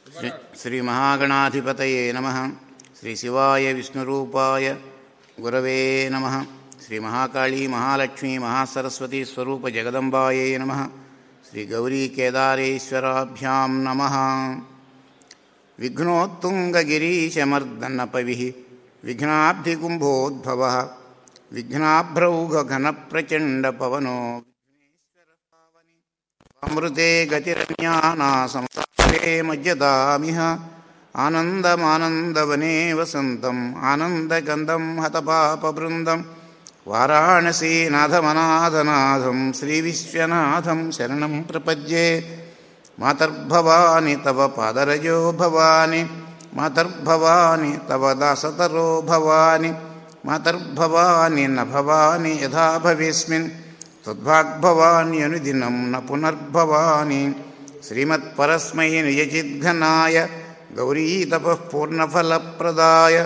శ్రీ శ్రీ మహాగణాధిపతయే నమ శ్రీ శివాయ విష్ణురూపాయ గురవే నమ శ్రీ మహాకాళీ మహాలక్ష్మీ మహాసరస్వతీ స్వరూప జగదంబాయే నమ శ్రీ గౌరీ కేదారేశ్వరాభ్యాం నమ విఘ్నోత్తుంగగిరీశమర్దన్నపవి విఘ్నాబ్ధికుంభోద్భవ విఘ్నాభ్రౌఘఘనప్రచండపవనో అమృతే గతిరన్యానా సంసారే మజ్జదామిహ ఆనందమానందవనే వసంతం ఆనందగంధం హతపాపబృందం వారాణసీనాథమనాథనాథం శ్రీవిశ్వనాథం శరణం ప్రపద్యే మాతర్భవాని తవ పాదరజో భవాని మాతర్భవాని తవ దాసతరో భవాని మాతర్భవాని న భవాని యథా భవేస్మిన్ తద్వాగ్భవాన్యనుదినం న పునర్భవాని శ్రీమత్పరస్మై నియచిద్ఘనాయ గౌరీతపః పూర్ణఫలప్రదాయ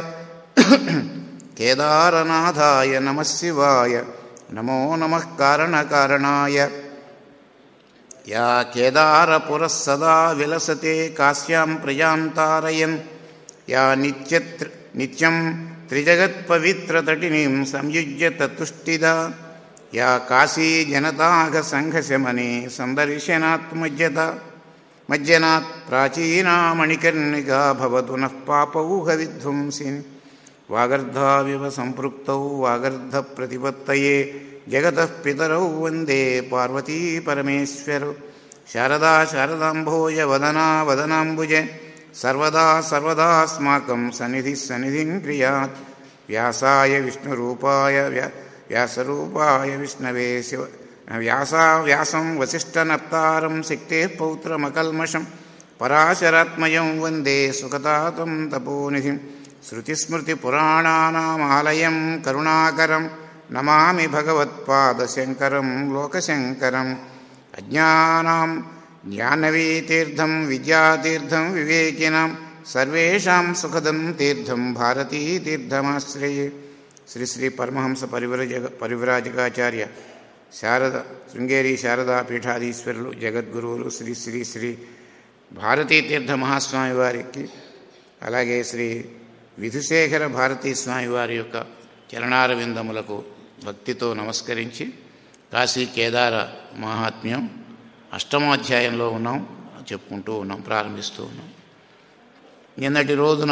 కేదారనాథాయ నమ శివాయ నమో నమః కారణకారణాయ యా కేదారపురः సదా విలసతే కాశ్యాం ప్రజాం తారయన్ యా నిత్యత్ర నిత్యం త్రిజగత్పవిత్రతటినీం సంయుజ్య తతుష్టిదా యా కాశీ జనతాఘసంఘశమనే సందర్శనాత్మజ్యత మజ్జనాత్ ప్రాచీనా మణికర్ణిగా భవతు నః పాపౌహ విధ్వంసిని వాగర్ధావివ సంపృక్తౌ వాగర్ధ ప్రతిపత్తయే జగతః పితరౌ వందే పార్వతీ పరమేశ్వరౌ శారదా శారదాంభోజ వదనా వదనాంబుజే సర్వదా సర్వదాస్మాకం సన్నిధి సన్నిధిం క్రియాత్ వ్యాసాయ విష్ణురూపాయ వ్యా వ్యాసరూపాయ విష్ణవే శివ వ్యాసా వ్యాసం వసిష్ఠనప్తారం శక్తే పౌత్రమకల్మషం పరాశరాత్మయం వందే సుఖతాతం తపోనిధిం శృతిస్మృతిపురాణానామాలయం కరుణాకరం నమామి భగవత్పాదశంకరం లోకశంకరం అజ్ఞానాం జ్ఞానవీతీర్థం విద్యాతీర్థం వివేకినాం సర్వేషాం సుఖదం తీర్థం భారతీతీర్థమాశ్రయే శ్రీ శ్రీ పరమహంస పరివ్రజ పరివ్రాజకాచార్య శారద శృంగేరి శారదా పీఠాధీశ్వరులు జగద్గురువులు శ్రీ శ్రీ శ్రీ భారతీతీర్థ మహాస్వామి వారికి అలాగే శ్రీ విధుశేఖర భారతీ స్వామి వారి యొక్క చరణారవిందములకు భక్తితో నమస్కరించి కాశీ కేదార మహాత్మ్యం అష్టమాధ్యాయంలో ఉన్నాం చెప్పుకుంటూ ఉన్నాం ప్రారంభిస్తూ ఉన్నాం నిన్నటి రోజున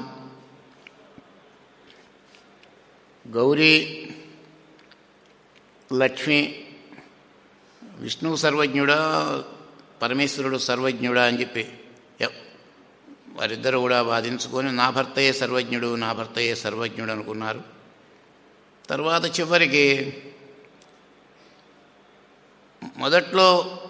గౌరీ లక్ష్మి విష్ణువు సర్వజ్ఞుడా పరమేశ్వరుడు సర్వజ్ఞుడా అని చెప్పి వారిద్దరు కూడా వాదించుకొని నా భర్తయే సర్వజ్ఞుడు నా భర్తయే సర్వజ్ఞుడు అనుకున్నారు తర్వాత చివరికి మొదట్లో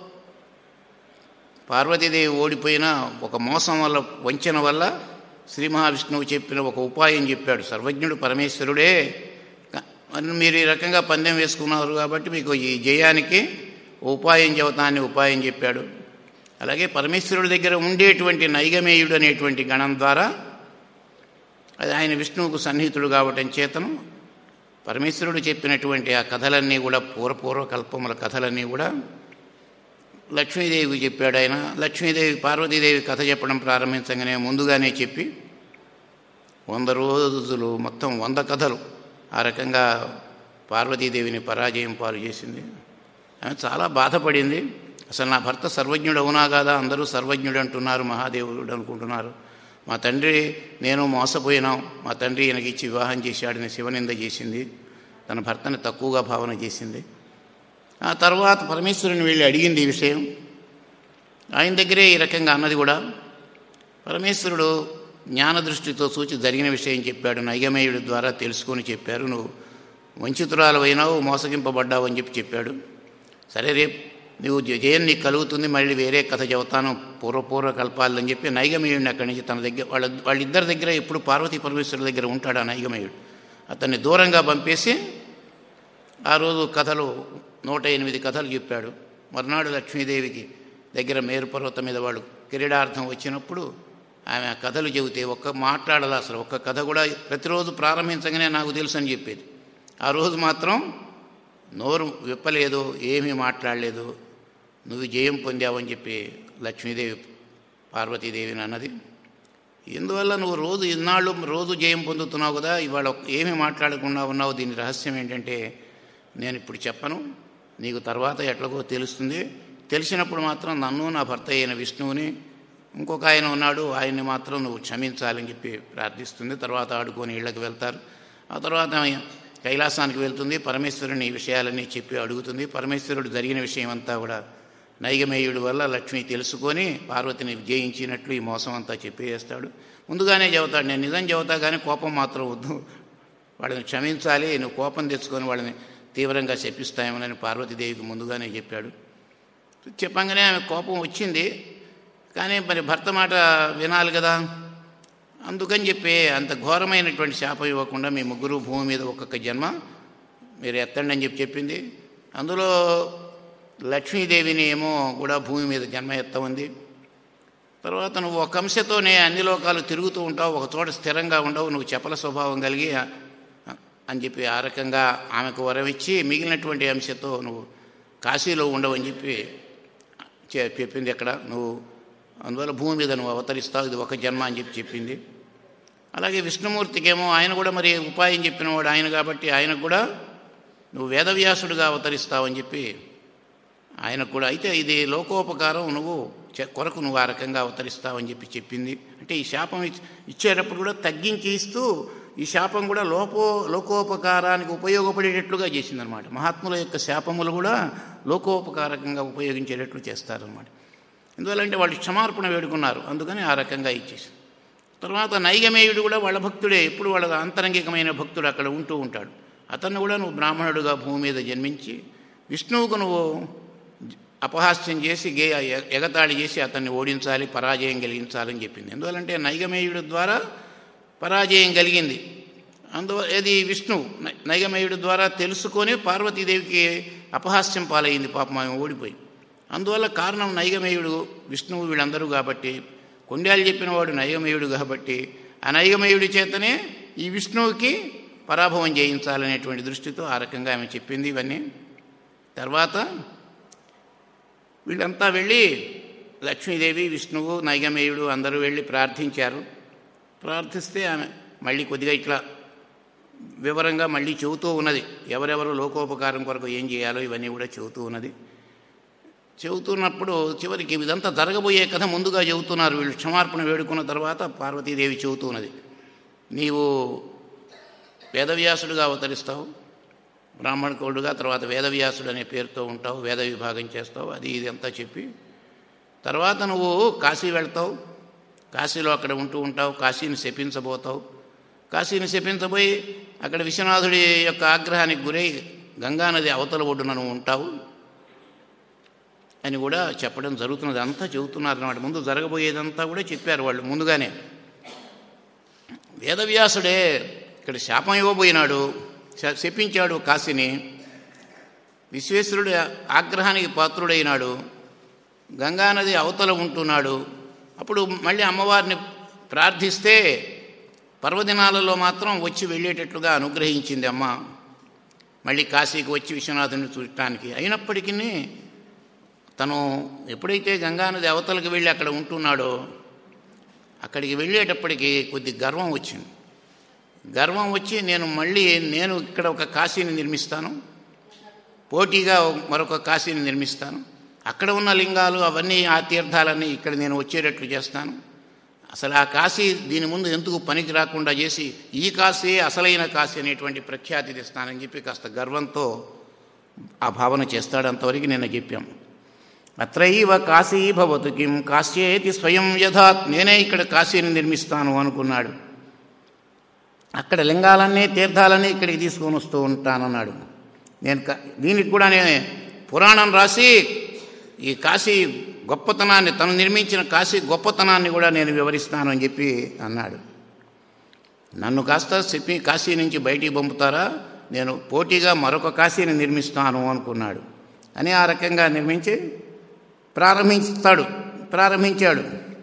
పార్వతీదేవి ఓడిపోయిన ఒక మోసం వల్ల వంచన వల్ల శ్రీ మహావిష్ణువు చెప్పిన ఒక ఉపాయం చెప్పాడు సర్వజ్ఞుడు పరమేశ్వరుడే మరి మీరు ఈ రకంగా పందెం వేసుకున్నారు కాబట్టి మీకు ఈ జయానికి ఉపాయం చెబుతాన్ని ఉపాయం చెప్పాడు అలాగే పరమేశ్వరుడి దగ్గర ఉండేటువంటి నైగమేయుడు అనేటువంటి గణం ద్వారా అది ఆయన విష్ణువుకు సన్నిహితుడు కావటం చేతను పరమేశ్వరుడు చెప్పినటువంటి ఆ కథలన్నీ కూడా పూర్వపూర్వ కల్పముల కథలన్నీ కూడా లక్ష్మీదేవికి చెప్పాడు ఆయన లక్ష్మీదేవి పార్వతీదేవి కథ చెప్పడం ప్రారంభించగానే ముందుగానే చెప్పి వంద రోజులు మొత్తం వంద కథలు ఆ రకంగా పార్వతీదేవిని పరాజయం పాలు చేసింది ఆమె చాలా బాధపడింది అసలు నా భర్త సర్వజ్ఞుడు అవునా కాదా అందరూ సర్వజ్ఞుడు అంటున్నారు మహాదేవుడు అనుకుంటున్నారు మా తండ్రి నేను మోసపోయినాం మా తండ్రి ఈయనకి ఇచ్చి వివాహం చేశాడని శివనింద చేసింది తన భర్తని తక్కువగా భావన చేసింది ఆ తర్వాత పరమేశ్వరుని వెళ్ళి అడిగింది ఈ విషయం ఆయన దగ్గరే ఈ రకంగా అన్నది కూడా పరమేశ్వరుడు జ్ఞాన దృష్టితో సూచి జరిగిన విషయం చెప్పాడు నైగమేయుడి ద్వారా తెలుసుకొని చెప్పారు నువ్వు వంచితురాలు అయినావు మోసగింపబడ్డావు అని చెప్పి చెప్పాడు సరే రేపు నువ్వు జయం నీకు కలుగుతుంది మళ్ళీ వేరే కథ చెబుతాను పూర్వపూర్వ కల్పాలని చెప్పి నైగమేయుడిని అక్కడి నుంచి తన దగ్గర వాళ్ళ వాళ్ళిద్దరి దగ్గర ఎప్పుడు పార్వతీ పరమేశ్వరుల దగ్గర ఉంటాడు ఆ నైగమేయుడు అతన్ని దూరంగా పంపేసి ఆ రోజు కథలు నూట ఎనిమిది కథలు చెప్పాడు మర్నాడు లక్ష్మీదేవికి దగ్గర మేరు పర్వతం మీద వాళ్ళు కిరీడార్థం వచ్చినప్పుడు ఆమె ఆ కథలు చెబితే ఒక్క మాట్లాడాలి అసలు ఒక్క కథ కూడా ప్రతిరోజు ప్రారంభించగానే నాకు తెలుసు అని చెప్పేది ఆ రోజు మాత్రం నోరు విప్పలేదు ఏమీ మాట్లాడలేదు నువ్వు జయం పొందావని చెప్పి లక్ష్మీదేవి పార్వతీదేవిని అన్నది ఎందువల్ల నువ్వు రోజు ఇన్నాళ్ళు రోజు జయం పొందుతున్నావు కదా ఇవాళ ఏమి మాట్లాడకుండా ఉన్నావు దీని రహస్యం ఏంటంటే నేను ఇప్పుడు చెప్పను నీకు తర్వాత ఎట్లాగో తెలుస్తుంది తెలిసినప్పుడు మాత్రం నన్ను నా భర్త అయిన విష్ణువుని ఇంకొక ఆయన ఉన్నాడు ఆయన్ని మాత్రం నువ్వు క్షమించాలని చెప్పి ప్రార్థిస్తుంది తర్వాత ఆడుకొని ఇళ్ళకి వెళ్తారు ఆ తర్వాత ఆమె కైలాసానికి వెళ్తుంది పరమేశ్వరుని ఈ విషయాలన్నీ చెప్పి అడుగుతుంది పరమేశ్వరుడు జరిగిన విషయం అంతా కూడా నైగమేయుడి వల్ల లక్ష్మి తెలుసుకొని పార్వతిని జయించినట్లు ఈ మోసం అంతా చెప్పేస్తాడు ముందుగానే చెబుతాడు నేను నిజం చెబుతా కానీ కోపం మాత్రం వద్దు వాళ్ళని క్షమించాలి నువ్వు కోపం తెచ్చుకొని వాళ్ళని తీవ్రంగా శపిస్తాయేమోనని పార్వతీదేవికి ముందుగానే చెప్పాడు చెప్పంగానే ఆమె కోపం వచ్చింది కానీ మరి భర్త మాట వినాలి కదా అందుకని చెప్పి అంత ఘోరమైనటువంటి శాపం ఇవ్వకుండా మీ ముగ్గురు భూమి మీద ఒక్కొక్క జన్మ మీరు ఎత్తండి అని చెప్పి చెప్పింది అందులో లక్ష్మీదేవిని ఏమో కూడా భూమి మీద జన్మ ఎత్తమంది తర్వాత నువ్వు ఒక అంశతోనే అన్ని లోకాలు తిరుగుతూ ఉంటావు ఒక చోట స్థిరంగా ఉండవు నువ్వు చెప్పల స్వభావం కలిగి అని చెప్పి ఆ రకంగా ఆమెకు వరం ఇచ్చి మిగిలినటువంటి అంశతో నువ్వు కాశీలో ఉండవని చెప్పి చె- చెప్పింది అక్కడ నువ్వు అందువల్ల భూమి మీద నువ్వు అవతరిస్తావు ఇది ఒక జన్మ అని చెప్పి చెప్పింది అలాగే విష్ణుమూర్తికేమో ఆయన కూడా మరి ఉపాయం చెప్పినవాడు ఆయన కాబట్టి ఆయనకు కూడా నువ్వు వేదవ్యాసుడిగా అవతరిస్తావని చెప్పి ఆయనకు కూడా అయితే ఇది లోకోపకారం నువ్వు చె- కొరకు నువ్వు ఆ రకంగా అవతరిస్తావని చెప్పి చెప్పింది అంటే ఈ శాపం ఇచ్- ఇచ్చేటప్పుడు కూడా తగ్గించి ఇస్తూ ఈ శాపం కూడా లోపో లోకోపకారానికి ఉపయోగపడేటట్లుగా చేసిందనమాట మహాత్ముల యొక్క శాపములు కూడా లోకోపకారకంగా ఉపయోగించేటట్లు చేస్తారనమాట ఎందువల్లంటే వాళ్ళు క్షమార్పణ వేడుకున్నారు అందుకని ఆ రకంగా ఇచ్చేసి తర్వాత నైగమేయుడు కూడా వాళ్ళ భక్తుడే ఎప్పుడు వాళ్ళ అంతరంగికమైన భక్తుడు అక్కడ ఉంటూ ఉంటాడు అతన్ని కూడా నువ్వు బ్రాహ్మణుడుగా భూమి మీద జన్మించి విష్ణువుకు నువ్వు అపహాస్యం చేసి గే ఎ- ఎగతాళి చేసి అతన్ని ఓడించాలి పరాజయం కలిగించాలని చెప్పింది ఎందువల్లంటే నైగమేయుడు ద్వారా పరాజయం కలిగింది అందువల్ల ఇది విష్ణువు నై- నైగమేయుడు ద్వారా తెలుసుకొని పార్వతీదేవికి అపహాస్యం పాలయ్యింది పాపం ఆమె ఓడిపోయి అందువల్ల కారణం నైగమేయుడు విష్ణువు వీళ్ళందరూ కాబట్టి కొండేలు చెప్పినవాడు నైగమేయుడు కాబట్టి ఆ నైగమేయుడి చేతనే ఈ విష్ణువుకి పరాభవం చేయించాలనేటువంటి దృష్టితో ఆ రకంగా ఆమె చెప్పింది ఇవన్నీ తర్వాత వీళ్ళంతా వెళ్ళి లక్ష్మీదేవి విష్ణువు నైగమేయుడు అందరూ వెళ్ళి ప్రార్థించారు ప్రార్థిస్తే ఆమె మళ్ళీ కొద్దిగా ఇట్లా వివరంగా మళ్ళీ చెబుతూ ఉన్నది ఎవరెవరు లోకోపకారం కొరకు ఏం చేయాలో ఇవన్నీ కూడా చెబుతూ ఉన్నది చెబుతున్నప్పుడు చివరికి ఇదంతా జరగబోయే కథ ముందుగా చెబుతున్నారు వీళ్ళు క్షమార్పణ వేడుకున్న తర్వాత పార్వతీదేవి చెబుతూ ఉన్నది నీవు వేదవ్యాసుడుగా అవతరిస్తావు బ్రాహ్మణకుడుగా తర్వాత వేదవ్యాసుడు అనే పేరుతో ఉంటావు వేద విభాగం చేస్తావు అది ఇది అంతా చెప్పి తర్వాత నువ్వు కాశీ వెళ్తావు కాశీలో అక్కడ ఉంటూ ఉంటావు కాశీని శపించబోతావు కాశీని శపించబోయి అక్కడ విశ్వనాథుడి యొక్క ఆగ్రహానికి గురై గంగానది అవతల ఒడ్డున నువ్వు ఉంటావు అని కూడా చెప్పడం జరుగుతున్నది అంతా చెబుతున్నారు అన్నమాట ముందు జరగబోయేదంతా కూడా చెప్పారు వాళ్ళు ముందుగానే వేదవ్యాసుడే ఇక్కడ శాపం ఇవ్వబోయినాడు శ- శపించాడు కాశీని విశ్వేశ్వరుడు ఆగ్రహానికి పాత్రుడైనాడు గంగానది అవతల ఉంటున్నాడు అప్పుడు మళ్ళీ అమ్మవారిని ప్రార్థిస్తే పర్వదినాలలో మాత్రం వచ్చి వెళ్ళేటట్లుగా అనుగ్రహించింది అమ్మ మళ్ళీ కాశీకి వచ్చి విశ్వనాథుని చూడటానికి అయినప్పటికీ తను ఎప్పుడైతే గంగానది అవతలకి వెళ్ళి అక్కడ ఉంటున్నాడో అక్కడికి వెళ్ళేటప్పటికి కొద్ది గర్వం వచ్చింది గర్వం వచ్చి నేను మళ్ళీ నేను ఇక్కడ ఒక కాశీని నిర్మిస్తాను పోటీగా మరొక కాశీని నిర్మిస్తాను అక్కడ ఉన్న లింగాలు అవన్నీ ఆ తీర్థాలన్నీ ఇక్కడ నేను వచ్చేటట్లు చేస్తాను అసలు ఆ కాశీ దీని ముందు ఎందుకు పనికి రాకుండా చేసి ఈ కాశీ అసలైన కాశీ అనేటువంటి ప్రఖ్యాతి తెస్తానని చెప్పి కాస్త గర్వంతో ఆ భావన చేస్తాడు అంతవరకు నేను చెప్పాం అత్రైవ కాశీ భవతు కిం కాశ్యేతి స్వయం యథాత్ నేనే ఇక్కడ కాశీని నిర్మిస్తాను అనుకున్నాడు అక్కడ లింగాలన్నీ తీర్థాలన్నీ ఇక్కడికి తీసుకొని వస్తూ ఉంటానన్నాడు నేను క- దీనికి కూడా నేను పురాణం రాసి ఈ కాశీ గొప్పతనాన్ని తను నిర్మించిన కాశీ గొప్పతనాన్ని కూడా నేను వివరిస్తాను అని చెప్పి అన్నాడు నన్ను కాస్త చెప్పి కాశీ నుంచి బయటికి పంపుతారా నేను పోటీగా మరొక కాశీని నిర్మిస్తాను అనుకున్నాడు అని ఆ రకంగా నిర్మించి ప్రారంభిస్తాడు ప్రారంభించాడు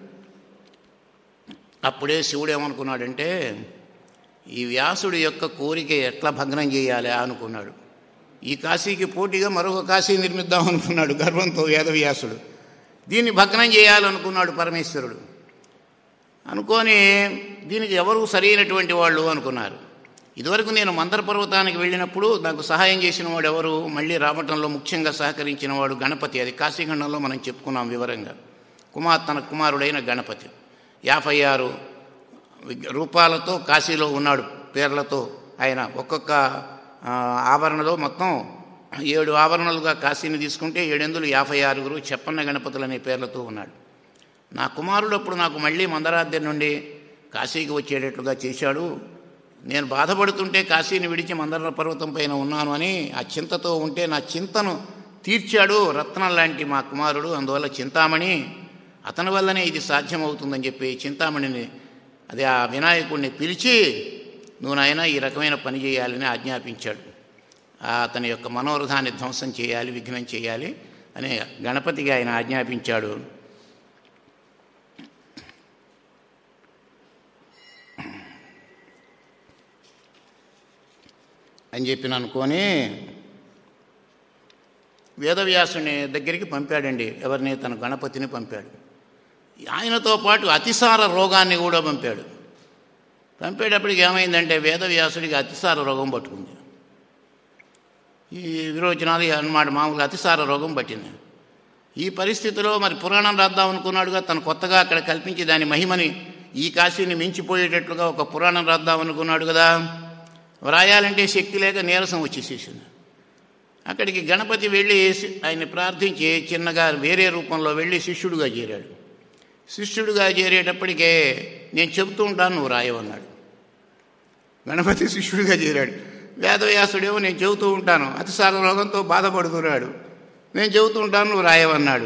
అప్పుడే శివుడు ఏమనుకున్నాడంటే ఈ వ్యాసుడి యొక్క కోరిక ఎట్లా భగ్నం చేయాలి అనుకున్నాడు ఈ కాశీకి పోటీగా మరొక కాశీ నిర్మిద్దాం అనుకున్నాడు గర్వంతో వేదవ్యాసుడు దీన్ని భగ్నం చేయాలనుకున్నాడు పరమేశ్వరుడు అనుకొని దీనికి ఎవరు సరైనటువంటి వాళ్ళు అనుకున్నారు ఇదివరకు నేను మందర పర్వతానికి వెళ్ళినప్పుడు నాకు సహాయం చేసిన వాడు ఎవరు మళ్ళీ రావటంలో ముఖ్యంగా సహకరించిన వాడు గణపతి అది కాశీఖండంలో మనం చెప్పుకున్నాం వివరంగా కుమార్ తన కుమారుడైన గణపతి యాభై ఆరు విగ్- రూపాలతో కాశీలో ఉన్నాడు పేర్లతో ఆయన ఒక్కొక్క ఆ, ఆవరణలో మొత్తం ఏడు ఆవరణలుగా కాశీని తీసుకుంటే ఏడెందులు యాభై ఆరుగురు చెప్పన్న గణపతులు అనే పేర్లతో ఉన్నాడు నా కుమారుడు అప్పుడు నాకు మళ్ళీ మందరాద్రి నుండి కాశీకి వచ్చేటట్లుగా చేశాడు నేను బాధపడుతుంటే కాశీని విడిచి మందర పర్వతం పైన ఉన్నాను అని ఆ చింతతో ఉంటే నా చింతను తీర్చాడు రత్నం లాంటి మా కుమారుడు అందువల్ల చింతామణి అతని వల్లనే ఇది సాధ్యమవుతుందని చెప్పి చింతామణిని అదే ఆ వినాయకుడిని పిలిచి నువ్వు నాయన ఈ రకమైన పని చేయాలని ఆజ్ఞాపించాడు ఆ అతని యొక్క మనోరథాన్ని ధ్వంసం చేయాలి విఘ్నం చేయాలి అని గణపతికి ఆయన ఆజ్ఞాపించాడు అని చెప్పి అనుకొని వేదవ్యాసుని దగ్గరికి పంపాడండి ఎవరిని తన గణపతిని పంపాడు ఆయనతో పాటు అతిసార రోగాన్ని కూడా పంపాడు పంపేటప్పటికి ఏమైందంటే వేదవ్యాసుడికి అతిసార రోగం పట్టుకుంది ఈ విరోచనాలు అన్నమాట మామూలుగా అతిసార రోగం పట్టింది ఈ పరిస్థితిలో మరి పురాణం రాద్దాం అనుకున్నాడుగా తను కొత్తగా అక్కడ కల్పించి దాని మహిమని ఈ కాశీని మించిపోయేటట్లుగా ఒక పురాణం రాద్దాం అనుకున్నాడు కదా వ్రాయాలంటే శక్తి లేక నీరసం వచ్చేసేసింది అక్కడికి గణపతి వెళ్ళి ఆయన్ని ప్రార్థించి చిన్నగా వేరే రూపంలో వెళ్ళి శిష్యుడుగా చేరాడు శిష్యుడుగా చేరేటప్పటికే నేను చెబుతూ ఉంటాను నువ్వు రాయవన్నాడు గణపతి శిష్యుడిగా చేరాడు వేదవ్యాసుడేమో నేను చెబుతూ ఉంటాను అతిసార రోగంతో బాధపడుతున్నాడు నేను చెబుతూ ఉంటాను నువ్వు రాయవన్నాడు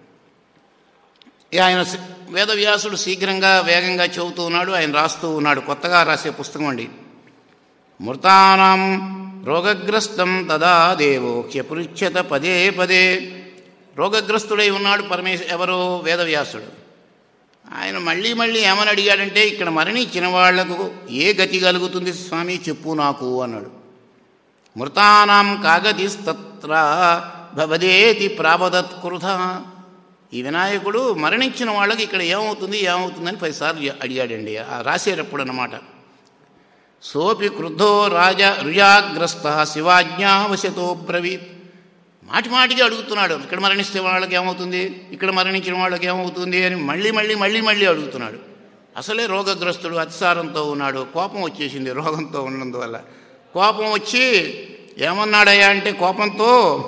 ఇక ఆయన శీ- వేదవ్యాసుడు శీఘ్రంగా వేగంగా చెబుతూ ఉన్నాడు ఆయన రాస్తూ ఉన్నాడు కొత్తగా రాసే పుస్తకం అండి మృతానాం రోగగ్రస్తం తదా దేవో హ్యపృచ్ఛత పదే పదే రోగగ్రస్తుడై ఉన్నాడు పరమేశ ఎవరు వేదవ్యాసుడు ఆయన మళ్ళీ మళ్ళీ ఏమని అడిగాడంటే ఇక్కడ మరణించిన వాళ్లకు ఏ గతి కలుగుతుంది స్వామి చెప్పు నాకు అన్నాడు మృతానాం కాగతిస్తత్ర భవదేతి ప్రాపదత్కృత ఈ వినాయకుడు మరణించిన వాళ్ళకి ఇక్కడ ఏమవుతుంది ఏమవుతుందని పదిసార్లు అడిగాడండి ఆ రాసేటప్పుడు అన్నమాట సోపి క్రుద్ధో రాజా రుజాగ్రస్త శివాజ్ఞావశతో బ్రవీత్ మాటి మాటికి అడుగుతున్నాడు ఇక్కడ మరణిస్తే వాళ్ళకి ఏమవుతుంది ఇక్కడ మరణించిన వాళ్ళకి ఏమవుతుంది అని మళ్ళీ మళ్ళీ మళ్ళీ మళ్ళీ అడుగుతున్నాడు అసలే రోగగ్రస్తుడు అతిసారంతో ఉన్నాడు కోపం వచ్చేసింది రోగంతో ఉన్నందువల్ల కోపం వచ్చి ఏమన్నాడయ్యా అంటే కోపంతో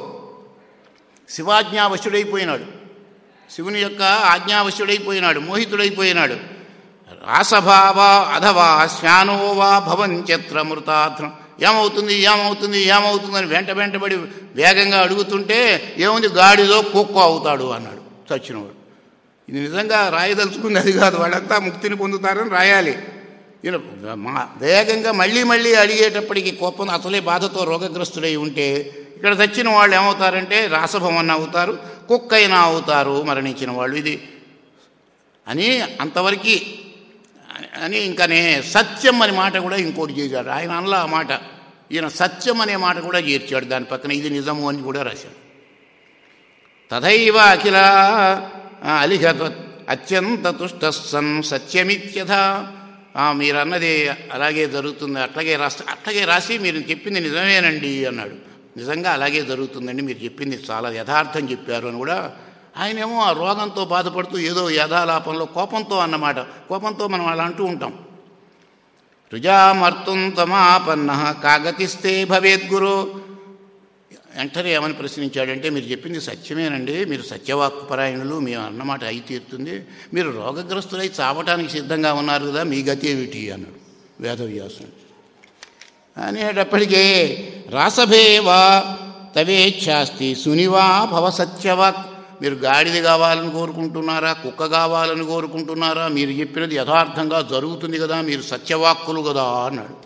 శివాజ్ఞావశుడైపోయినాడు శివుని యొక్క ఆజ్ఞావశుడైపోయినాడు మోహితుడైపోయినాడు రాసభావ అధవా శ్వానోవా భవంచత్ర మృతాత్రం ఏమవుతుంది ఏమవుతుంది ఏమవుతుందని వెంట వెంటబడి వేగంగా అడుగుతుంటే ఏముంది గాడిలో కుక్క అవుతాడు అన్నాడు చచ్చినవాడు ఇది నిజంగా రాయదలుచుకుంది అది కాదు వాళ్ళంతా ముక్తిని పొందుతారని రాయాలి ఈయన మా వేగంగా మళ్ళీ మళ్ళీ అడిగేటప్పటికి కోపం అసలే బాధతో రోగగ్రస్తుడై ఉంటే ఇక్కడ చచ్చిన వాళ్ళు ఏమవుతారంటే రాసభవన్ అవుతారు కుక్క అయినా అవుతారు మరణించిన వాళ్ళు ఇది అని అంతవరకు అని ఇంకనే సత్యం అనే మాట కూడా ఇంకోటి చేశాడు ఆయన అనలా ఆ మాట ఈయన సత్యం అనే మాట కూడా చేర్చాడు దాని పక్కన ఇది నిజము అని కూడా రాశాడు తథైవ అఖిల అలిహత అత్యంత తుష్ట సన్ సత్యమిత్యథ ఆ, మీరు అన్నది అలాగే జరుగుతుంది అట్లాగే రాస్తా అట్లాగే రాసి మీరు చెప్పింది నిజమేనండి అన్నాడు నిజంగా అలాగే జరుగుతుందండి మీరు చెప్పింది చాలా యథార్థం చెప్పారు అని కూడా ఆయనేమో ఆ రోగంతో బాధపడుతూ ఏదో యథాలాపంలో కోపంతో అన్నమాట కోపంతో మనం అలా అంటూ ఉంటాం రుజామర్తుం తమాపన్న కాగతిస్తే భవేద్గురు వెంటనే ఏమని ప్రశ్నించాడంటే మీరు చెప్పింది సత్యమేనండి మీరు సత్యవాక్పరాయణులు మీ అన్నమాట అయి తీరుతుంది మీరు రోగగ్రస్తులై చావటానికి సిద్ధంగా ఉన్నారు కదా మీ గతి ఏమిటి అన్నాడు వేదవ్యాసుడు అనేటప్పటికే రాసభేవా తవేచ్ఛాస్తి సునివా భవ సత్యవాక్ మీరు గాడిద కావాలని కోరుకుంటున్నారా కుక్క కావాలని కోరుకుంటున్నారా మీరు చెప్పినది యథార్థంగా జరుగుతుంది కదా మీరు సత్యవాక్కులు కదా అన్నాడు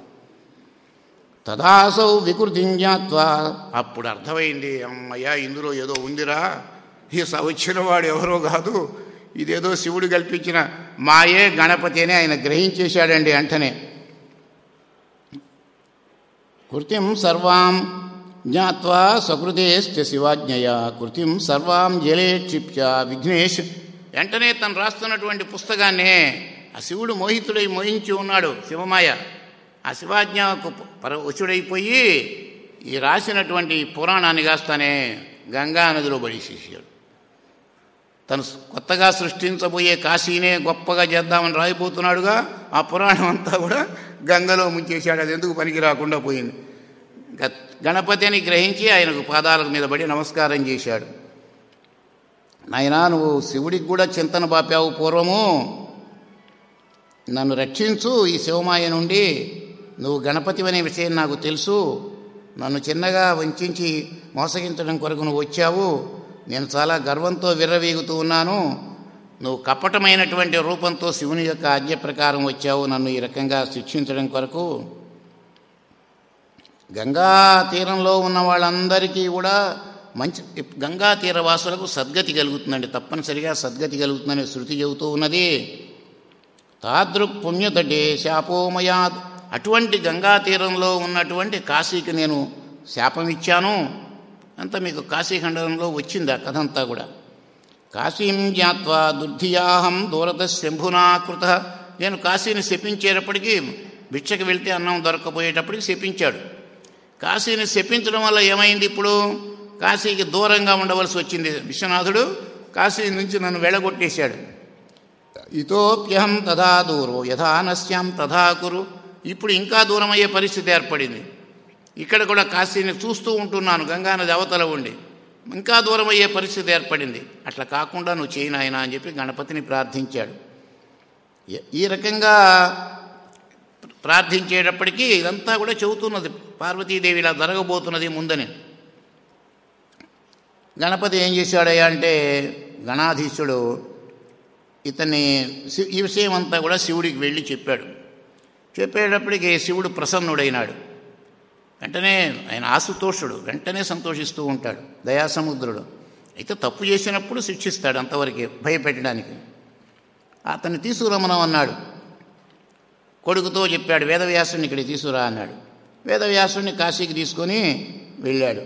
తదాసౌ వికృతింజాత్వా అప్పుడు అర్థమైంది అమ్మయ్యా ఇందులో ఏదో ఉందిరా ఈ స- వచ్చిన వాడు ఎవరో కాదు ఇదేదో శివుడు కల్పించిన మాయే గణపతి అని ఆయన గ్రహించేశాడండి వెంటనే కృతిం సర్వాం జ్ఞాత్వా సకృతేశ్చ శివాజ్ఞయ కృతిం సర్వాం జలే క్షిప్య విఘ్నేష్ వెంటనే తను రాస్తున్నటువంటి పుస్తకాన్ని ఆ శివుడు మోహితుడై మోహించి ఉన్నాడు శివమాయ ఆ శివాజ్ఞకు పర వశుడైపోయి ఈ రాసినటువంటి పురాణాన్ని కాస్తానే గంగా నదిలో పడేసేసాడు తను కొత్తగా సృష్టించబోయే కాశీనే గొప్పగా చేద్దామని రాయిపోతున్నాడుగా ఆ పురాణం అంతా కూడా గంగలో ముంచేశాడు అది ఎందుకు పనికి రాకుండా పోయింది గ- గణపతిని గ్రహించి ఆయనకు పాదాల మీద పడి నమస్కారం చేశాడు నాయనా నువ్వు శివుడికి కూడా చింతన పాపావు పూర్వము నన్ను రక్షించు ఈ శివమాయ నుండి నువ్వు గణపతి అనే విషయం నాకు తెలుసు నన్ను చిన్నగా వంచి మోసగించడం కొరకు నువ్వు వచ్చావు నేను చాలా గర్వంతో విర్రవీగుతూ ఉన్నాను నువ్వు కపటమైనటువంటి రూపంతో శివుని యొక్క ఆజ్ఞ ప్రకారం వచ్చావు నన్ను ఈ రకంగా శిక్షించడం కొరకు గంగా తీరంలో ఉన్న వాళ్ళందరికీ కూడా మంచి గంగా తీర వాసులకు సద్గతి కలుగుతుందండి తప్పనిసరిగా సద్గతి కలుగుతుందని శృతి చెబుతూ ఉన్నది తాదృక్ పుణ్యతటే శాపోమయాత్ అటువంటి గంగా తీరంలో ఉన్నటువంటి కాశీకి నేను శాపం ఇచ్చాను అంతా మీకు కాశీఖండంలో వచ్చింది ఆ కథ అంతా కూడా కాశీం జ్ఞాత్వా దుర్ధియాహం దూరత శంభునా కృత నేను కాశీని శపించేటప్పటికీ భిక్షకి వెళ్తే అన్నం దొరకపోయేటప్పటికి శపించాడు కాశీని శపించడం వల్ల ఏమైంది ఇప్పుడు కాశీకి దూరంగా ఉండవలసి వచ్చింది విశ్వనాథుడు కాశీ నుంచి నన్ను వెళ్ళగొట్టేశాడు ఇతోప్యహం తథా దూరో యథా నశ్యాం తథా కురు ఇప్పుడు ఇంకా దూరం అయ్యే పరిస్థితి ఏర్పడింది ఇక్కడ కూడా కాశీని చూస్తూ ఉంటున్నాను గంగానది అవతల ఉండి ఇంకా దూరం అయ్యే పరిస్థితి ఏర్పడింది అట్లా కాకుండా నువ్వు చేయి నాయనా అని చెప్పి గణపతిని ప్రార్థించాడు ఈ- ఈ రకంగా ప్రార్థించేటప్పటికీ ఇదంతా కూడా చెబుతున్నది పార్వతీదేవి ఇలా జరగబోతున్నది ముందని గణపతి ఏం చేశాడయ్యా అంటే గణాధీశుడు ఇతన్ని శి- ఈ విషయం అంతా కూడా శివుడికి వెళ్ళి చెప్పాడు చెప్పేటప్పటికి శివుడు ప్రసన్నుడైనాడు వెంటనే ఆయన ఆశుతోషుడు వెంటనే సంతోషిస్తూ ఉంటాడు దయాసముద్రుడు అయితే తప్పు చేసినప్పుడు శిక్షిస్తాడు అంతవరకే భయపెట్టడానికి అతన్ని తీసుకురమ్మనం అన్నాడు కొడుకుతో చెప్పాడు వేదవ్యాసుని ఇక్కడికి తీసుకురా అన్నాడు వేదవ్యాసుని కాశీకి తీసుకొని వెళ్ళాడు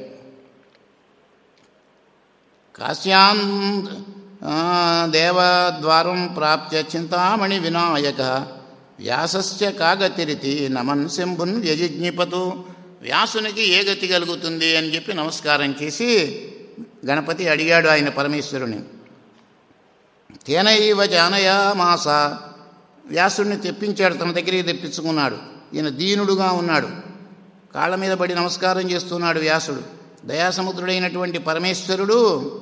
కాశ్యాం ఆ, దేవద్వారం ప్రాప్య చింతామణి వినాయక వ్యాసస్య కాగతిరితి నమన్ శంభున్ వ్యజిజ్ఞిపతు వ్యాసునికి ఏ గతి కలుగుతుంది అని చెప్పి నమస్కారం చేసి గణపతి అడిగాడు ఆయన పరమేశ్వరుని తేనైవ జానయా మాస వ్యాసుడిని తెప్పించాడు తన దగ్గరికి తెప్పించుకున్నాడు ఈయన దీనుడుగా ఉన్నాడు కాళ్ళ మీద పడి నమస్కారం చేస్తున్నాడు వ్యాసుడు దయాసముద్రుడైనటువంటి పరమేశ్వరుడు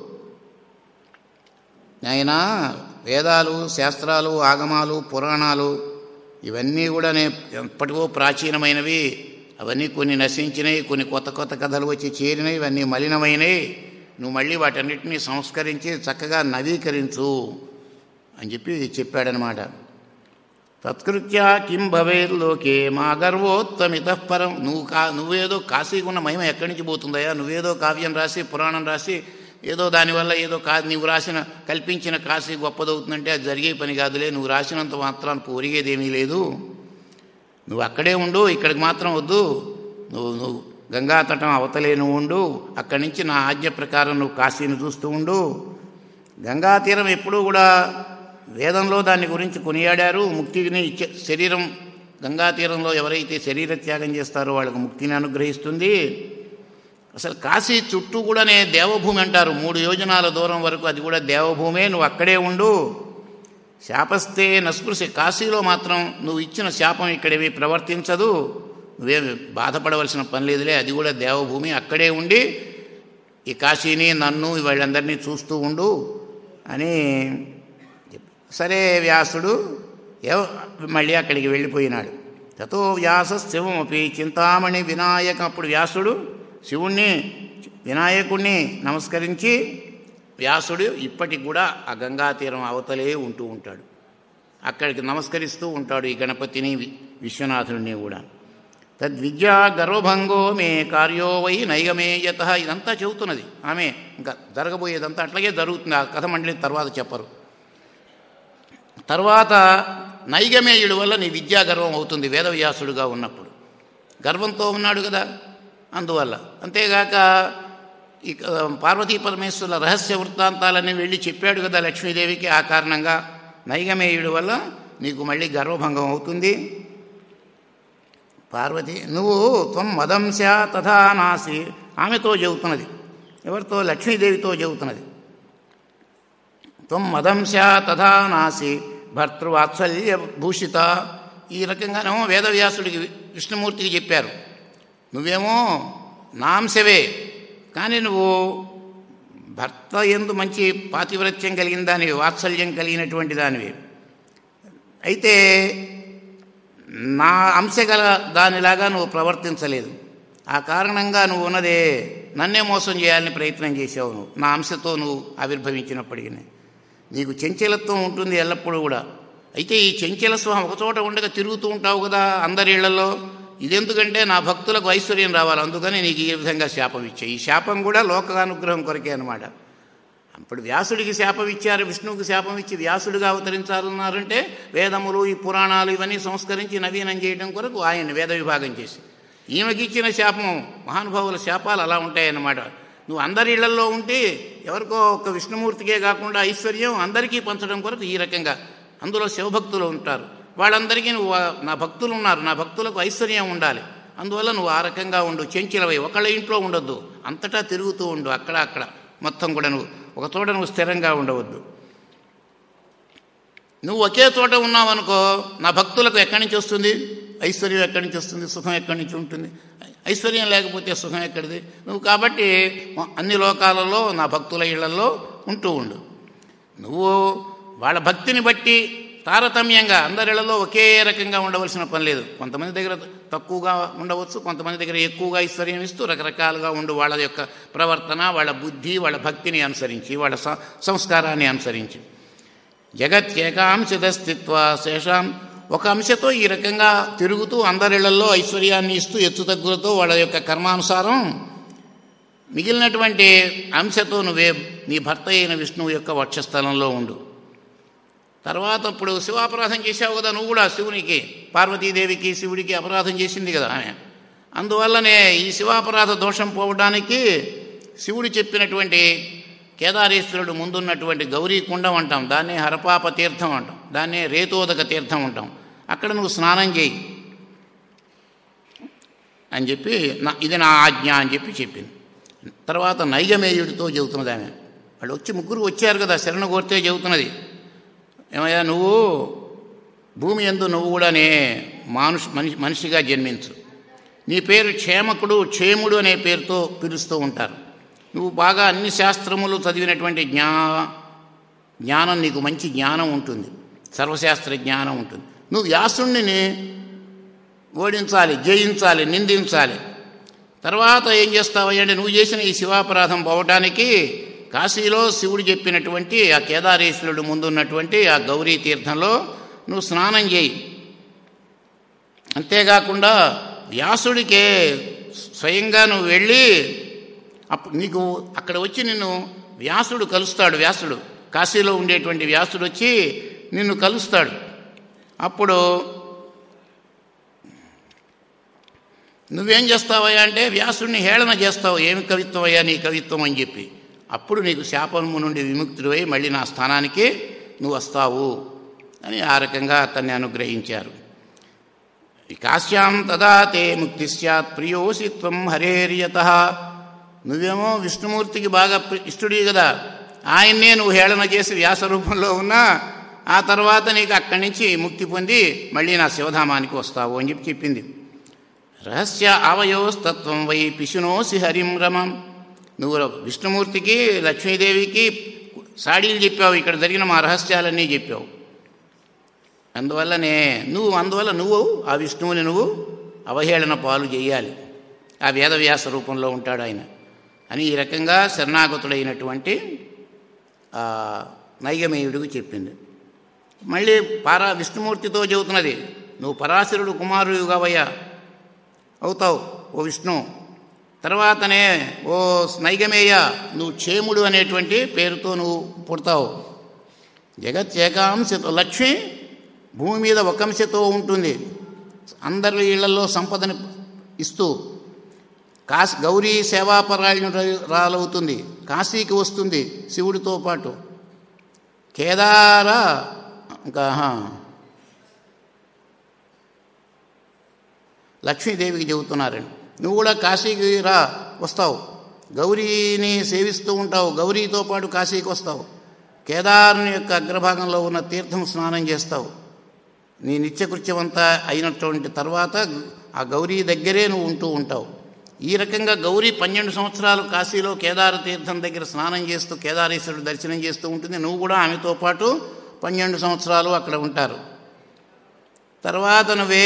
ఆయన వేదాలు శాస్త్రాలు ఆగమాలు పురాణాలు ఇవన్నీ కూడా నే ఎప్పటికో ప్రాచీనమైనవి అవన్నీ కొన్ని నశించినవి కొన్ని కొత్త కొత్త కథలు వచ్చి చేరినవి ఇవన్నీ మలినమైనవి నువ్వు మళ్ళీ వాటన్నిటినీ సంస్కరించి చక్కగా నవీకరించు అని చెప్పి చెప్పాడనమాట తత్కృత్య కిం భవేర్లోకే మా గర్వోత్తమిత పరం నువ్వు కా నువ్వేదో కాశీకి ఉన్న మహిమ ఎక్కడి నుంచి పోతుందయ్యా నువ్వేదో కావ్యం రాసి పురాణం రాసి ఏదో దానివల్ల ఏదో కా నువ్వు రాసిన కల్పించిన కాశీ గొప్పదవుతుందంటే అది జరిగే పని కాదులే నువ్వు రాసినంత మాత్రానికి ఒరిగేదేమీ లేదు నువ్వు అక్కడే ఉండు ఇక్కడికి మాత్రం వద్దు నువ్వు నువ్వు గంగా తటం అవతలే నువ్వు ఉండు అక్కడి నుంచి నా ఆజ్ఞ ప్రకారం నువ్వు కాశీని చూస్తూ ఉండు గంగా తీరం ఎప్పుడూ కూడా వేదంలో దాని గురించి కొనియాడారు ముక్తిని ఇచ్చే శరీరం గంగా తీరంలో ఎవరైతే శరీర త్యాగం చేస్తారో వాళ్ళకు ముక్తిని అనుగ్రహిస్తుంది అసలు కాశీ చుట్టూ కూడానే దేవభూమి అంటారు మూడు యోజనాల దూరం వరకు అది కూడా దేవభూమే నువ్వు అక్కడే ఉండు శాపస్తే నస్పృశ కాశీలో మాత్రం నువ్వు ఇచ్చిన శాపం ఇక్కడేవి ప్రవర్తించదు నువ్వేమి బాధపడవలసిన పని లేదులే అది కూడా దేవభూమి అక్కడే ఉండి ఈ కాశీని నన్ను వీళ్ళందరినీ చూస్తూ ఉండు అని సరే వ్యాసుడు ఎవ మళ్ళీ అక్కడికి వెళ్ళిపోయినాడు తతో వ్యాస శివమపి చింతామణి వినాయక అప్పుడు వ్యాసుడు శివుణ్ణి వినాయకుణ్ణి నమస్కరించి వ్యాసుడు ఇప్పటికి కూడా ఆ గంగా తీరం అవతలే ఉంటూ ఉంటాడు అక్కడికి నమస్కరిస్తూ ఉంటాడు ఈ గణపతిని వి- విశ్వనాథుడిని కూడా తద్విద్యా గర్వభంగో మే కార్యో వై నైగమేయత ఇదంతా చెబుతున్నది ఆమె ఇంకా జరగబోయేదంతా అట్లాగే జరుగుతుంది ఆ కథ మండలి తర్వాత చెప్పరు తర్వాత నైగమేయుడి వల్ల నీ విద్యా గర్వం అవుతుంది వేదవ్యాసుడుగా ఉన్నప్పుడు గర్వంతో ఉన్నాడు కదా అందువల్ల అంతేగాక ఈ పార్వతీ పరమేశ్వరుల రహస్య వృత్తాంతాలన్నీ వెళ్ళి చెప్పాడు కదా లక్ష్మీదేవికి ఆ కారణంగా నైగమేయుడి వల్ల నీకు మళ్ళీ గర్వభంగం అవుతుంది పార్వతి నువ్వు త్వం మదంశ తథా నాసి ఆమెతో చెబుతున్నది ఎవరితో లక్ష్మీదేవితో చెబుతున్నది త్వం మదంశ తథా నాసి భర్తృవాత్సల్య భూషిత ఈ రకంగానేమో వేదవ్యాసుడికి విష్ణుమూర్తికి చెప్పారు నువ్వేమో నాంశవే కానీ నువ్వు భర్త ఎందు మంచి పాతివ్రత్యం కలిగిన దానివి వాత్సల్యం కలిగినటువంటి దానివి అయితే నా అంశ గల దానిలాగా నువ్వు ప్రవర్తించలేదు ఆ కారణంగా నువ్వు ఉన్నదే నన్నే మోసం చేయాలని ప్రయత్నం చేసావు నువ్వు నా అంశతో నువ్వు ఆవిర్భవించినప్పటికీ నీకు చంచలత్వం ఉంటుంది ఎల్లప్పుడూ కూడా అయితే ఈ చంచల స్వామి ఒకచోట ఉండగా తిరుగుతూ ఉంటావు కదా అందరి ఇళ్లలో ఇదెందుకంటే నా భక్తులకు ఐశ్వర్యం రావాలి అందుకని నీకు ఈ విధంగా శాపం ఇచ్చాయి ఈ శాపం కూడా లోకానుగ్రహం కొరకే అనమాట అప్పుడు వ్యాసుడికి శాపం ఇచ్చారు విష్ణువుకి శాపం ఇచ్చి వ్యాసుడిగా అవతరించాలన్నారంటే వేదములు ఈ పురాణాలు ఇవన్నీ సంస్కరించి నవీనం చేయడం కొరకు ఆయన వేద విభాగం చేసి ఈమెకి ఇచ్చిన శాపం మహానుభావుల శాపాలు అలా ఉంటాయన్నమాట నువ్వు అందరి ఇళ్లలో ఉంటే ఎవరికో ఒక విష్ణుమూర్తికే కాకుండా ఐశ్వర్యం అందరికీ పంచడం కొరకు ఈ రకంగా అందులో శివభక్తులు ఉంటారు వాళ్ళందరికీ నువ్వు నా భక్తులు ఉన్నారు నా భక్తులకు ఐశ్వర్యం ఉండాలి అందువల్ల నువ్వు ఆ రకంగా ఉండు చెంచిలవై ఒకళ్ళ ఇంట్లో ఉండొద్దు అంతటా తిరుగుతూ ఉండు అక్కడ అక్కడ మొత్తం కూడా నువ్వు ఒక చోట నువ్వు స్థిరంగా ఉండవద్దు నువ్వు ఒకే చోట ఉన్నావనుకో నా భక్తులకు ఎక్కడి నుంచి వస్తుంది ఐశ్వర్యం ఎక్కడి నుంచి వస్తుంది సుఖం ఎక్కడి నుంచి ఉంటుంది ఐశ్వర్యం లేకపోతే సుఖం ఎక్కడిది నువ్వు కాబట్టి అన్ని లోకాలలో నా భక్తుల ఇళ్లలో ఉంటూ ఉండు నువ్వు వాళ్ళ భక్తిని బట్టి తారతమ్యంగా అందరిళ్లలో ఒకే రకంగా ఉండవలసిన పని లేదు కొంతమంది దగ్గర తక్కువగా ఉండవచ్చు కొంతమంది దగ్గర ఎక్కువగా ఐశ్వర్యం ఇస్తూ రకరకాలుగా ఉండు వాళ్ళ యొక్క ప్రవర్తన వాళ్ళ బుద్ధి వాళ్ళ భక్తిని అనుసరించి వాళ్ళ సంస్కారాన్ని అనుసరించి జగత్యేకాంశతస్థిత్వ శేషాం ఒక అంశతో ఈ రకంగా తిరుగుతూ అందరిళ్లలో ఐశ్వర్యాన్ని ఇస్తూ ఎత్తుతగ్గులతో వాళ్ళ యొక్క కర్మానుసారం మిగిలినటువంటి అంశతో నువ్వే నీ భర్త అయిన విష్ణువు యొక్క వక్షస్థలంలో ఉండు తర్వాత ఇప్పుడు శివాపరాధం చేశావు కదా నువ్వు కూడా శివునికి పార్వతీదేవికి శివుడికి అపరాధం చేసింది కదా ఆమె అందువల్లనే ఈ శివాపరాధ దోషం పోవడానికి శివుడు చెప్పినటువంటి కేదారేశ్వరుడు ముందున్నటువంటి గౌరీ కుండం అంటాం దాన్నే హరపాప తీర్థం అంటాం దాన్నే రేతోదక తీర్థం అంటాం అక్కడ నువ్వు స్నానం చేయి అని చెప్పి నా ఇది నా ఆజ్ఞ అని చెప్పి చెప్పింది తర్వాత నైగమేయుడితో చెబుతున్నది ఆమె వాళ్ళు వచ్చి ముగ్గురు వచ్చారు కదా శరణ కోరితే చెబుతున్నది ఏమయ్యా నువ్వు భూమి ఎందు నువ్వు కూడానే మానుష్ మనిషి మనిషిగా జన్మించు నీ పేరు క్షేమకుడు క్షేముడు అనే పేరుతో పిలుస్తూ ఉంటారు నువ్వు బాగా అన్ని శాస్త్రములు చదివినటువంటి జ్ఞా జ్ఞానం నీకు మంచి జ్ఞానం ఉంటుంది సర్వశాస్త్ర జ్ఞానం ఉంటుంది నువ్వు వ్యాసుణ్ణి ఓడించాలి జయించాలి నిందించాలి తర్వాత ఏం చేస్తావయ్యంటే నువ్వు చేసిన ఈ శివాపరాధం పోవటానికి కాశీలో శివుడు చెప్పినటువంటి ఆ కేదారేశ్వరుడు ముందున్నటువంటి ఆ గౌరీ తీర్థంలో నువ్వు స్నానం చేయి అంతేకాకుండా వ్యాసుడికే స్వయంగా నువ్వు వెళ్ళి అప్పుడు నీకు అక్కడ వచ్చి నిన్ను వ్యాసుడు కలుస్తాడు వ్యాసుడు కాశీలో ఉండేటువంటి వ్యాసుడు వచ్చి నిన్ను కలుస్తాడు అప్పుడు నువ్వేం చేస్తావయ్యా అంటే వ్యాసుడిని హేళన చేస్తావు ఏమి కవిత్వం అయ్యా నీ కవిత్వం అని చెప్పి అప్పుడు నీకు శాపము నుండి విముక్తుడివై మళ్ళీ నా స్థానానికి నువ్వు వస్తావు అని ఆ రకంగా అతన్ని అనుగ్రహించారు కాశ్యాం తదా తే ముక్తి స్యాత్ ప్రియోసి త్వం హరేర్యత నువ్వేమో విష్ణుమూర్తికి బాగా ఇష్టడివి కదా ఆయన్నే నువ్వు హేళన చేసి వ్యాస రూపంలో ఉన్నా ఆ తర్వాత నీకు అక్కడి నుంచి ముక్తి పొంది మళ్ళీ నా శివధామానికి వస్తావు అని చెప్పి చెప్పింది రహస్య అవయోస్తత్వం వై పిశునోసి హరిం రమం నువ్వు విష్ణుమూర్తికి లక్ష్మీదేవికి సాడీలు చెప్పావు ఇక్కడ జరిగిన మా రహస్యాలన్నీ చెప్పావు అందువల్లనే నువ్వు అందువల్ల నువ్వు ఆ విష్ణువుని నువ్వు అవహేళన పాలు చేయాలి ఆ వేదవ్యాస రూపంలో ఉంటాడు ఆయన అని ఈ రకంగా శరణాగతుడైనటువంటి నైగమేయుడికి చెప్పింది మళ్ళీ పారా విష్ణుమూర్తితో చెబుతున్నది నువ్వు పరాశరుడు కుమారుడు కావయ్యా అవుతావు ఓ విష్ణు తర్వాతనే ఓ నైగమేయ నువ్వు క్షేముడు అనేటువంటి పేరుతో నువ్వు పుడతావు జగత్ ఏకాంశతో లక్ష్మి భూమి మీద ఒక అంశతో ఉంటుంది అందరి ఇళ్లలో సంపదని ఇస్తూ కాశీ గౌరీ సేవాపరాయణురాలవుతుంది కాశీకి వస్తుంది శివుడితో పాటు కేదార ఇంకా లక్ష్మీదేవికి చెబుతున్నారండి నువ్వు కూడా కాశీకి రా వస్తావు గౌరీని సేవిస్తూ ఉంటావు గౌరీతో పాటు కాశీకి వస్తావు కేదారుని యొక్క అగ్రభాగంలో ఉన్న తీర్థం స్నానం చేస్తావు నీ నిత్యకృత్యమంతా అయినటువంటి తర్వాత ఆ గౌరీ దగ్గరే నువ్వు ఉంటూ ఉంటావు ఈ రకంగా గౌరీ పన్నెండు సంవత్సరాలు కాశీలో కేదార తీర్థం దగ్గర స్నానం చేస్తూ కేదారేశ్వరుడు దర్శనం చేస్తూ ఉంటుంది నువ్వు కూడా ఆమెతో పాటు పన్నెండు సంవత్సరాలు అక్కడ ఉంటారు తర్వాత నువ్వే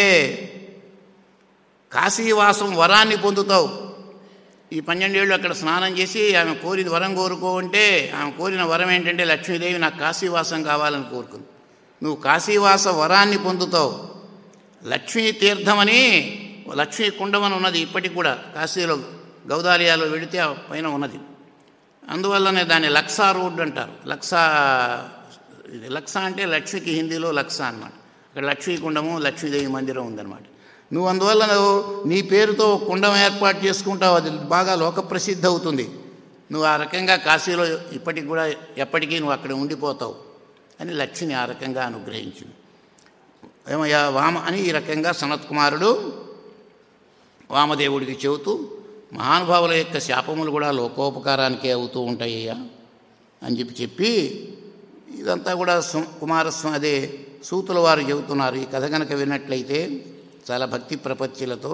కాశీవాసం వరాన్ని పొందుతావు ఈ పన్నెండేళ్ళు అక్కడ స్నానం చేసి ఆమె కోరిన వరం కోరుకో అంటే ఆమె కోరిన వరం ఏంటంటే లక్ష్మీదేవి నాకు కాశీవాసం కావాలని కోరుకుంది నువ్వు కాశీవాస వరాన్ని పొందుతావు లక్ష్మీ తీర్థమని లక్ష్మీ కుండమని ఉన్నది ఇప్పటికి కూడా కాశీలో గౌదాలయాలో వెళితే ఆ పైన ఉన్నది అందువల్లనే దాన్ని లక్సా రోడ్ అంటారు లక్సా ఇది లక్సా అంటే లక్ష్మికి హిందీలో లక్సా అన్నమాట అక్కడ లక్ష్మీ కుండము లక్ష్మీదేవి మందిరం ఉందన్నమాట నువ్వు అందువల్ల నువ్వు నీ పేరుతో ఒక కుండం ఏర్పాటు చేసుకుంటావు అది బాగా లోకప్రసిద్ధి అవుతుంది నువ్వు ఆ రకంగా కాశీలో ఇప్పటికి కూడా ఎప్పటికీ నువ్వు అక్కడ ఉండిపోతావు అని లక్ష్మిని ఆ రకంగా అనుగ్రహించింది ఏమయ్యా వామ అని ఈ రకంగా సనత్ కుమారుడు వామదేవుడికి చెబుతూ మహానుభావుల యొక్క శాపములు కూడా లోకోపకారానికే అవుతూ ఉంటాయ్యా అని చెప్పి చెప్పి ఇదంతా కూడా సు- కుమారస్వామి అదే సూతుల వారు చెబుతున్నారు ఈ కథ కనుక విన్నట్లయితే చాలా భక్తి ప్రపత్తులతో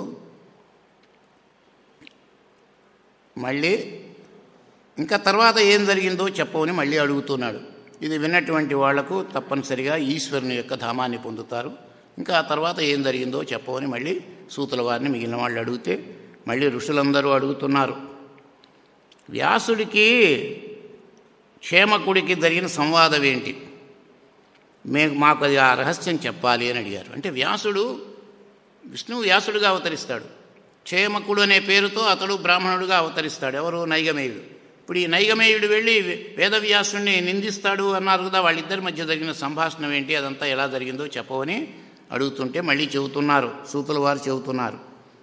మళ్ళీ ఇంకా తర్వాత ఏం జరిగిందో చెప్పమని మళ్ళీ అడుగుతున్నాడు ఇది విన్నటువంటి వాళ్లకు తప్పనిసరిగా ఈశ్వరుని యొక్క ధామాన్ని పొందుతారు ఇంకా ఆ తర్వాత ఏం జరిగిందో చెప్పమని మళ్ళీ సూతుల వారిని మిగిలిన వాళ్ళు అడిగితే మళ్ళీ ఋషులందరూ అడుగుతున్నారు వ్యాసుడికి క్షేమకుడికి జరిగిన సంవాదం ఏంటి మేము మాకు అది ఆ రహస్యం చెప్పాలి అని అడిగారు అంటే వ్యాసుడు విష్ణువు వ్యాసుడుగా అవతరిస్తాడు క్షేమకుడు అనే పేరుతో అతడు బ్రాహ్మణుడుగా అవతరిస్తాడు ఎవరు నైగమేయుడు ఇప్పుడు ఈ నైగమేయుడు వెళ్ళి వేదవ్యాసుడిని నిందిస్తాడు అన్నారు కదా వాళ్ళిద్దరి మధ్య జరిగిన సంభాషణ ఏంటి అదంతా ఎలా జరిగిందో చెప్పవని అడుగుతుంటే మళ్ళీ చెబుతున్నారు సూతుల వారు చెబుతున్నారు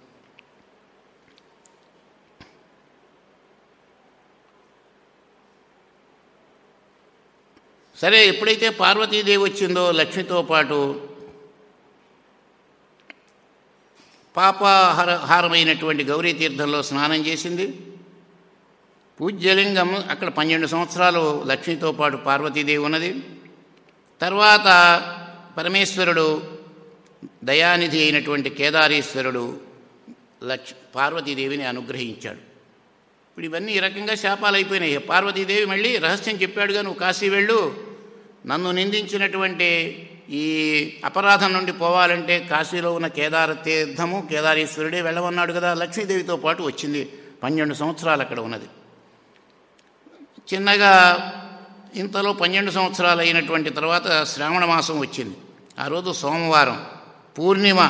సరే ఎప్పుడైతే పార్వతీదేవి వచ్చిందో లక్ష్మితో పాటు పాపహార హారమైనటువంటి గౌరీ తీర్థంలో స్నానం చేసింది పూజ్యలింగం అక్కడ పన్నెండు సంవత్సరాలు లక్ష్మితో పాటు పార్వతీదేవి ఉన్నది తర్వాత పరమేశ్వరుడు దయానిధి అయినటువంటి కేదారేశ్వరుడు లక్ష్ పార్వతీదేవిని అనుగ్రహించాడు ఇప్పుడు ఇవన్నీ ఈ రకంగా శాపాలు అయిపోయినాయి పార్వతీదేవి మళ్ళీ రహస్యం చెప్పాడుగా నువ్వు కాశీ వెళ్ళు నన్ను నిందించినటువంటి ఈ అపరాధం నుండి పోవాలంటే కాశీలో ఉన్న కేదార తీర్థము కేదారేశ్వరుడే వెళ్ళమన్నాడు కదా లక్ష్మీదేవితో పాటు వచ్చింది పన్నెండు సంవత్సరాలు అక్కడ ఉన్నది చిన్నగా ఇంతలో పన్నెండు సంవత్సరాలు అయినటువంటి తర్వాత శ్రావణ మాసం వచ్చింది ఆ రోజు సోమవారం పూర్ణిమ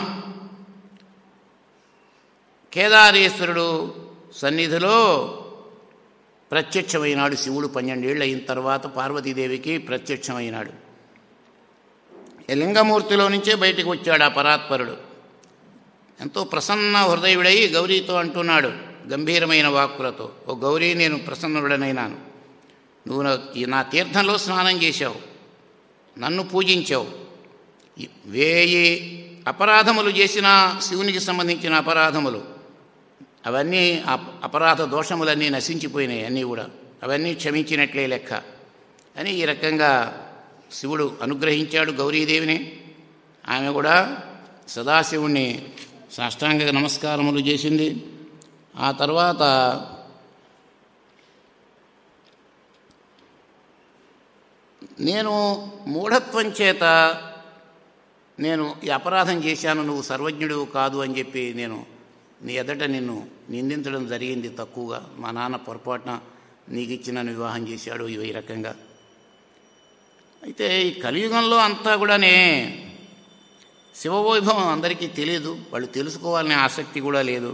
కేదారేశ్వరుడు సన్నిధిలో ప్రత్యక్షమైనాడు శివుడు పన్నెండేళ్ళు అయిన తర్వాత పార్వతీదేవికి ప్రత్యక్షమైనాడు ఈ లింగమూర్తిలో నుంచే బయటికి వచ్చాడు ఆ పరాత్పరుడు ఎంతో ప్రసన్న హృదయుడై గౌరీతో అంటున్నాడు గంభీరమైన వాక్కులతో ఓ గౌరీ నేను ప్రసన్నుడనైనాను నువ్వు నా- ఈ నా తీర్థంలో స్నానం చేశావు నన్ను పూజించావు ఈ వేయి అపరాధములు చేసిన శివునికి సంబంధించిన అపరాధములు అవన్నీ అప- అపరాధ దోషములన్నీ నశించిపోయినాయి అన్నీ కూడా అవన్నీ క్షమించినట్లే లెక్క అని ఈ రకంగా శివుడు అనుగ్రహించాడు గౌరీదేవిని ఆమె కూడా సదాశివుణ్ణి సాష్టాంగ నమస్కారములు చేసింది ఆ తర్వాత నేను మూఢత్వం చేత నేను ఈ అపరాధం చేశాను నువ్వు సర్వజ్ఞుడు కాదు అని చెప్పి నేను నీ ఎదట నిన్ను నిందించడం జరిగింది తక్కువగా మా నాన్న పొరపాటున నీకు ఇచ్చి నన్ను వివాహం చేశాడు ఈ రకంగా అయితే ఈ కలియుగంలో అంతా కూడానే శివవైభవం అందరికీ తెలియదు వాళ్ళు తెలుసుకోవాలనే ఆసక్తి కూడా లేదు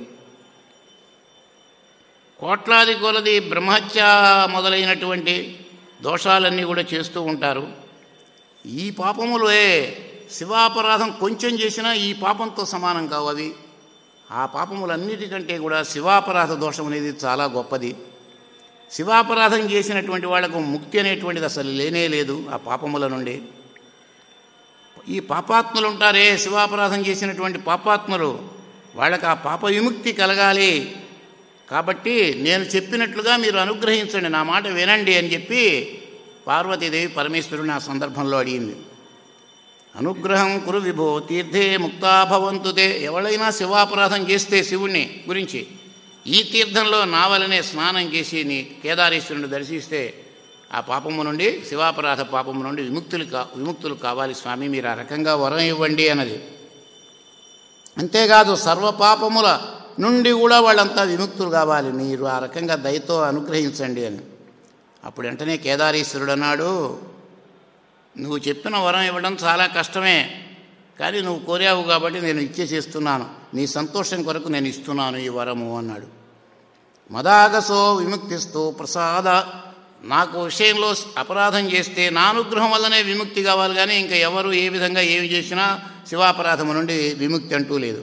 కోట్లాది కొలది బ్రహ్మహత్య మొదలైనటువంటి దోషాలన్నీ కూడా చేస్తూ ఉంటారు ఈ పాపములే శివాపరాధం కొంచెం చేసినా ఈ పాపంతో సమానం కావు అవి ఆ పాపములన్నిటికంటే కూడా శివాపరాధ దోషం అనేది చాలా గొప్పది శివాపరాధం చేసినటువంటి వాళ్లకు ముక్తి అనేటువంటిది అసలు లేనే లేదు ఆ పాపముల నుండి ఈ పాపాత్ములు ఉంటారే శివాపరాధం చేసినటువంటి పాపాత్ములు వాళ్ళకి ఆ పాప విముక్తి కలగాలి కాబట్టి నేను చెప్పినట్లుగా మీరు అనుగ్రహించండి నా మాట వినండి అని చెప్పి పార్వతీదేవి పరమేశ్వరుని ఆ సందర్భంలో అడిగింది అనుగ్రహం కురు విభో తీర్థే ముక్తాభవంతుతే ఎవరైనా శివాపరాధం చేస్తే శివుణ్ణి గురించి ఈ తీర్థంలో నావలనే స్నానం చేసి నీ కేదారేశ్వరుని దర్శిస్తే ఆ పాపము నుండి శివాపరాధ పాపము నుండి విముక్తులు కా విముక్తులు కావాలి స్వామి మీరు ఆ రకంగా వరం ఇవ్వండి అన్నది అంతేకాదు సర్వ పాపముల నుండి కూడా వాళ్ళంతా విముక్తులు కావాలి మీరు ఆ రకంగా దయతో అనుగ్రహించండి అని అప్పుడు వెంటనే కేదారేశ్వరుడు అన్నాడు నువ్వు చెప్పిన వరం ఇవ్వడం చాలా కష్టమే కానీ నువ్వు కోరావు కాబట్టి నేను ఇచ్చేసేస్తున్నాను నీ సంతోషం కొరకు నేను ఇస్తున్నాను ఈ వరము అన్నాడు మదాగసో విముక్తిస్తూ ప్రసాద నాకు విషయంలో అపరాధం చేస్తే నా అనుగ్రహం వల్లనే విముక్తి కావాలి కానీ ఇంకా ఎవరు ఏ విధంగా ఏమి చేసినా శివాపరాధము నుండి విముక్తి అంటూ లేదు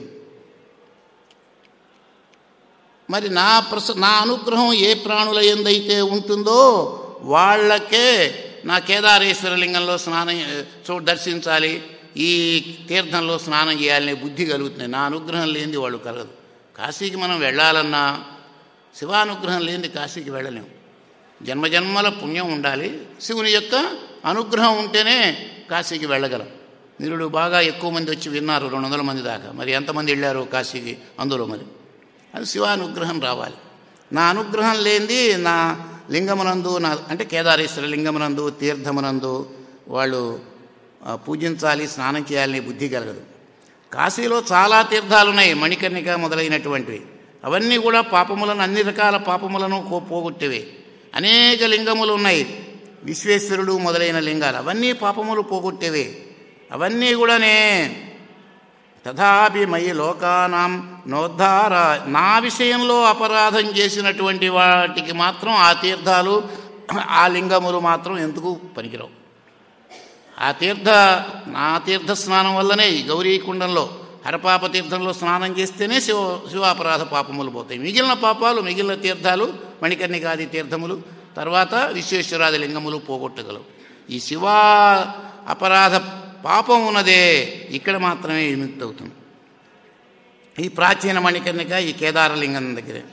మరి నా ప్రస నా అనుగ్రహం ఏ ప్రాణుల ఎందైతే ఉంటుందో వాళ్ళకే నా కేదారేశ్వర లింగంలో స్నానం చూ దర్శించాలి ఈ తీర్థంలో స్నానం చేయాలనే బుద్ధి కలుగుతుంది నా అనుగ్రహం లేనిది వాళ్ళు కలగదు కాశీకి మనం వెళ్ళాలన్నా శివానుగ్రహం లేనిది కాశీకి వెళ్ళలేము జన్మజన్మల పుణ్యం ఉండాలి శివుని యొక్క అనుగ్రహం ఉంటేనే కాశీకి వెళ్ళగలం నిరుడు బాగా ఎక్కువ మంది వచ్చి విన్నారు రెండు వందల మంది దాకా మరి ఎంతమంది వెళ్ళారు కాశీకి అందులో మరి అది శివానుగ్రహం రావాలి నా అనుగ్రహం లేనిది నా లింగమునందు నా అంటే కేదారేశ్వర లింగమునందు తీర్థమునందు వాళ్ళు ఆ, పూజించాలి స్నానం చేయాలనే బుద్ధి కలగదు కాశీలో చాలా తీర్థాలు ఉన్నాయి మణికర్ణిక మొదలైనటువంటివి అవన్నీ కూడా పాపములను అన్ని రకాల పాపములను కో- పోగొట్టేవే అనేక లింగములు ఉన్నాయి విశ్వేశ్వరుడు మొదలైన లింగాలు అవన్నీ పాపములు పోగొట్టేవే అవన్నీ కూడానే తథాపి మయి లోకానాం నోద్ధార నా విషయంలో అపరాధం చేసినటువంటి వాటికి మాత్రం ఆ తీర్థాలు ఆ లింగములు మాత్రం ఎందుకు పనికిరావు ఆ తీర్థ నా తీర్థ స్నానం వల్లనే ఈ గౌరీకుండంలో హరపాప తీర్థంలో స్నానం చేస్తేనే శివ శివాపరాధ పాపములు పోతాయి మిగిలిన పాపాలు మిగిలిన తీర్థాలు మణికర్ణికాది తీర్థములు తర్వాత విశ్వేశ్వరాది లింగములు పోగొట్టగలవు ఈ శివా అపరాధ పాపం ఉన్నదే ఇక్కడ మాత్రమే విముక్తి అవుతుంది ఈ ప్రాచీన మణికర్ణిక ఈ కేదారలింగం దగ్గరే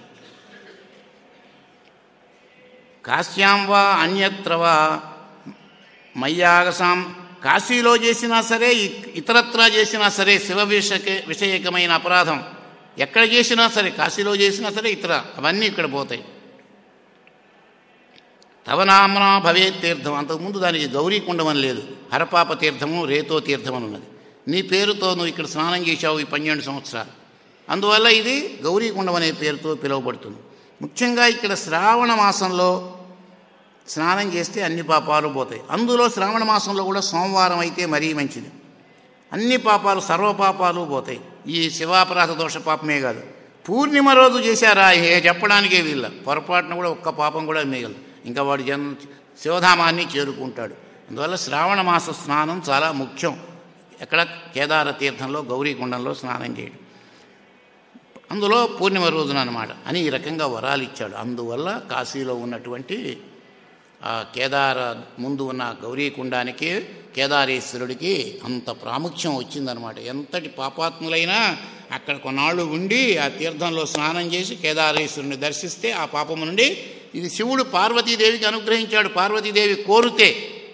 కాశ్యాం వా అన్యత్ర వా మయ్యాగసాం కాశీలో చేసినా సరే ఇ- ఇతరత్రా చేసినా సరే శివ విషక విషయకమైన అపరాధం ఎక్కడ చేసినా సరే కాశీలో చేసినా సరే ఇతర అవన్నీ ఇక్కడ పోతాయి తవనామన భవే తీర్థం అంతకుముందు దానికి గౌరీకుండం అని లేదు హరపాప తీర్థము రేతో తీర్థం అని ఉన్నది నీ పేరుతో నువ్వు ఇక్కడ స్నానం చేశావు ఈ పన్నెండు సంవత్సరాలు అందువల్ల ఇది గౌరీకుండం అనే పేరుతో పిలువబడుతుంది ముఖ్యంగా ఇక్కడ శ్రావణ మాసంలో స్నానం చేస్తే అన్ని పాపాలు పోతాయి అందులో శ్రావణ మాసంలో కూడా సోమవారం అయితే మరీ మంచిది అన్ని పాపాలు సర్వ పాపాలు పోతాయి ఈ శివాపరాధ దోష పాపమే కాదు పూర్ణిమ రోజు చేశారా ఏ చెప్పడానికే వీళ్ళ పొరపాటున కూడా ఒక్క పాపం కూడా మిగలదు ఇంకా వాడు జన్ శివధామాన్ని చేరుకుంటాడు అందువల్ల శ్రావణ మాస స్నానం చాలా ముఖ్యం ఎక్కడ కేదార తీర్థంలో గౌరీకుండంలో స్నానం చేయడం అందులో పూర్ణిమ రోజున అనమాట అని ఈ రకంగా వరాలు ఇచ్చాడు అందువల్ల కాశీలో ఉన్నటువంటి ఆ కేదార ముందు ఉన్న గౌరీకుండానికి కేదారేశ్వరుడికి అంత ప్రాముఖ్యం వచ్చిందనమాట ఎంతటి పాపాత్ములైనా అక్కడ కొన్నాళ్ళు ఉండి ఆ తీర్థంలో స్నానం చేసి కేదారేశ్వరుని దర్శిస్తే ఆ పాపము నుండి ఇది శివుడు పార్వతీదేవికి అనుగ్రహించాడు పార్వతీదేవి కోరితే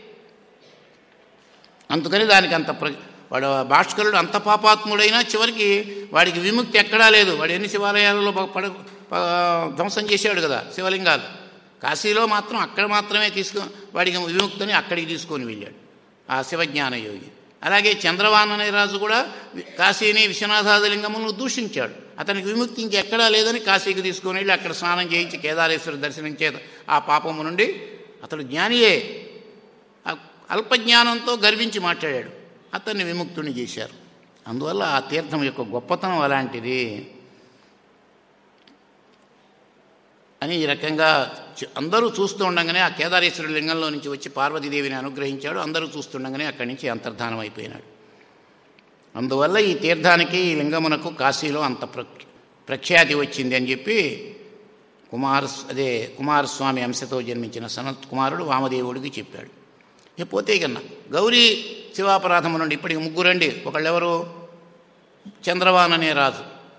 అందుకని దానికి అంత ప్ర వాడు భాస్కరుడు అంత పాపాత్ముడైనా చివరికి వాడికి విముక్తి ఎక్కడా లేదు వాడు ఎన్ని శివాలయాలలో ప- పడ ప- ధ్వంసం చేశాడు కదా శివలింగాలు కాశీలో మాత్రం అక్కడ మాత్రమే తీసుకు వాడికి విముక్తిని అక్కడికి తీసుకొని వెళ్ళాడు ఆ శివజ్ఞాన యోగి అలాగే చంద్రవాన్ అనే రాజు కూడా వి- కాశీని విశ్వనాథాదిలింగమును దూషించాడు అతనికి విముక్తి ఇంకెక్కడా లేదని కాశీకి తీసుకొని వెళ్ళి అక్కడ స్నానం చేయించి కేదారేశ్వర దర్శనం చేత ఆ పాపము నుండి అతడు జ్ఞానియే ఆ అల్పజ్ఞానంతో గర్వించి మాట్లాడాడు అతన్ని విముక్తుని చేశారు అందువల్ల ఆ తీర్థం యొక్క గొప్పతనం అలాంటిది అని ఈ రకంగా చ- అందరూ చూస్తూ ఉండగానే ఆ కేదారేశ్వర లింగంలో నుంచి వచ్చి పార్వతీదేవిని అనుగ్రహించాడు అందరూ చూస్తుండగానే అక్కడి నుంచి అంతర్ధానం అయిపోయినాడు అందువల్ల ఈ తీర్థానికి ఈ లింగమునకు కాశీలో అంత ప్ర ప్రఖ్యాతి వచ్చింది అని చెప్పి కుమార అదే కుమారస్వామి అంశతో జన్మించిన సనత్ కుమారుడు వామదేవుడికి చెప్పాడు ఇక పోతే కన్నా గౌరీ శివాపరాధము నుండి ఇప్పటికి ముగ్గురండి ఒకళ్ళెవరు చంద్రవాన్ అనే రాజు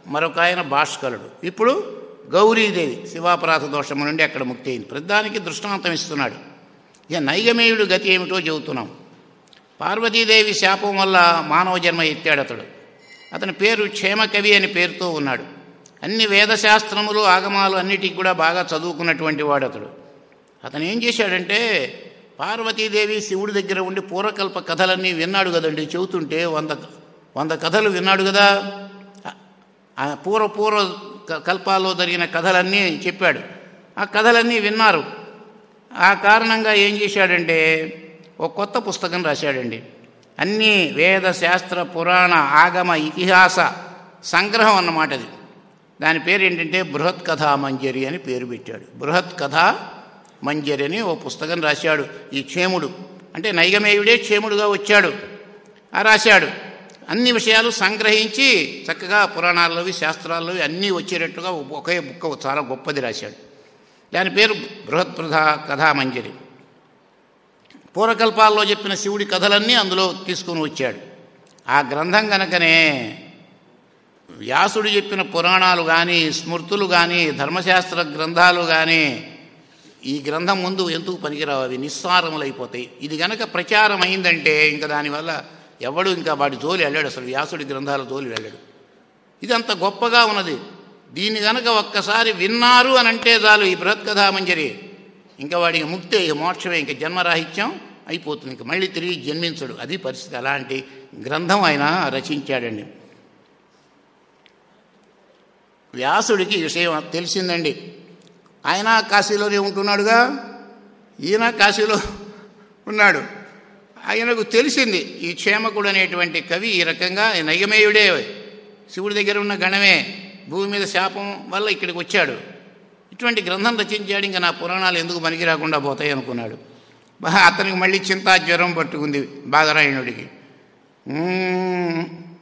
మరొక ఆయన భాస్కరుడు ఇప్పుడు గౌరీదేవి శివాపరాధ దోషము నుండి అక్కడ ముక్తి అయింది ప్రతిదానికి దృష్టాంతం ఇస్తున్నాడు ఇక నైగమేయుడు గతి ఏమిటో చెబుతున్నాం పార్వతీదేవి శాపం వల్ల మానవ జన్మ ఎత్తాడు అతడు అతని పేరు క్షేమకవి అని పేరుతో ఉన్నాడు అన్ని వేదశాస్త్రములు ఆగమాలు అన్నిటికి కూడా బాగా చదువుకున్నటువంటి వాడు అతడు అతను ఏం చేశాడంటే పార్వతీదేవి శివుడి దగ్గర ఉండి పూర్వకల్ప కథలన్నీ విన్నాడు కదండి చెబుతుంటే వంద వంద కథలు విన్నాడు కదా ఆ పూర్వ పూర్వ క- కల్పాల్లో జరిగిన కథలన్నీ చెప్పాడు ఆ కథలన్నీ విన్నారు ఆ కారణంగా ఏం చేశాడంటే ఒక కొత్త పుస్తకం రాశాడండి అన్ని వేద శాస్త్ర పురాణ ఆగమ ఇతిహాస సంగ్రహం అన్నమాట అది దాని పేరు ఏంటంటే బృహత్ కథా మంజరి అని పేరు పెట్టాడు బృహత్ కథా మంజరి అని ఓ పుస్తకం రాశాడు ఈ క్షేముడు అంటే నైగమేయుడే క్షేముడుగా వచ్చాడు ఆ రాశాడు అన్ని విషయాలు సంగ్రహించి చక్కగా పురాణాల్లోవి శాస్త్రాల్లోవి అన్నీ వచ్చేటట్టుగా ఒకే బుక్క చాలా గొప్పది రాశాడు దాని పేరు బృహత్ ప్రధా కథామంజరి పూర్వకల్పాల్లో చెప్పిన శివుడి కథలన్నీ అందులో తీసుకుని వచ్చాడు ఆ గ్రంథం కనుకనే వ్యాసుడు చెప్పిన పురాణాలు కానీ స్మృతులు కానీ ధర్మశాస్త్ర గ్రంథాలు కానీ ఈ గ్రంథం ముందు ఎందుకు పనికిరావు అవి నిస్సారములైపోతాయి ఇది గనక ప్రచారం అయిందంటే ఇంకా దానివల్ల ఎవడు ఇంకా వాడి జోలి వెళ్ళాడు అసలు వ్యాసుడి గ్రంథాల జోలి వెళ్ళాడు ఇది అంత గొప్పగా ఉన్నది దీన్ని గనక ఒక్కసారి విన్నారు అని అంటే చాలు ఈ బృహత్కథామంజరి ఇంకా వాడికి ముక్తి ఇక మోక్షమే ఇంకా జన్మరాహిత్యం అయిపోతుంది ఇంకా మళ్ళీ తిరిగి జన్మించడు అది పరిస్థితి అలాంటి గ్రంథం ఆయన రచించాడండి వ్యాసుడికి ఈ విషయం తెలిసిందండి ఆయన కాశీలోనే ఉంటున్నాడుగా ఈయన కాశీలో ఉన్నాడు ఆయనకు తెలిసింది ఈ క్షేమకుడు అనేటువంటి కవి ఈ రకంగా నయమేయుడే శివుడి దగ్గర ఉన్న గణమే భూమి మీద శాపం వల్ల ఇక్కడికి వచ్చాడు ఇటువంటి గ్రంథం రచించాడు ఇంకా నా పురాణాలు ఎందుకు పనికి రాకుండా పోతాయి అనుకున్నాడు బా- అతనికి మళ్ళీ చింతా జ్వరం పట్టుకుంది బాదరాయణుడికి మ్మ్.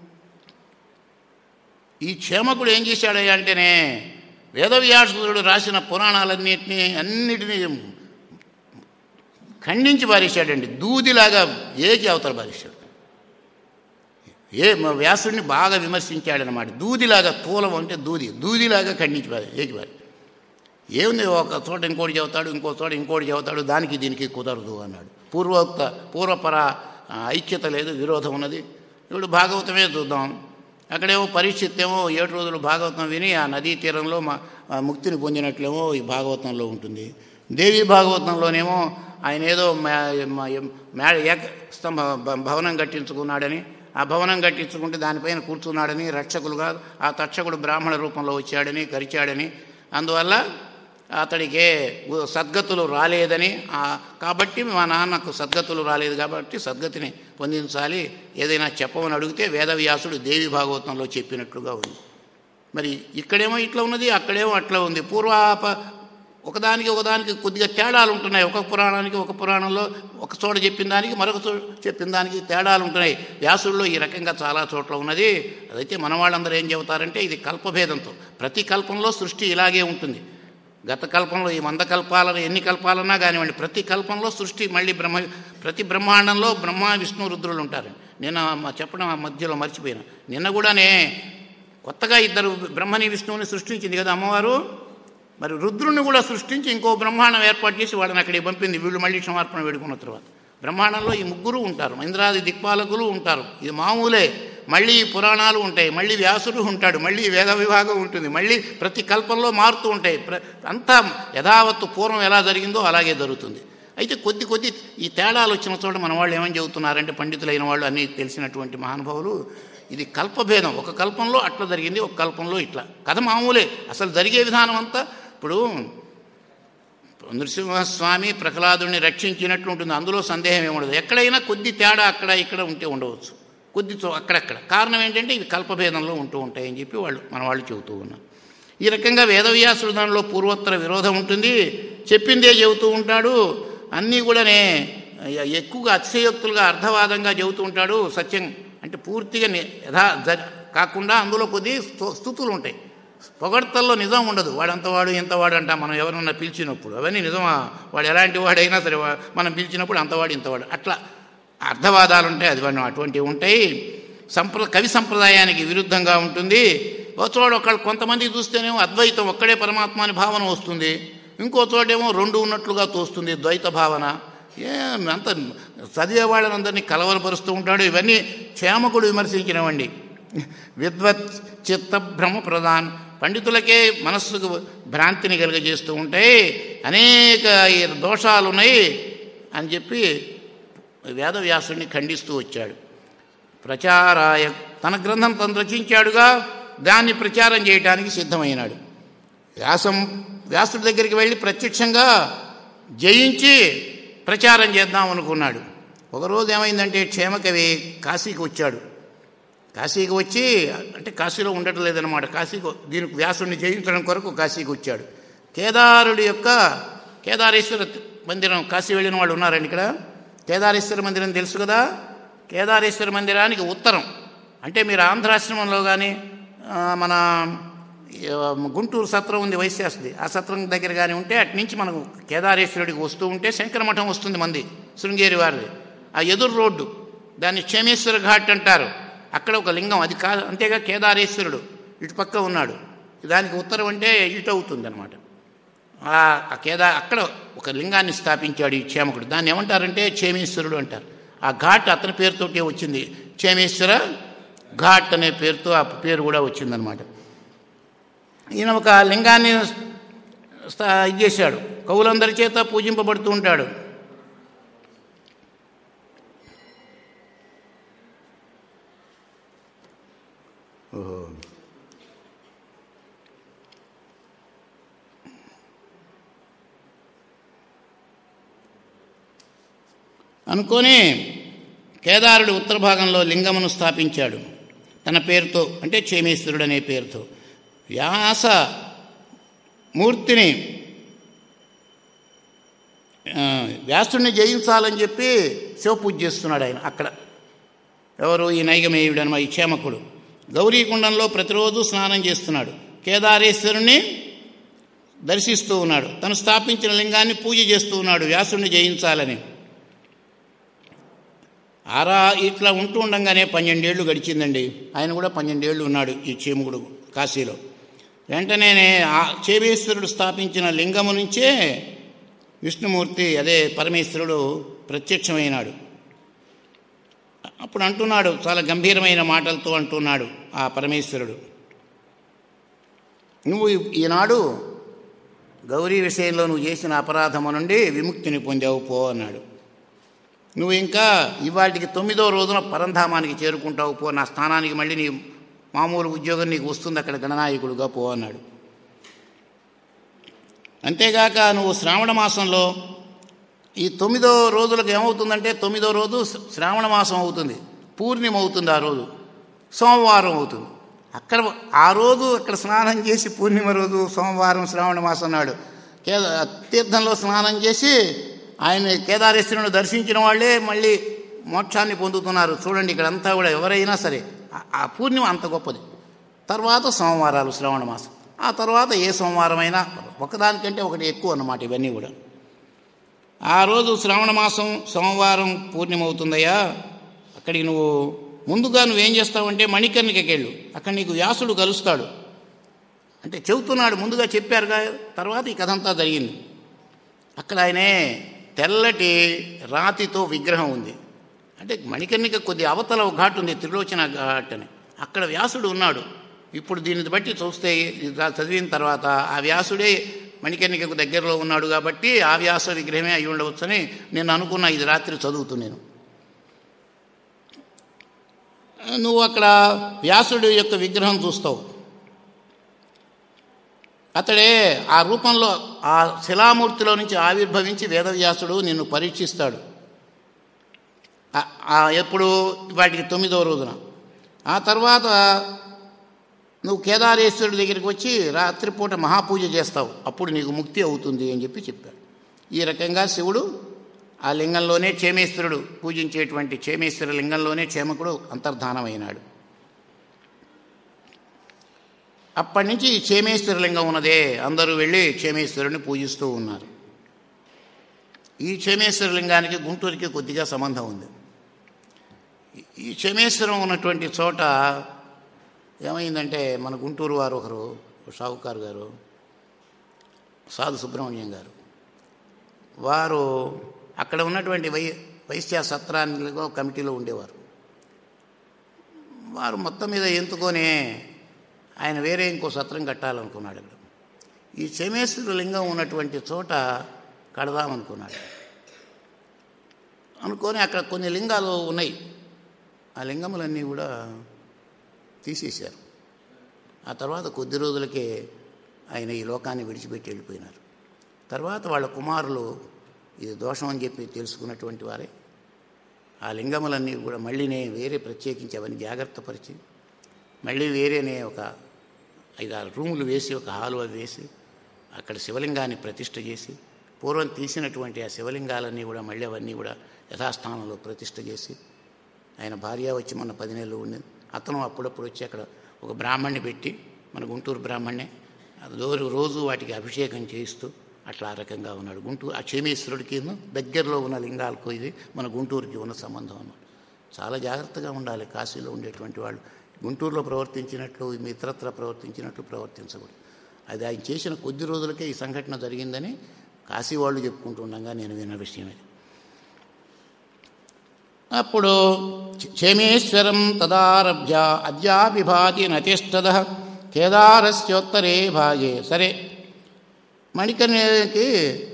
ఈ క్షేమకుడు ఏం చేశాడయ్యా అంటేనే వేదవ్యాసుడు రాసిన పురాణాలన్నింటినీ అన్నిటినీ ఖండించి పారేశాడండి దూదిలాగా ఏకి అవతల పారేశాడు ఏ మా వ్యాసుడిని బాగా విమర్శించాడనమాట దూదిలాగా తూలం అంటే దూది దూదిలాగా ఖండించి పారే ఏకి పారే ఏముంది ఒక చోట ఇంకోటి చెబుతాడు ఇంకో చోట ఇంకోటి చెబుతాడు దానికి దీనికి కుదరదు అన్నాడు పూర్వోక్త పూర్వపర ఆ, ఐక్యత లేదు విరోధం ఉన్నది ఇప్పుడు భాగవతమే చూద్దాం అక్కడేమో పరిస్థితి ఏమో ఏడు రోజులు భాగవతం విని ఆ నదీ తీరంలో మా ఆ ముక్తిని పొందినట్లేమో ఈ భాగవతంలో ఉంటుంది దేవి భాగవతంలోనేమో ఆయన ఏదో మే- మ- మే- ఏక స్తంభ భ- భవనం కట్టించుకున్నాడని ఆ భవనం కట్టించుకుంటే దానిపైన కూర్చున్నాడని రక్షకులుగా ఆ తక్షకుడు బ్రాహ్మణ రూపంలో వచ్చాడని కరిచాడని అందువల్ల అతడికే ఉ- సద్గతులు రాలేదని ఆ, కాబట్టి మా నాన్నకు సద్గతులు రాలేదు కాబట్టి సద్గతిని పొందించాలి ఏదైనా చెప్పమని అడిగితే వేదవ్యాసుడు దేవి భాగవతంలో చెప్పినట్లుగా ఉంది మరి ఇక్కడేమో ఇట్లా ఉన్నది అక్కడేమో అట్లా ఉంది పూర్వాప ఒకదానికి ఒకదానికి కొద్దిగా తేడాలు ఉంటున్నాయి ఒక పురాణానికి ఒక పురాణంలో ఒక చోట చెప్పిన దానికి మరొక చోట చెప్పిన దానికి తేడాలు ఉంటున్నాయి వ్యాసుల్లో ఈ రకంగా చాలా చోట్ల ఉన్నది అదైతే మన వాళ్ళందరూ ఏం చెబుతారంటే ఇది కల్పభేదంతో ప్రతి కల్పంలో సృష్టి ఇలాగే ఉంటుంది గత కల్పంలో ఈ వంద కల్పాలను ఎన్ని కల్పాలన్నా కానివ్వండి ప్రతి కల్పంలో సృష్టి మళ్ళీ బ్రహ్మ ప్రతి బ్రహ్మాండంలో బ్రహ్మ విష్ణు రుద్రులు ఉంటారు నిన్న మా చెప్పడం ఆ మధ్యలో మర్చిపోయినా నిన్న కూడానే కొత్తగా ఇద్దరు బ్రహ్మని విష్ణువుని సృష్టించింది కదా అమ్మవారు మరి రుద్రుని కూడా సృష్టించి ఇంకో బ్రహ్మాండం ఏర్పాటు చేసి వాళ్ళని అక్కడికి పంపింది వీళ్ళు మళ్ళీ క్షమార్పణ వేడుకున్న తర్వాత బ్రహ్మాండంలో ఈ ముగ్గురు ఉంటారు ఇంద్రాది దిక్పాలకులు ఉంటారు ఇది మామూలే మళ్ళీ ఈ పురాణాలు ఉంటాయి మళ్ళీ వ్యాసుడు ఉంటాడు మళ్ళీ వేద విభాగం ఉంటుంది మళ్ళీ ప్రతి కల్పంలో మారుతూ ఉంటాయి ప్ర అంతా యథావత్తు పూర్వం ఎలా జరిగిందో అలాగే జరుగుతుంది అయితే కొద్ది కొద్ది ఈ తేడాలు వచ్చిన చోట మన వాళ్ళు ఏమని చెబుతున్నారంటే పండితులైన వాళ్ళు అన్నీ తెలిసినటువంటి మహానుభావులు ఇది కల్పభేదం ఒక కల్పంలో అట్లా జరిగింది ఒక కల్పంలో ఇట్లా కథ మామూలే అసలు జరిగే విధానం అంతా ఇప్పుడు నృసింహస్వామి ప్రహ్లాదుని రక్షించినట్లు ఉంటుంది అందులో సందేహం ఏముండదు ఎక్కడైనా కొద్ది తేడా అక్కడ ఇక్కడ ఉంటే ఉండవచ్చు కొద్ది చో- అక్కడక్కడ కారణం ఏంటంటే ఇవి కల్పభేదంలో ఉంటూ ఉంటాయని చెప్పి వాళ్ళు మన వాళ్ళు చెబుతూ ఉన్నారు ఈ రకంగా వేదవ్యాసుడు దానిలో పూర్వోత్తర విరోధం ఉంటుంది చెప్పిందే చెబుతూ ఉంటాడు అన్నీ కూడానే ఎ- ఎక్కువగా అతిశయోక్తులుగా అర్థవాదంగా చెబుతూ ఉంటాడు సత్యం అంటే పూర్తిగా ని- యథా జ- కాకుండా అందులో కొద్ది స్తు- స్థుతులు ఉంటాయి పొగడ్తల్లో నిజం ఉండదు వాడంత వాడు ఇంత వాడు అంట మనం ఎవరన్నా పిలిచినప్పుడు అవన్నీ నిజమా వాడు ఎలాంటి వాడైనా సరే వా- మనం పిలిచినప్పుడు అంతవాడు ఇంతవాడు అట్లా అర్థవాదాలు ఉంటాయి అది వాడు అటువంటివి ఉంటాయి సంప్ర కవి సంప్రదాయానికి విరుద్ధంగా ఉంటుంది ఒక చోట ఒకళ్ళు కొంతమంది చూస్తేనేమో అద్వైతం ఒక్కడే పరమాత్మ అని భావన వస్తుంది ఇంకో చోటేమో రెండు ఉన్నట్లుగా తోస్తుంది ద్వైత భావన ఏ అంత చదివే వాళ్ళందరినీ కలవరపరుస్తూ ఉంటాడు ఇవన్నీ క్షేమకుడు విమర్శించినవండి విద్వత్ చిత్త భ్రమ ప్రధాన్ పండితులకే మనస్సుకు భ్రాంతిని కలుగజేస్తూ ఉంటాయి అనేక ఈ దోషాలు ఉన్నాయి అని చెప్పి వేదవ్యాసుడిని ఖండిస్తూ వచ్చాడు ప్రచారాయ తన గ్రంథం తను రచించాడుగా దాన్ని ప్రచారం చేయడానికి సిద్ధమైనాడు వ్యాసం వ్యాసుడి దగ్గరికి వెళ్ళి ప్రత్యక్షంగా జయించి ప్రచారం చేద్దాం అనుకున్నాడు ఒకరోజు ఏమైందంటే క్షేమకవి కాశీకి వచ్చాడు కాశీకి వచ్చి అంటే కాశీలో ఉండటం లేదనమాట కాశీకి దీనికి వ్యాసుడిని జయించడం కొరకు కాశీకి వచ్చాడు కేదారుడి యొక్క కేదారేశ్వర మందిరం కాశీ వెళ్ళిన వాళ్ళు ఉన్నారండి ఇక్కడ కేదారేశ్వర మందిరం తెలుసు కదా కేదారేశ్వర మందిరానికి ఉత్తరం అంటే మీరు ఆంధ్రాశ్రమంలో కానీ మన ఆ, గుంటూరు సత్రం ఉంది వైశ్యాస్ది ఆ సత్రం దగ్గర కానీ ఉంటే అటు నుంచి మనకు కేదారేశ్వరుడికి వస్తూ ఉంటే శంకరమఠం వస్తుంది మంది శృంగేరి వారిది ఆ ఎదురు రోడ్డు దాన్ని క్షేమేశ్వర ఘాట్ అంటారు అక్కడ ఒక లింగం అది కా అంతేగా కేదారేశ్వరుడు ఇటు పక్క ఉన్నాడు దానికి ఉత్తరం అంటే ఇటు అవుతుంది అనమాట ఆ కేదా అక్కడ ఒక లింగాన్ని స్థాపించాడు ఈ క్షేమకుడు దాన్ని ఏమంటారంటే క్షేమేశ్వరుడు అంటారు ఆ ఘాట్ అతని పేరుతోటే వచ్చింది క్షేమేశ్వర ఘాట్ అనే పేరుతో ఆ పేరు కూడా వచ్చిందనమాట ఈయన ఒక లింగాన్ని స్థా- ఇది చేశాడు కవులందరి చేత పూజింపబడుతూ ఉంటాడు ఓహో అనుకొని కేదారుడు ఉత్తర భాగంలో లింగమును స్థాపించాడు తన పేరుతో అంటే క్షేమేశ్వరుడు అనే పేరుతో వ్యాస మూర్తిని ఆ, వ్యాసుడిని జయించాలని చెప్పి శివపూజ చేస్తున్నాడు ఆయన అక్కడ ఎవరు ఈ నైగమేయుడు అనమా ఈ క్షేమకుడు గౌరీకుండంలో ప్రతిరోజు స్నానం చేస్తున్నాడు కేదారేశ్వరుణ్ణి దర్శిస్తూ ఉన్నాడు తను స్థాపించిన లింగాన్ని పూజ చేస్తూ ఉన్నాడు వ్యాసుడిని జయించాలని ఆరా ఇట్లా ఉంటూ ఉండంగానే పన్నెండేళ్ళు గడిచిందండి ఆయన కూడా పన్నెండేళ్ళు ఉన్నాడు ఈ చేముగుడు కాశీలో వెంటనే ఆ చేమేశ్వరుడు స్థాపించిన లింగము నుంచే విష్ణుమూర్తి అదే పరమేశ్వరుడు ప్రత్యక్షమైనాడు అప్పుడు అంటున్నాడు చాలా గంభీరమైన మాటలతో అంటున్నాడు ఆ పరమేశ్వరుడు నువ్వు ఈనాడు గౌరీ విషయంలో నువ్వు చేసిన అపరాధము నుండి విముక్తిని పొందావు పో అన్నాడు నువ్వు ఇంకా ఇవాటికి తొమ్మిదో రోజున పరంధామానికి చేరుకుంటావు పో నా స్థానానికి మళ్ళీ నీ మామూలు ఉద్యోగం నీకు వస్తుంది అక్కడ గణనాయకుడుగా పో అన్నాడు అంతేగాక నువ్వు శ్రావణ మాసంలో ఈ తొమ్మిదో రోజులకు ఏమవుతుందంటే తొమ్మిదో రోజు శ్రావణ మాసం అవుతుంది పూర్ణిమ అవుతుంది ఆ రోజు సోమవారం అవుతుంది అక్కడ ఆ రోజు అక్కడ స్నానం చేసి పూర్ణిమ రోజు సోమవారం శ్రావణ మాసం నాడు కేద తీర్థంలో స్నానం చేసి ఆయన కేదారేశ్వరుని దర్శించిన వాళ్ళే మళ్ళీ మోక్షాన్ని పొందుతున్నారు చూడండి ఇక్కడ అంతా కూడా ఎవరైనా సరే ఆ- ఆ పూర్ణిమ అంత గొప్పది తర్వాత సోమవారాలు శ్రావణ మాసం ఆ తర్వాత ఏ సోమవారం అయినా ఒకదానికంటే ఒకటి ఎక్కువ అన్నమాట ఇవన్నీ కూడా ఆ రోజు శ్రావణ మాసం సోమవారం పూర్ణిమ అవుతుందయ్యా అక్కడికి నువ్వు ముందుగా నువ్వేం చేస్తావంటే మణికర్ణికకి వెళ్ళు అక్కడ నీకు వ్యాసుడు కలుస్తాడు అంటే చెబుతున్నాడు ముందుగా చెప్పారుగా తర్వాత ఈ కథ అంతా జరిగింది అక్కడ ఆయనే తెల్లటి రాతితో విగ్రహం ఉంది అంటే మణికర్ణిక కొద్ది అవతల ఒక ఘాట్ ఉంది త్రిలోచన ఘాట్ అని అక్కడ వ్యాసుడు ఉన్నాడు ఇప్పుడు దీన్ని బట్టి చూస్తే ఇది చదివిన తర్వాత ఆ వ్యాసుడే మణికర్ణికకు దగ్గరలో ఉన్నాడు కాబట్టి ఆ వ్యాస విగ్రహమే అయి ఉండవచ్చని నేను అనుకున్న ఇది రాత్రి చదువుతూ నేను నువ్వు అక్కడ వ్యాసుడి యొక్క విగ్రహం చూస్తావు అతడే ఆ రూపంలో ఆ శిలామూర్తిలో నుంచి ఆవిర్భవించి వేదవ్యాసుడు నిన్ను పరీక్షిస్తాడు ఆ- ఆ ఎప్పుడు వాటికి తొమ్మిదవ రోజున ఆ తర్వాత నువ్వు కేదారేశ్వరుడి దగ్గరికి వచ్చి రాత్రిపూట మహాపూజ చేస్తావు అప్పుడు నీకు ముక్తి అవుతుంది అని చెప్పి చెప్పాడు ఈ రకంగా శివుడు ఆ లింగంలోనే క్షేమేశ్వరుడు పూజించేటువంటి క్షేమేశ్వర లింగంలోనే క్షేమకుడు అంతర్ధానమైనాడు అప్పటి నుంచి ఈ క్షేమేశ్వర లింగం ఉన్నదే అందరూ వెళ్ళి క్షేమేశ్వరుని పూజిస్తూ ఉన్నారు ఈ క్షేమేశ్వర లింగానికి గుంటూరుకి కొద్దిగా సంబంధం ఉంది ఈ క్షేమేశ్వరం ఉన్నటువంటి చోట ఏమైందంటే మన గుంటూరు వారు ఒకరు షావుకారు గారు సాధు సుబ్రహ్మణ్యం గారు వారు అక్కడ ఉన్నటువంటి వై వైశ్య సత్రానిలో కమిటీలో ఉండేవారు వారు మొత్తం మీద ఎంచుకొని ఆయన వేరే ఇంకో సత్రం కట్టాలనుకున్నాడు ఇక్కడ ఈ చమేశ్వర లింగం ఉన్నటువంటి చోట కడదామనుకున్నాడు అనుకొని అక్కడ కొన్ని లింగాలు ఉన్నాయి ఆ లింగములన్నీ కూడా తీసేశారు ఆ తర్వాత కొద్ది రోజులకే ఆయన ఈ లోకాన్ని విడిచిపెట్టి వెళ్ళిపోయినారు తర్వాత వాళ్ళ కుమారులు ఇది దోషం అని చెప్పి తెలుసుకున్నటువంటి వారే ఆ లింగములన్నీ కూడా మళ్ళీనే వేరే ప్రత్యేకించి అవన్నీ జాగ్రత్త పరిచి మళ్ళీ వేరేనే ఒక ఐదారు రూములు వేసి ఒక హాలు అవి వేసి అక్కడ శివలింగాన్ని ప్రతిష్ఠ చేసి పూర్వం తీసినటువంటి ఆ శివలింగాలన్నీ కూడా మళ్ళీ అవన్నీ కూడా యథాస్థానంలో ప్రతిష్ఠ చేసి ఆయన భార్య వచ్చి మొన్న పది నెలలు ఉండేది అతను అప్పుడప్పుడు వచ్చి అక్కడ ఒక బ్రాహ్మణ్ణి పెట్టి మన గుంటూరు బ్రాహ్మణ్ణే రోజు రోజు వాటికి అభిషేకం చేయిస్తూ అట్లా ఆ రకంగా ఉన్నాడు గుంటూరు ఆ క్షేమేశ్వరుడికి దగ్గరలో ఉన్న లింగాలకు ఇది మన గుంటూరుకి ఉన్న సంబంధం అన్నమాట చాలా జాగ్రత్తగా ఉండాలి కాశీలో ఉండేటువంటి వాళ్ళు గుంటూరులో ప్రవర్తించినట్లు ఇతరత్ర ప్రవర్తించినట్లు ప్రవర్తించకూడదు అది ఆయన చేసిన కొద్ది రోజులకే ఈ సంఘటన జరిగిందని కాశీ వాళ్ళు చెప్పుకుంటుండగా నేను విన్న విషయం ఇది అప్పుడు క్షేమేశ్వరం తదారభ్య అద్యాభిభాతి నతిష్టద కేదారస్యోత్తరే భాగే సరే మణికర్ణికి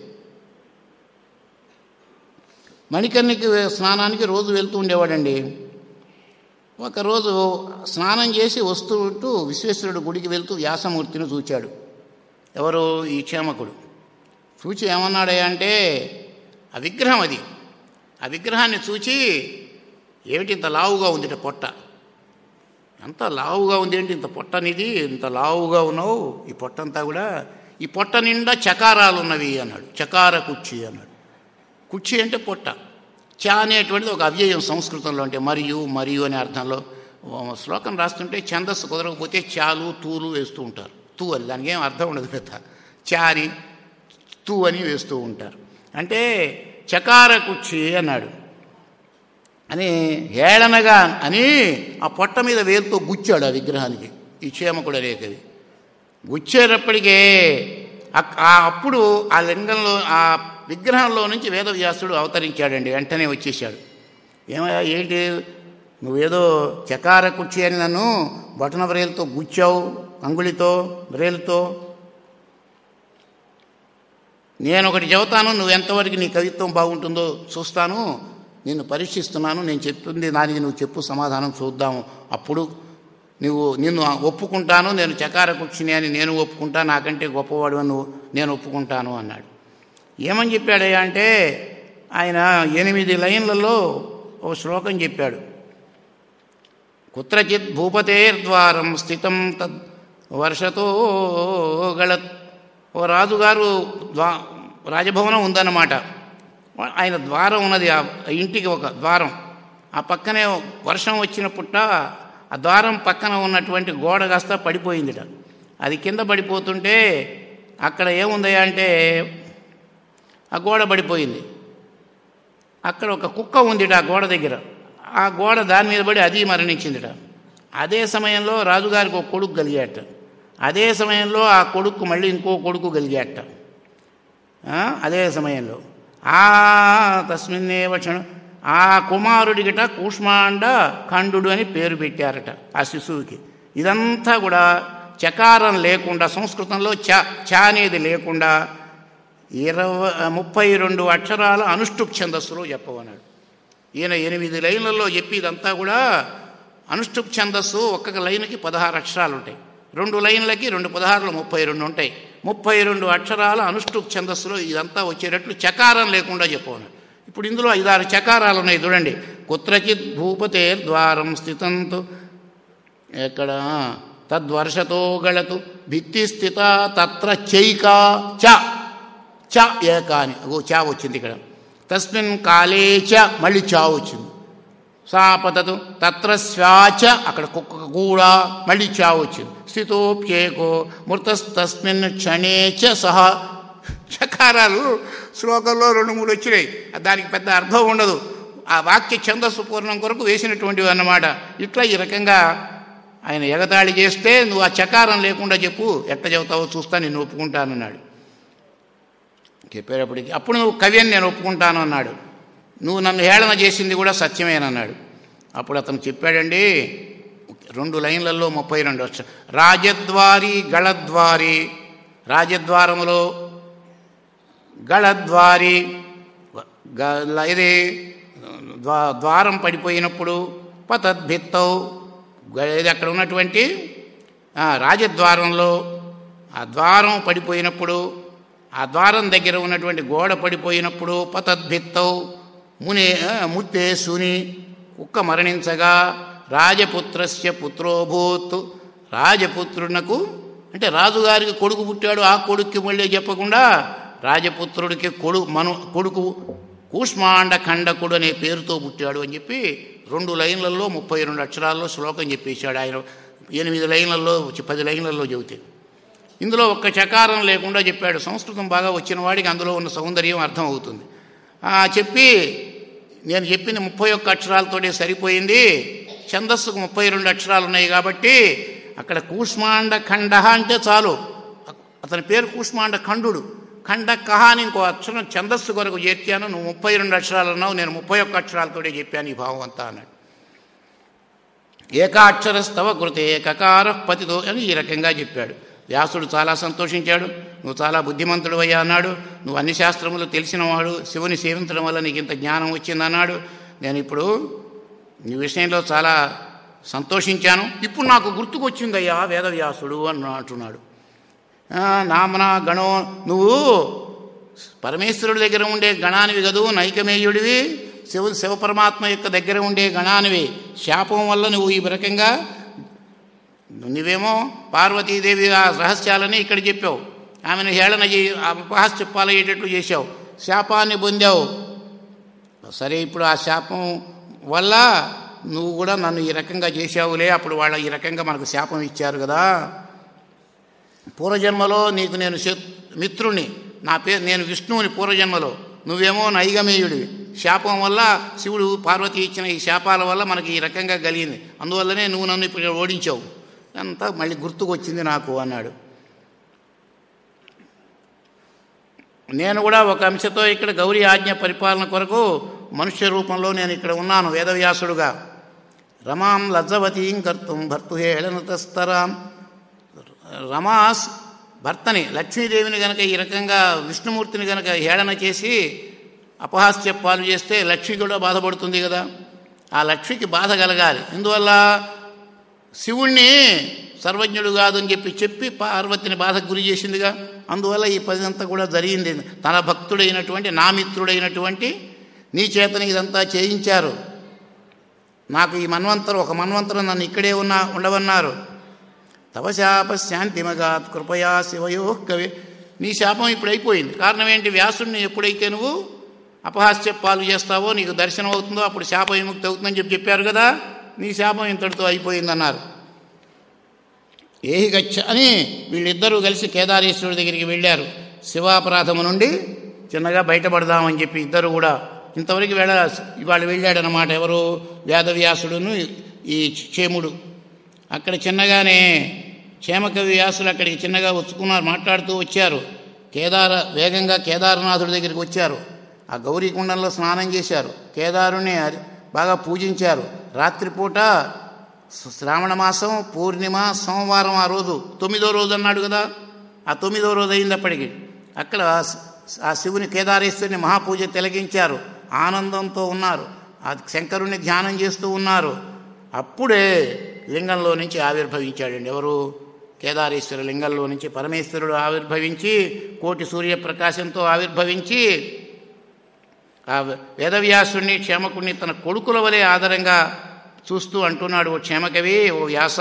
మణికర్ణికి స్నానానికి రోజు వెళ్తూ ఉండేవాడండి ఒకరోజు స్నానం చేసి వస్తూ ఉంటూ విశ్వేశ్వరుడు గుడికి వెళ్తూ వ్యాసమూర్తిని చూచాడు ఎవరు ఈ క్షేమకుడు చూచి ఏమన్నాడే అంటే ఆ విగ్రహం అది ఆ విగ్రహాన్ని చూచి ఏమిటి ఇంత లావుగా ఉంది పొట్ట ఎంత లావుగా ఉంది ఏంటి ఇంత పొట్టనిది ఇంత లావుగా ఉన్నావు ఈ పొట్టంతా కూడా ఈ పొట్ట నిండా చకారాలు ఉన్నవి అన్నాడు చకార కుర్చీ అన్నాడు కుర్చీ అంటే పొట్ట చ అనేటువంటిది ఒక అవ్యయం సంస్కృతంలో అంటే మరియు మరియు అనే అర్థంలో శ్లోకం రాస్తుంటే ఛందస్సు కుదరకపోతే చాలు తూలు వేస్తూ ఉంటారు తూ అని దానికి ఏం అర్థం ఉండదు పెద్ద చారి తూ అని వేస్తూ ఉంటారు అంటే చకార కుర్చీ అన్నాడు అని హేళనగా అని ఆ పొట్ట మీద వేలుతో గుచ్చాడు ఆ విగ్రహానికి ఈ క్షేమకుడు అనేకవి గుచ్చేటప్పటికే అప్పుడు ఆ లింగంలో ఆ విగ్రహంలో నుంచి వేదవ్యాసుడు అవతరించాడండి వెంటనే వచ్చేసాడు ఏమయ్యా ఏంటి నువ్వేదో చకార కుర్చీ అని నన్ను బొటన వ్రేలుతో గుచ్చావు అంగుళితో వ్రేలుతో నేను ఒకటి చెబుతాను నువ్వు ఎంతవరకు నీ కవిత్వం బాగుంటుందో చూస్తాను నిన్ను పరీక్షిస్తున్నాను నేను చెప్తుంది దానికి నువ్వు చెప్పు సమాధానం చూద్దాము అప్పుడు నువ్వు నిన్ను ఒప్పుకుంటాను నేను చకార కుర్చిని అని నేను ఒప్పుకుంటా నాకంటే గొప్పవాడు అని నువ్వు నేను ఒప్పుకుంటాను అన్నాడు ఏమని చెప్పాడయ్యా అంటే ఆయన ఎనిమిది లైన్లలో ఒక శ్లోకం చెప్పాడు కుత్రచిత్ భూపతేర్ద్వారం స్థితం తద్ వర్షతో గళత్ ఓ రాజుగారు ద్వా రాజభవనం ఉందన్నమాట ఆయన ద్వారం ఉన్నది ఆ ఇంటికి ఒక ద్వారం ఆ పక్కనే వర్షం వచ్చిన పుట్ట ఆ ద్వారం పక్కన ఉన్నటువంటి గోడ కాస్త పడిపోయిందిట అది కింద పడిపోతుంటే అక్కడ ఏముందయ్యా అంటే ఆ గోడ పడిపోయింది అక్కడ ఒక కుక్క ఉందిట ఆ గోడ దగ్గర ఆ గోడ దాని మీద పడి అది మరణించిందిట అదే సమయంలో రాజుగారికి ఒక కొడుకు కలిగాట అదే సమయంలో ఆ కొడుకు మళ్ళీ ఇంకో కొడుకు కలిగాట అదే సమయంలో ఆ తస్మిన్నేవ క్షణం ఆ కుమారుడికిట కూష్మాండ ఖండు అని పేరు పెట్టారట ఆ శిశువుకి ఇదంతా కూడా చకారం లేకుండా సంస్కృతంలో చ చ అనేది లేకుండా ఇరవై ముప్పై రెండు అక్షరాల అనుష్టుప్ ఛందస్సులో చెప్పమన్నాడు ఈయన ఎనిమిది లైన్లలో చెప్పి ఇదంతా కూడా అనుష్టుప్ ఛందస్సు ఒక్కొక్క లైన్కి పదహారు అక్షరాలు ఉంటాయి రెండు లైన్లకి రెండు పదహారులు ముప్పై రెండు ఉంటాయి ముప్పై రెండు అక్షరాల అనుష్టుప్ ఛందస్సులో ఇదంతా వచ్చేటట్లు చకారం లేకుండా చెప్పమన్నాడు ఇప్పుడు ఇందులో ఐదారు చకారాలు ఉన్నాయి చూడండి కుత్రచిత్ భూపతే ద్వారం స్థితంతో ఎక్కడ తద్వర్షతో గళతు భిత్తి స్థిత తత్ర చైకా చ చ ఏక అని ఓ చా వచ్చింది ఇక్కడ తస్మిన్ కాలే చ మళ్ళీ చా వచ్చింది సాపతతు తత్ర శ్వాచ అక్కడ కుక్క కూడా మళ్ళీ చా వచ్చింది స్థితోప్యేకో మృతస్తస్మిన్ క్షణే చ సహా చకారాలు శ్లోకంలో రెండు మూడు వచ్చినాయి దానికి పెద్ద అర్థం ఉండదు ఆ వాక్య ఛందస్సు పూర్ణం కొరకు వేసినటువంటివి అన్నమాట ఇట్లా ఈ రకంగా ఆయన ఎగతాళి చేస్తే నువ్వు ఆ చకారం లేకుండా చెప్పు ఎట్ట చెబుతావో చూస్తా నేను ఒప్పుకుంటానన్నాడు చెప్పేటప్పటికి అప్పుడు నువ్వు కవి అని నేను ఒప్పుకుంటాను అన్నాడు నువ్వు నన్ను హేళన చేసింది కూడా సత్యమేనన్నాడు అప్పుడు అతను చెప్పాడండి రెండు లైన్లలో ముప్పై రెండు వచ్చ రాజద్వారి గళద్వారి రాజద్వారములో గళద్వారి గ- ఇది ద్వా ద్వారం పడిపోయినప్పుడు పతద్భిత్తౌ గ- ఇది అక్కడ ఉన్నటువంటి ఆ, రాజద్వారంలో ఆ ద్వారం పడిపోయినప్పుడు ఆ ద్వారం దగ్గర ఉన్నటువంటి గోడ పడిపోయినప్పుడు పతద్భిత్తౌ మునే ఆ, ముత్తే సుని కుక్క మరణించగా రాజపుత్రస్య పుత్రోభూత్ రాజపుత్రునకు అంటే రాజుగారికి కొడుకు పుట్టాడు ఆ కొడుక్కి మళ్ళీ చెప్పకుండా రాజపుత్రుడికి కొడు మను కొడుకు కూష్మాండ ఖండకుడు అనే పేరుతో పుట్టాడు అని చెప్పి రెండు లైన్లలో ముప్పై రెండు అక్షరాల్లో శ్లోకం చెప్పేశాడు ఆయన ఎనిమిది లైన్లలో పది లైన్లలో చెబితే ఇందులో ఒక్క చకారం లేకుండా చెప్పాడు సంస్కృతం బాగా వచ్చిన వాడికి అందులో ఉన్న సౌందర్యం అర్థమవుతుంది ఆ, చెప్పి నేను చెప్పిన ముప్పై ఒక్క అక్షరాలతోనే సరిపోయింది ఛందస్సుకు ముప్పై రెండు అక్షరాలు ఉన్నాయి కాబట్టి అక్కడ కూష్మాండ ఖండ అంటే చాలు అతని పేరు కూష్మాండ ఖండుడు ఖండ కహ అని ఇంకో అక్షరం ఛందస్సు కొరకు చేర్చాను నువ్వు ముప్పై రెండు అక్షరాలు అన్నావు నేను ముప్పై ఒక్క అక్షరాలతోనే చెప్పాను ఈ భావం అంతా అన్నాడు ఏకాక్షరస్తవ కృతే కకార పతితో అని ఈ రకంగా చెప్పాడు వ్యాసుడు చాలా సంతోషించాడు నువ్వు చాలా బుద్ధిమంతుడు అయ్యా అన్నాడు నువ్వు అన్ని శాస్త్రములు తెలిసినవాడు శివుని సేవించడం వల్ల నీకు ఇంత జ్ఞానం వచ్చిందన్నాడు నేను ఇప్పుడు నీ విషయంలో చాలా సంతోషించాను ఇప్పుడు నాకు గుర్తుకొచ్చిందయ్యా వేదవ్యాసుడు అని అంటున్నాడు ఆ, నామన గణో నువ్వు పరమేశ్వరుడి దగ్గర ఉండే గణానివి కదూ నైకమేయుడివి శివ శివపరమాత్మ యొక్క దగ్గర ఉండే గణానివి శాపం వల్ల నువ్వు ఈ రకంగా నువ్వేమో పార్వతీదేవి ఆ రహస్యాలని ఇక్కడ చెప్పావు ఆమెను హేళన చే అపహాస్య పాలయ్యేటట్లు చేశావు శాపాన్ని పొందావు సరే ఇప్పుడు ఆ శాపం వల్ల నువ్వు కూడా నన్ను ఈ రకంగా చేశావులే అప్పుడు వాళ్ళ ఈ రకంగా మనకు శాపం ఇచ్చారు కదా పూర్వజన్మలో నీకు నేను శత్- మిత్రుని నా పేరు నేను విష్ణువుని పూర్వజన్మలో నువ్వేమో నైగమేయుడివి శాపం వల్ల శివుడు పార్వతి ఇచ్చిన ఈ శాపాల వల్ల మనకి ఈ రకంగా కలిగింది అందువల్లనే నువ్వు నన్ను ఇప్పుడు ఓడించావు అంతా మళ్ళీ గుర్తుకొచ్చింది నాకు అన్నాడు నేను కూడా ఒక అంశతో ఇక్కడ గౌరీ ఆజ్ఞ పరిపాలన కొరకు మనుష్య రూపంలో నేను ఇక్కడ ఉన్నాను వేదవ్యాసుడుగా రమాం లజ్జవతీం కర్తుం భర్తుహేళనతస్తరాం రమాస్ భర్తని లక్ష్మీదేవిని గనక ఈ రకంగా విష్ణుమూర్తిని గనక హేళన చేసి అపహాస్య పాలు చేస్తే లక్ష్మి కూడా బాధపడుతుంది కదా ఆ లక్ష్మికి బాధ కలగాలి ఇందువల్ల శివుణ్ణి సర్వజ్ఞుడు కాదని చెప్పి చెప్పి పార్వతిని బాధకు గురి చేసిందిగా అందువల్ల ఈ పది అంతా కూడా జరిగింది తన భక్తుడైనటువంటి నా మిత్రుడైనటువంటి నీ చేతని ఇదంతా చేయించారు నాకు ఈ మన్వంతరం ఒక మన్వంతరం నన్ను ఇక్కడే ఉన్నా ఉండవన్నారు తవ శాప శాంతిమగాత్ కృపయా శివయో కవి నీ శాపం ఇప్పుడు అయిపోయింది కారణం ఏంటి వ్యాసుడిని ఎప్పుడైతే నువ్వు అపహాస్య పాలు చేస్తావో నీకు దర్శనం అవుతుందో అప్పుడు శాప విముక్తి అవుతుందని చెప్పి చెప్పారు కదా నీ శాపం ఇంతటితో అయిపోయిందన్నారు ఏహి గచ్చ అని వీళ్ళిద్దరూ కలిసి కేదారేశ్వరుడి దగ్గరికి వెళ్ళారు శివాపరాధము నుండి చిన్నగా బయటపడదామని చెప్పి ఇద్దరు కూడా ఇంతవరకు వెళ్ళ ఇవాళ వెళ్ళాడనమాట ఎవరు వేదవ్యాసుడును ఈ క్షేముడు అక్కడ చిన్నగానే క్షేమకవి వ్యాసులు అక్కడికి చిన్నగా వచ్చుకున్నారు మాట్లాడుతూ వచ్చారు కేదార వేగంగా కేదారనాథుడి దగ్గరికి వచ్చారు ఆ గౌరీకుండంలో స్నానం చేశారు కేదారుని హరి- బాగా పూజించారు రాత్రిపూట శ్రావణ మాసం పూర్ణిమ సోమవారం ఆ రోజు తొమ్మిదో రోజు అన్నాడు కదా ఆ తొమ్మిదో రోజు అయింది అప్పటికి అక్కడ ఆ శివుని కేదారేశ్వరిని మహాపూజ తిలగించారు ఆనందంతో ఉన్నారు ఆ శంకరుణ్ణి ధ్యానం చేస్తూ ఉన్నారు అప్పుడే లింగంలో నుంచి ఆవిర్భవించాడండి ఎవరు కేదారేశ్వర లింగంలో నుంచి పరమేశ్వరుడు ఆవిర్భవించి కోటి సూర్యప్రకాశంతో ఆవిర్భవించి ఆ వేదవ్యాసుని క్షేమకుడిని తన కొడుకుల వలె ఆధారంగా చూస్తూ అంటున్నాడు ఓ క్షేమకవి ఓ వ్యాస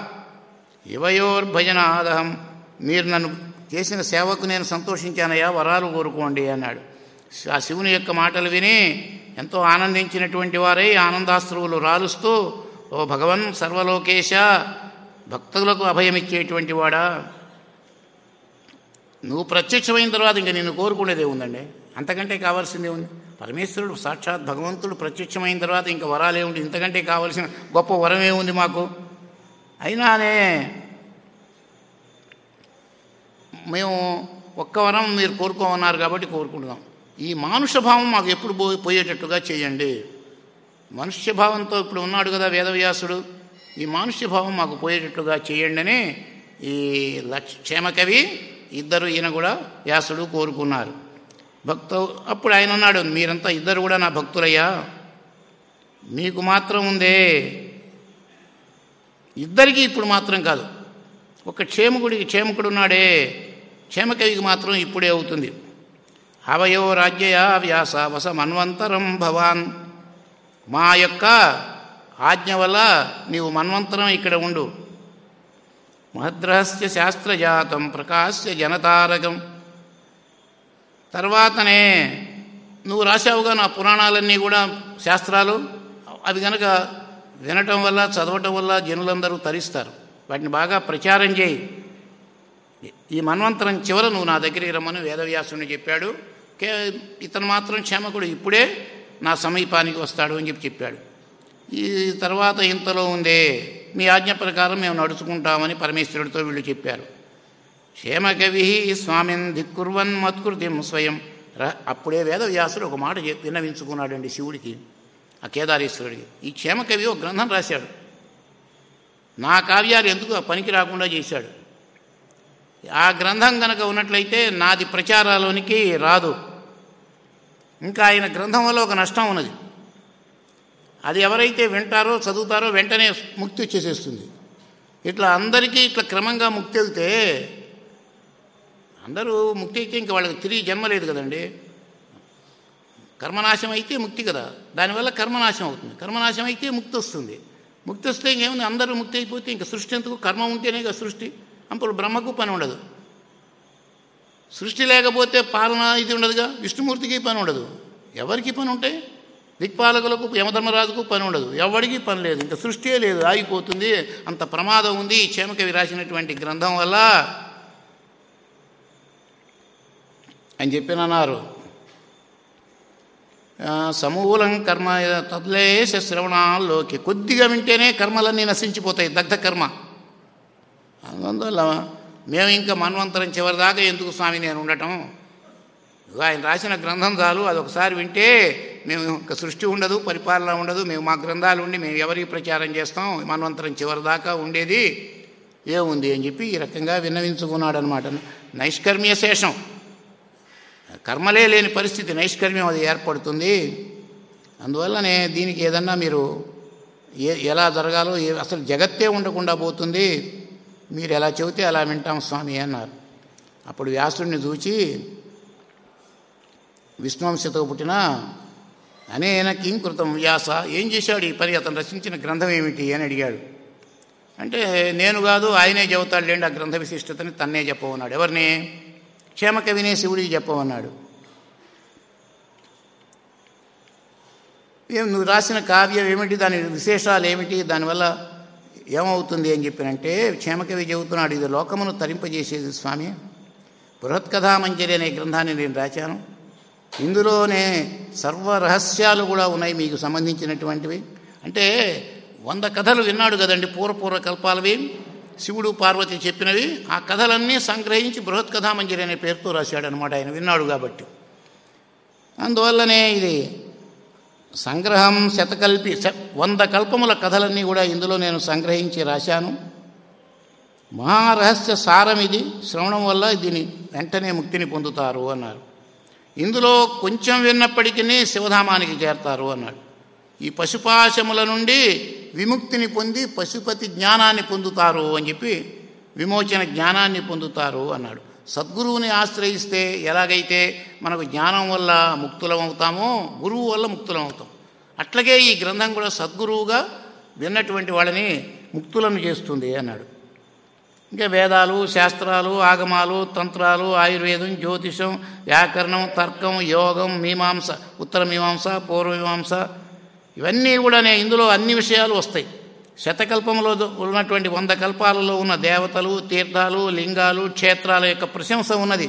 ఇవయోర్భజన ఆదహం మీరు నన్ను చేసిన సేవకు నేను సంతోషించానయ్యా వరాలు కోరుకోండి అన్నాడు ఆ శివుని యొక్క మాటలు విని ఎంతో ఆనందించినటువంటి వారై ఆనందాశ్రువులు రాలుస్తూ ఓ భగవన్ సర్వలోకేశ భక్తులకు అభయమిచ్చేటువంటి వాడా నువ్వు ప్రత్యక్షమైన తర్వాత ఇంక నిన్ను కోరుకునేదే ఉందండి అంతకంటే కావాల్సిందే ఉంది పరమేశ్వరుడు సాక్షాత్ భగవంతుడు ప్రత్యక్షమైన తర్వాత ఇంకా వరాలే ఉంది ఇంతకంటే కావాల్సిన గొప్ప వరమే ఉంది మాకు అయినానే మేము ఒక్క వరం మీరు కోరుకోమన్నారు కాబట్టి కోరుకుంటున్నాం ఈ మానుష భావం మాకు ఎప్పుడు పో పోయేటట్టుగా చేయండి మనుష్య భావంతో ఇప్పుడు ఉన్నాడు కదా వేదవ్యాసుడు ఈ మానుష్య భావం మాకు పోయేటట్టుగా చేయండి అని ఈ లక్ష క్షేమకవి ఇద్దరు ఈయన కూడా వ్యాసుడు కోరుకున్నారు భక్త అప్పుడు ఆయన అన్నాడు మీరంతా ఇద్దరు కూడా నా భక్తులయ్యా మీకు మాత్రం ఉందే ఇద్దరికీ ఇప్పుడు మాత్రం కాదు ఒక క్షేమకుడికి క్షేమకుడు ఉన్నాడే క్షేమకవికి మాత్రం ఇప్పుడే అవుతుంది అవయో రాజ్యయ వ్యాస వస మన్వంతరం భవాన్ మా యొక్క ఆజ్ఞ వల్ల నీవు మన్వంతరం ఇక్కడ ఉండు మహద్రహస్య శాస్త్రజాతం ప్రకాశ్య జనతారకం తర్వాతనే నువ్వు రాశావుగా నా పురాణాలన్నీ కూడా శాస్త్రాలు అవి గనక వినటం వల్ల చదవటం వల్ల జనులందరూ తరిస్తారు వాటిని బాగా ప్రచారం చేయి ఈ మన్వంతరం చివర నువ్వు నా దగ్గరికి రమ్మని వేదవ్యాసుని చెప్పాడు కే ఇతను మాత్రం క్షేమకుడు ఇప్పుడే నా సమీపానికి వస్తాడు అని చెప్పి చెప్పాడు ఈ తర్వాత ఇంతలో ఉందే మీ ఆజ్ఞ ప్రకారం మేము నడుచుకుంటామని పరమేశ్వరుడితో వీళ్ళు చెప్పారు క్షేమకవి స్వామిన్ దిక్కుర్వన్ మత్కృతిం స్వయం ర అప్పుడే వేదవ్యాసుడు ఒక మాట చెప్- విన్నవించుకున్నాడండి శివుడికి ఆ కేదారేశ్వరుడికి ఈ క్షేమకవి ఒక గ్రంథం రాశాడు నా కావ్యాలు ఎందుకు ఆ పనికి రాకుండా చేశాడు ఆ గ్రంథం కనుక ఉన్నట్లయితే నాది ప్రచారాలోనికి రాదు ఇంకా ఆయన గ్రంథం వల్ల ఒక నష్టం ఉన్నది అది ఎవరైతే వింటారో చదువుతారో వెంటనే ముక్తి వచ్చేసేస్తుంది ఇట్లా అందరికీ ఇట్లా క్రమంగా ముక్తి వెళ్తే అందరూ ముక్తి అయితే ఇంకా వాళ్ళకి తిరిగి జన్మ లేదు కదండి కర్మనాశం అయితే ముక్తి కదా దానివల్ల కర్మనాశం అవుతుంది కర్మనాశం అయితే ముక్తి వస్తుంది ముక్తి వస్తే ఇంకేముంది అందరూ ముక్తి అయిపోతే ఇంకా సృష్టి ఎందుకు కర్మ ఉంటేనే కదా సృష్టి అప్పుడు బ్రహ్మకు పని ఉండదు సృష్టి లేకపోతే పాలన ఇది ఉండదుగా విష్ణుమూర్తికి పని ఉండదు ఎవరికి పని ఉంటాయి దిక్పాలకులకు యమధర్మరాజుకు పని ఉండదు ఎవరికి పని లేదు ఇంకా సృష్టియే లేదు ఆగిపోతుంది అంత ప్రమాదం ఉంది ఈ క్షేమకవి రాసినటువంటి గ్రంథం వల్ల అని చెప్పినన్నారు ఆ, సమూలం కర్మ తద్లేశ శ్రవణాల్లోకి కొద్దిగా వింటేనే కర్మలన్నీ నశించిపోతాయి దగ్ధ కర్మ అందువల్ల మేము ఇంకా మన్వంతరం చివరిదాకా ఎందుకు స్వామి నేను ఉండటం ఇదిగో ఆయన రాసిన గ్రంథం చాలు అది ఒకసారి వింటే మేము ఇంకా సృష్టి ఉండదు పరిపాలన ఉండదు మేము మా గ్రంథాలు ఉండి మేము ఎవరికి ప్రచారం చేస్తాం మన్వంతరం చివరిదాకా ఉండేది ఏముంది అని చెప్పి ఈ రకంగా విన్నవించుకున్నాడు అనమాట నైష్కర్మ్య శేషం కర్మలే లేని పరిస్థితి నైష్కర్మ్యం అది ఏర్పడుతుంది అందువల్లనే దీనికి ఏదన్నా మీరు ఏ ఎలా జరగాలో ఏ అసలు జగత్తే ఉండకుండా పోతుంది మీరు ఎలా చెబితే అలా వింటాం స్వామి అన్నారు అప్పుడు వ్యాసుడిని చూచి విష్ణువంశతో పుట్టిన అనేన కింకృతం వ్యాస ఏం చేశాడు ఈ పని అతను రచించిన గ్రంథం ఏమిటి అని అడిగాడు అంటే నేను కాదు ఆయనే చెబుతాడు లేండి ఆ గ్రంథ విశిష్టతని తన్నే చెప్పమన్నాడు ఎవరిని క్షేమకవినే శివుడికి చెప్పమన్నాడు ఏం నువ్వు రాసిన కావ్యం ఏమిటి దాని విశేషాలు ఏమిటి దానివల్ల ఏమవుతుంది అని చెప్పినంటే క్షేమకవి చెబుతున్నాడు ఇది లోకమును తరింపజేసేది స్వామి బృహత్కథామంజరి అనే గ్రంథాన్ని నేను రాశాను ఇందులోనే సర్వ రహస్యాలు కూడా ఉన్నాయి మీకు సంబంధించినటువంటివి అంటే వంద కథలు విన్నాడు కదండి పూర్వపూర్వ కల్పాలవి శివుడు పార్వతి చెప్పినవి ఆ కథలన్నీ సంగ్రహించి బృహత్కథామంజరి అనే పేరుతో రాశాడు అనమాట ఆయన విన్నాడు కాబట్టి అందువల్లనే ఇది సంగ్రహం శతకల్పి శ- వంద కల్పముల కథలన్నీ కూడా ఇందులో నేను సంగ్రహించి రాశాను మహారహస్య సారం ఇది శ్రవణం వల్ల దీని వెంటనే ముక్తిని పొందుతారు అన్నారు ఇందులో కొంచెం విన్నప్పటికీ శివధామానికి చేరతారు అన్నాడు ఈ పశుపాశముల నుండి విముక్తిని పొంది పశుపతి జ్ఞానాన్ని పొందుతారు అని చెప్పి విమోచన జ్ఞానాన్ని పొందుతారు అన్నాడు సద్గురువుని ఆశ్రయిస్తే ఎలాగైతే మనకు జ్ఞానం వల్ల ముక్తులం అవుతామో గురువు వల్ల ముక్తులం అవుతాం అట్లాగే ఈ గ్రంథం కూడా సద్గురువుగా విన్నటువంటి వాళ్ళని ముక్తులను చేస్తుంది అన్నాడు ఇంకా వేదాలు శాస్త్రాలు ఆగమాలు తంత్రాలు ఆయుర్వేదం జ్యోతిషం వ్యాకరణం తర్కం యోగం మీమాంస ఉత్తర మీమాంస పూర్వమీమాంస ఇవన్నీ కూడా నే- ఇందులో అన్ని విషయాలు వస్తాయి శతకల్పంలో ద- ఉన్నటువంటి వంద కల్పాలలో ఉన్న దేవతలు తీర్థాలు లింగాలు క్షేత్రాల యొక్క ప్రశంస ఉన్నది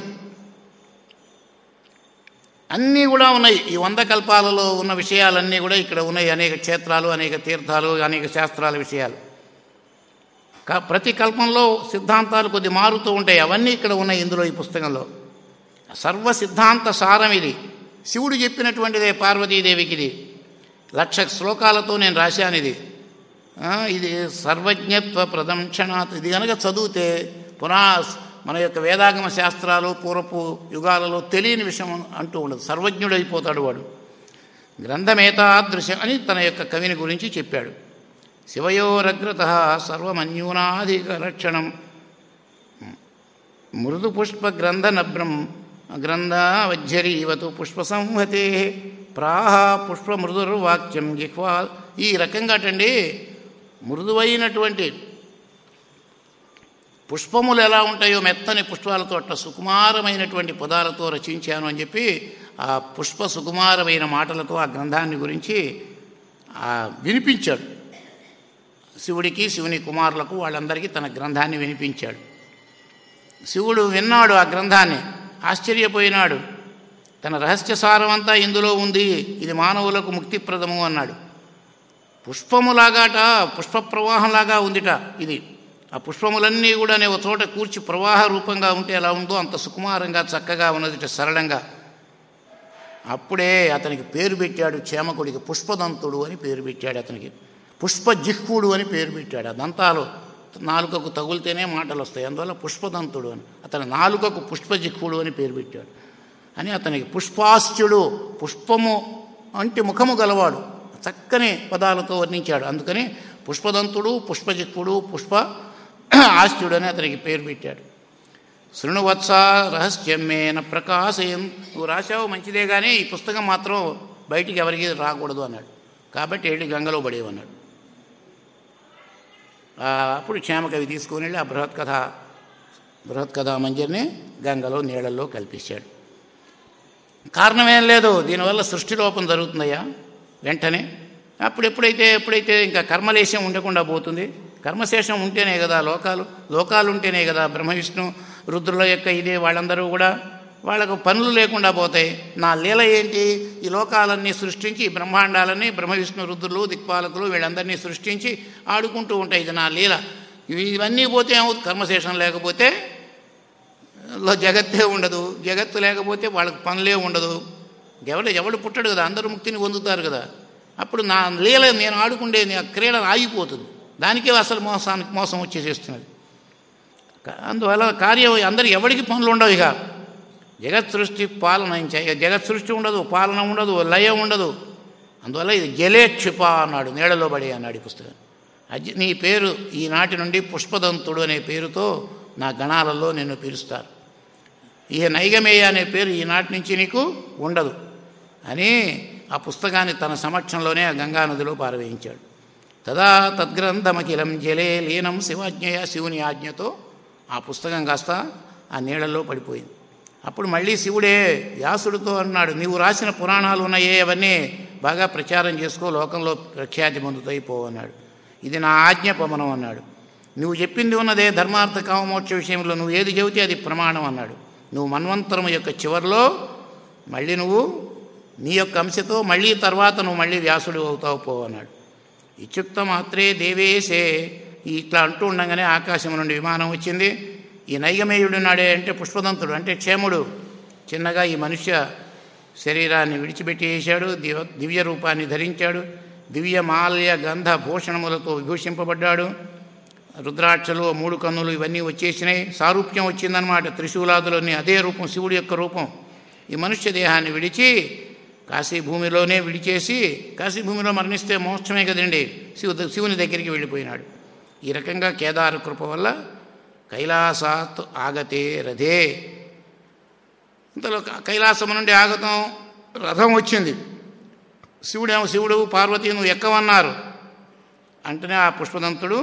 అన్నీ కూడా ఉన్నాయి ఈ వంద కల్పాలలో ఉన్న విషయాలన్నీ కూడా ఇక్కడ ఉన్నాయి అనేక క్షేత్రాలు అనేక తీర్థాలు అనేక శాస్త్రాల విషయాలు క- ప్రతి కల్పంలో సిద్ధాంతాలు కొద్ది మారుతూ ఉంటాయి అవన్నీ ఇక్కడ ఉన్నాయి ఇందులో ఈ పుస్తకంలో సర్వ సిద్ధాంత సారం ఇది శివుడు చెప్పినటువంటిదే పార్వతీదేవికి ఇది లక్ష శ్లోకాలతో నేను రాశాను ఇది ఆ, ఇది సర్వజ్ఞత్వ ప్రదంక్షణాత్ ఇది కనుక చదివితే పురా మన యొక్క వేదాగమ శాస్త్రాలు పూర్వపు యుగాలలో తెలియని విషయం అంటూ ఉండదు సర్వజ్ఞుడైపోతాడు వాడు గ్రంథమేతాదృశ్యం అని తన యొక్క కవిని గురించి చెప్పాడు శివయోరగ్రత సర్వమన్యూనాధిక లక్షణం మృదు పుష్ప గ్రంథ నభ్రం గ్రంథావజ్జరీవతు పుష్ప సంహతే ప్రాహ పుష్ప మృదుర్వాక్యం జిహ్వా ఈ రకంగా అటండి మృదువైనటువంటి పుష్పములు ఎలా ఉంటాయో మెత్తని పుష్పాలతో అట్లా సుకుమారమైనటువంటి పదాలతో రచించాను అని చెప్పి ఆ పుష్ప సుకుమారమైన మాటలతో ఆ గ్రంథాన్ని గురించి ఆ వినిపించాడు శివుడికి శివుని కుమారులకు వాళ్ళందరికీ తన గ్రంథాన్ని వినిపించాడు శివుడు విన్నాడు ఆ గ్రంథాన్ని ఆశ్చర్యపోయినాడు తన రహస్యసారం అంతా ఇందులో ఉంది ఇది మానవులకు ముక్తిప్రదము అన్నాడు పుష్పములాగాట పుష్ప ప్రవాహంలాగా ఉందిట ఇది ఆ పుష్పములన్నీ కూడా ఒక చోట కూర్చి ప్రవాహ రూపంగా ఉంటే ఎలా ఉందో అంత సుకుమారంగా చక్కగా ఉన్నదిట సరళంగా అప్పుడే అతనికి పేరు పెట్టాడు చేమకుడికి పుష్పదంతుడు అని పేరు పెట్టాడు అతనికి పుష్పజిహ్వుడు అని పేరు పెట్టాడు ఆ దంతాలు నాలుకకు తగులితేనే మాటలు వస్తాయి అందువల్ల పుష్పదంతుడు అని అతని నాలుకకు పుష్పజిహ్వుడు అని పేరు పెట్టాడు అని అతనికి పుష్పాస్త్యుడు పుష్పము అంటే ముఖము గలవాడు చక్కని పదాలతో వర్ణించాడు అందుకని పుష్పదంతుడు పుష్పజిహ్వుడు పుష్ప ఆస్త్యుడు అని అతనికి పేరు పెట్టాడు శృణువత్స రహస్యమేన ప్రకాశయం నువ్వు రాశావు మంచిదే కానీ ఈ పుస్తకం మాత్రం బయటికి ఎవరికి రాకూడదు అన్నాడు కాబట్టి వెళ్ళి గంగలో పడేవన్నాడు ఆ, అప్పుడు క్షేమకవి తీసుకుని వెళ్ళి ఆ బృహత్ కథ బృహత్ కథా మంజరిని గంగలో నీళ్ళల్లో కల్పించాడు కారణమేం లేదు దీనివల్ల సృష్టి లోపం జరుగుతుందయ్యా వెంటనే అప్పుడు ఎప్పుడైతే ఎప్పుడైతే ఇంకా కర్మలేశం ఉండకుండా పోతుంది కర్మశేషం ఉంటేనే కదా లోకాలు లోకాలు ఉంటేనే కదా బ్రహ్మ విష్ణు రుద్రుల యొక్క ఇదే వాళ్ళందరూ కూడా వాళ్ళకు పనులు లేకుండా పోతాయి నా లీల ఏంటి ఈ లోకాలన్నీ సృష్టించి ఈ బ్రహ్మాండాలన్నీ బ్రహ్మ విష్ణు రుద్రులు దిక్పాలకులు వీళ్ళందరినీ సృష్టించి ఆడుకుంటూ ఉంటాయి ఇది నా లీల ఇవి- ఇవన్నీ పోతే ఏమవుతుంది కర్మశేషం లేకపోతే లో జగత్తే ఉండదు జగత్తు లేకపోతే వాళ్ళకి పనులే ఉండదు ఎవడు ఎవడు పుట్టడు కదా అందరూ ముక్తిని పొందుతారు కదా అప్పుడు నా లీల నేను ఆడుకుండే ఆ క్రీడ ఆగిపోతుంది దానికే అసలు మోసానికి మోసం వచ్చేసేస్తున్నది క- అందువల్ల కార్యం అందరు ఎవరికి పనులు ఉండవు ఇక జగత్ సృష్టి పాలన ఇంకా ఇక జగత్ సృష్టి ఉండదు పాలన ఉండదు లయం ఉండదు అందువల్ల ఇది జలేక్షిప అన్నాడు నీడలో పడి అన్నాడు ఈ పుస్తకం అజ్జ నీ పేరు ఈనాటి నుండి పుష్పదంతుడు అనే పేరుతో నా గణాలలో నిన్ను పిలుస్తారు ఈ నైగమేయ అనే పేరు ఈనాటి నుంచి నీకు ఉండదు అని ఆ పుస్తకాన్ని తన సమక్షంలోనే ఆ గంగానదిలో పారవేయించాడు తదా తద్గ్రంథమఖిలం జలే లీనం శివాజ్ఞయ శివుని ఆజ్ఞతో ఆ పుస్తకం కాస్త ఆ నీళ్ళల్లో పడిపోయింది అప్పుడు మళ్ళీ శివుడే వ్యాసుడితో అన్నాడు నీవు రాసిన పురాణాలు ఉన్నాయే అవన్నీ బాగా ప్రచారం చేసుకో లోకంలో ప్రఖ్యాతి పొందుతాయి పో అన్నాడు ఇది నా ఆజ్ఞాపమనం అన్నాడు నువ్వు చెప్పింది ఉన్నదే ధర్మార్థ కామమోక్ష విషయంలో నువ్వు ఏది చెబితే అది ప్రమాణం అన్నాడు నువ్వు మన్వంతరం యొక్క చివరిలో మళ్ళీ నువ్వు నీ యొక్క అంశతో మళ్ళీ తర్వాత నువ్వు మళ్ళీ వ్యాసుడు అవుతావు పో అన్నాడు ఇత్యుక్త మాత్రే దేవేశే ఈ ఇట్లా అంటూ ఉండగానే ఆకాశం నుండి విమానం వచ్చింది ఈ నైగమేయుడు నాడే అంటే పుష్పదంతుడు అంటే క్షేముడు చిన్నగా ఈ మనుష్య శరీరాన్ని విడిచిపెట్టి వేశాడు దివ దివ్య రూపాన్ని ధరించాడు దివ్య మాల్య గంధ భూషణములతో విభూషింపబడ్డాడు రుద్రాక్షలు మూడు కన్నులు ఇవన్నీ వచ్చేసినాయి సారూప్యం వచ్చిందనమాట త్రిశూలాదులన్నీ అదే రూపం శివుడి యొక్క రూపం ఈ మనుష్య దేహాన్ని విడిచి కాశీ భూమిలోనే విడిచేసి కాశీ భూమిలో మరణిస్తే మోక్షమే కదండి శివు శివుని దగ్గరికి వెళ్ళిపోయినాడు ఈ రకంగా కేదార కృప వల్ల కైలాసాత్ ఆగతే రథే ఇంతలో క- కైలాసం నుండి ఆగతం రథం వచ్చింది శివుడేమో శివుడు పార్వతి నువ్వు ఎక్కవన్నారు అంటేనే ఆ పుష్పదంతుడు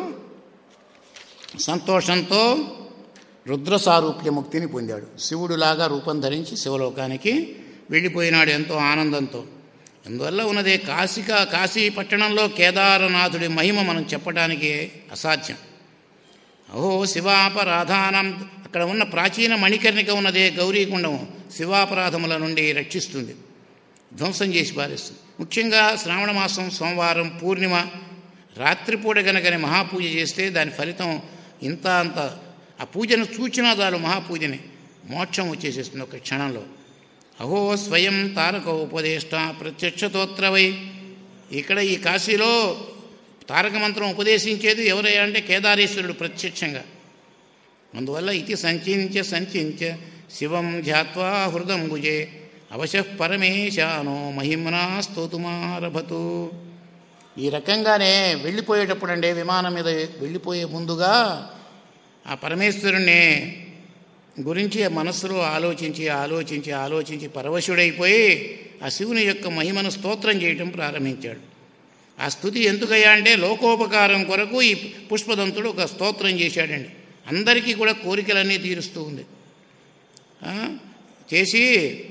సంతోషంతో రుద్ర సారూప్య ముక్తిని పొందాడు శివుడులాగా రూపం ధరించి శివలోకానికి వెళ్ళిపోయినాడు ఎంతో ఆనందంతో అందువల్ల ఉన్నదే కాశిక కాశీ పట్టణంలో కేదారనాథుడి మహిమ మనం చెప్పడానికి అసాధ్యం ఓహో శివాపరాధానం అక్కడ ఉన్న ప్రాచీన మణికర్ణిక ఉన్నదే గౌరీకుండం శివాపరాధముల నుండి రక్షిస్తుంది ధ్వంసం చేసి పారేస్తుంది ముఖ్యంగా శ్రావణ మాసం సోమవారం పూర్ణిమ రాత్రిపూట కనుకని మహాపూజ చేస్తే దాని ఫలితం ఇంత అంత ఆ పూజను సూచనా చాలు మహాపూజని మోక్షం వచ్చేసేస్తుంది ఒక క్షణంలో అహో స్వయం తారక ఉపదేష్ట ప్రత్యక్షతోత్రవై ఇక్కడ ఈ కాశీలో తారక మంత్రం ఉపదేశించేది ఎవరయ్యా అంటే కేదారేశ్వరుడు ప్రత్యక్షంగా అందువల్ల ఇది సంచించ సంచించ శివం ధ్యాత్వా హృదంబుజే అవశ పరమేశానో మహిమ్నా స్తోతుమారభతు ఈ రకంగానే వెళ్ళిపోయేటప్పుడు అండి విమానం మీద వెళ్ళిపోయే ముందుగా ఆ పరమేశ్వరుణ్ణి గురించి మనస్సులో ఆలోచించి ఆలోచించి ఆలోచించి పరవశుడైపోయి ఆ శివుని యొక్క మహిమను స్తోత్రం చేయటం ప్రారంభించాడు ఆ స్థుతి ఎందుకయ్యా అంటే లోకోపకారం కొరకు ఈ పుష్పదంతుడు ఒక స్తోత్రం చేశాడండి అందరికీ కూడా కోరికలన్నీ తీరుస్తూ ఉంది ఆ, చేసి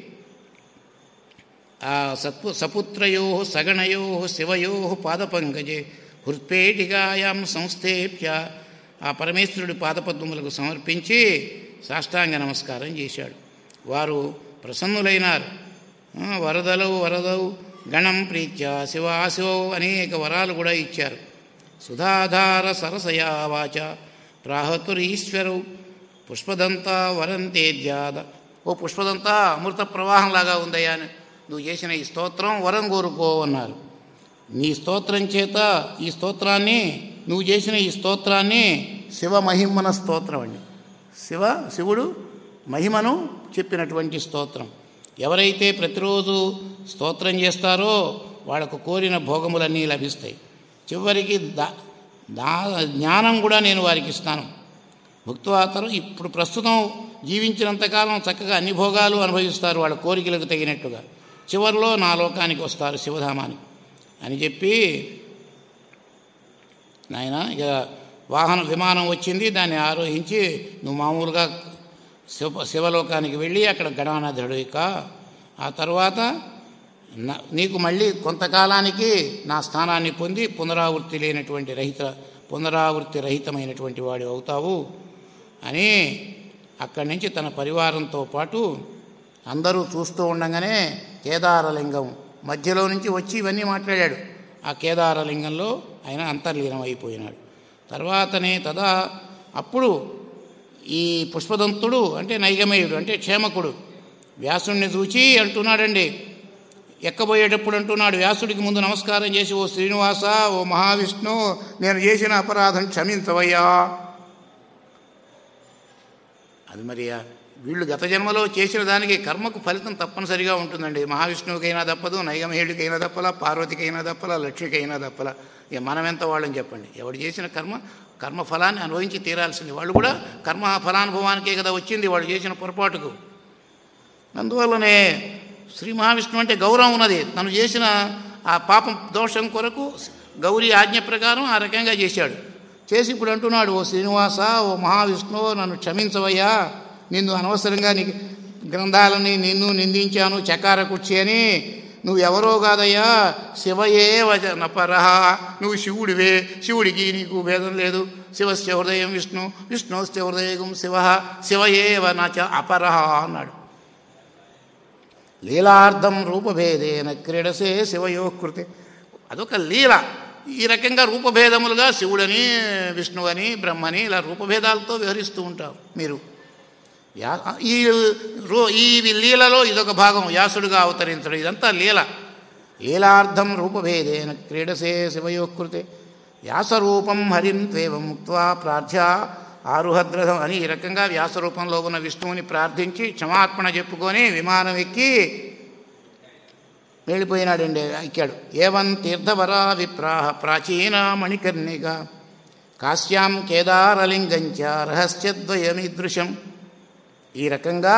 ఆ సత్పు సపుత్రయో సగణయో శివయో పాదపంకజే హృత్పేటికాయాం సంస్థేప్య ఆ పరమేశ్వరుడి పాదపద్మములకు సమర్పించి సాష్టాంగ నమస్కారం చేశాడు వారు ప్రసన్నులైనారు ఆ, వరదలు వరదవు గణం ప్రీత్య శివాశివవు అనేక వరాలు కూడా ఇచ్చారు సుధాధార సరసయా వాచ ప్రాహతురీశ్వరు పుష్పదంతా వరంతేద్యాద ఓ పుష్పదంతా అమృత ప్రవాహంలాగా ఉందయ్యా అని నువ్వు చేసిన ఈ స్తోత్రం వరం కోరుకో అన్నారు నీ స్తోత్రం చేత ఈ స్తోత్రాన్ని నువ్వు చేసిన ఈ స్తోత్రాన్ని శివ మహిమన స్తోత్రం అండి శివ శివుడు మహిమను చెప్పినటువంటి స్తోత్రం ఎవరైతే ప్రతిరోజు స్తోత్రం చేస్తారో వాళ్ళకు కోరిన భోగములన్నీ లభిస్తాయి చివరికి దా దా జ్ఞానం కూడా నేను వారికి ఇస్తాను భుక్తవాతరు ఇప్పుడు ప్రస్తుతం జీవించినంతకాలం చక్కగా అన్ని భోగాలు అనుభవిస్తారు వాళ్ళ కోరికలకు తగినట్టుగా చివరిలో నా లోకానికి వస్తారు శివధామానికి అని చెప్పి నాయన ఇక వాహనం విమానం వచ్చింది దాన్ని ఆరోహించి నువ్వు మామూలుగా శివ శివలోకానికి వెళ్ళి అక్కడ గణానాథుడు ఇక ఆ తర్వాత నా- నీకు మళ్ళీ కొంతకాలానికి నా స్థానాన్ని పొంది పునరావృత్తి లేనటువంటి రహిత పునరావృత్తి రహితమైనటువంటి వాడు అవుతావు అని అక్కడి నుంచి తన పరివారంతో పాటు అందరూ చూస్తూ ఉండగానే కేదారలింగం మధ్యలో నుంచి వచ్చి ఇవన్నీ మాట్లాడాడు ఆ కేదారలింగంలో ఆయన అంతర్లీనం అయిపోయినాడు తర్వాతనే తదా అప్పుడు ఈ పుష్పదంతుడు అంటే నైగమేయుడు అంటే క్షేమకుడు వ్యాసుడిని చూచి అంటున్నాడండి ఎక్కబోయేటప్పుడు అంటున్నాడు వ్యాసుడికి ముందు నమస్కారం చేసి ఓ శ్రీనివాస ఓ మహావిష్ణు నేను చేసిన అపరాధం క్షమించవయ్యా అది మరి ఆ వీళ్ళు గత జన్మలో చేసిన దానికి కర్మకు ఫలితం తప్పనిసరిగా ఉంటుందండి మహావిష్ణువుకైనా తప్పదు నైగమేయుడికైనా తప్పలా పార్వతికైనా తప్పలా లక్ష్మికైనా తప్పలా ఇక మనమెంత వాళ్ళని చెప్పండి ఎవడు చేసిన కర్మ కర్మ ఫలాన్ని అనుభవించి తీరాల్సింది వాళ్ళు కూడా కర్మ ఫలానుభవానికే కదా వచ్చింది వాళ్ళు చేసిన పొరపాటుకు అందువల్లనే శ్రీ మహావిష్ణువు అంటే గౌరవం ఉన్నది తను చేసిన ఆ పాపం దోషం కొరకు గౌరీ ఆజ్ఞ ప్రకారం ఆ రకంగా చేశాడు చేసి ఇప్పుడు అంటున్నాడు ఓ శ్రీనివాస ఓ మహావిష్ణువు నన్ను క్షమించవయ్యా నిన్ను అనవసరంగా నీకు గ్రంథాలని నిన్ను నిందించాను చకార కుర్చీ అని నువ్వు ఎవరో కాదయ్యా శివయే వజ నపరహ నువ్వు శివుడివే శివుడికి నీకు భేదం లేదు శివస్య హృదయం విష్ణు విష్ణుస్య హృదయం శివ శివయేవ నచ అపరహ అన్నాడు లీలార్థం రూపభేదేన క్రీడసే శివయో కృతే అదొక లీల ఈ రకంగా రూపభేదములుగా శివుడని విష్ణువని బ్రహ్మని ఇలా రూపభేదాలతో వ్యవహరిస్తూ ఉంటారు మీరు యా ఈ రూ ఈ లీలలో ఇదొక భాగం వ్యాసుడుగా అవతరించడం ఇదంతా లీల లీలార్థం రూపభేదేన క్రీడసే శివయోకృతే వ్యాసరూపం హరిం త్వేవ ముక్త్వా ప్రార్థ్య ఆరుహద్రథం అని ఈ రకంగా వ్యాసరూపంలో ఉన్న విష్ణువుని ప్రార్థించి క్షమార్పణ చెప్పుకొని విమానం ఎక్కి వెళ్ళిపోయినాడండి ఎక్కాడు ఏవం తీర్థవరా విప్రాహ ప్రాచీన మణికర్ణిక కాశ్యాం కేదారలింగంచ రహస్యద్వయమిదృశం ఈ రకంగా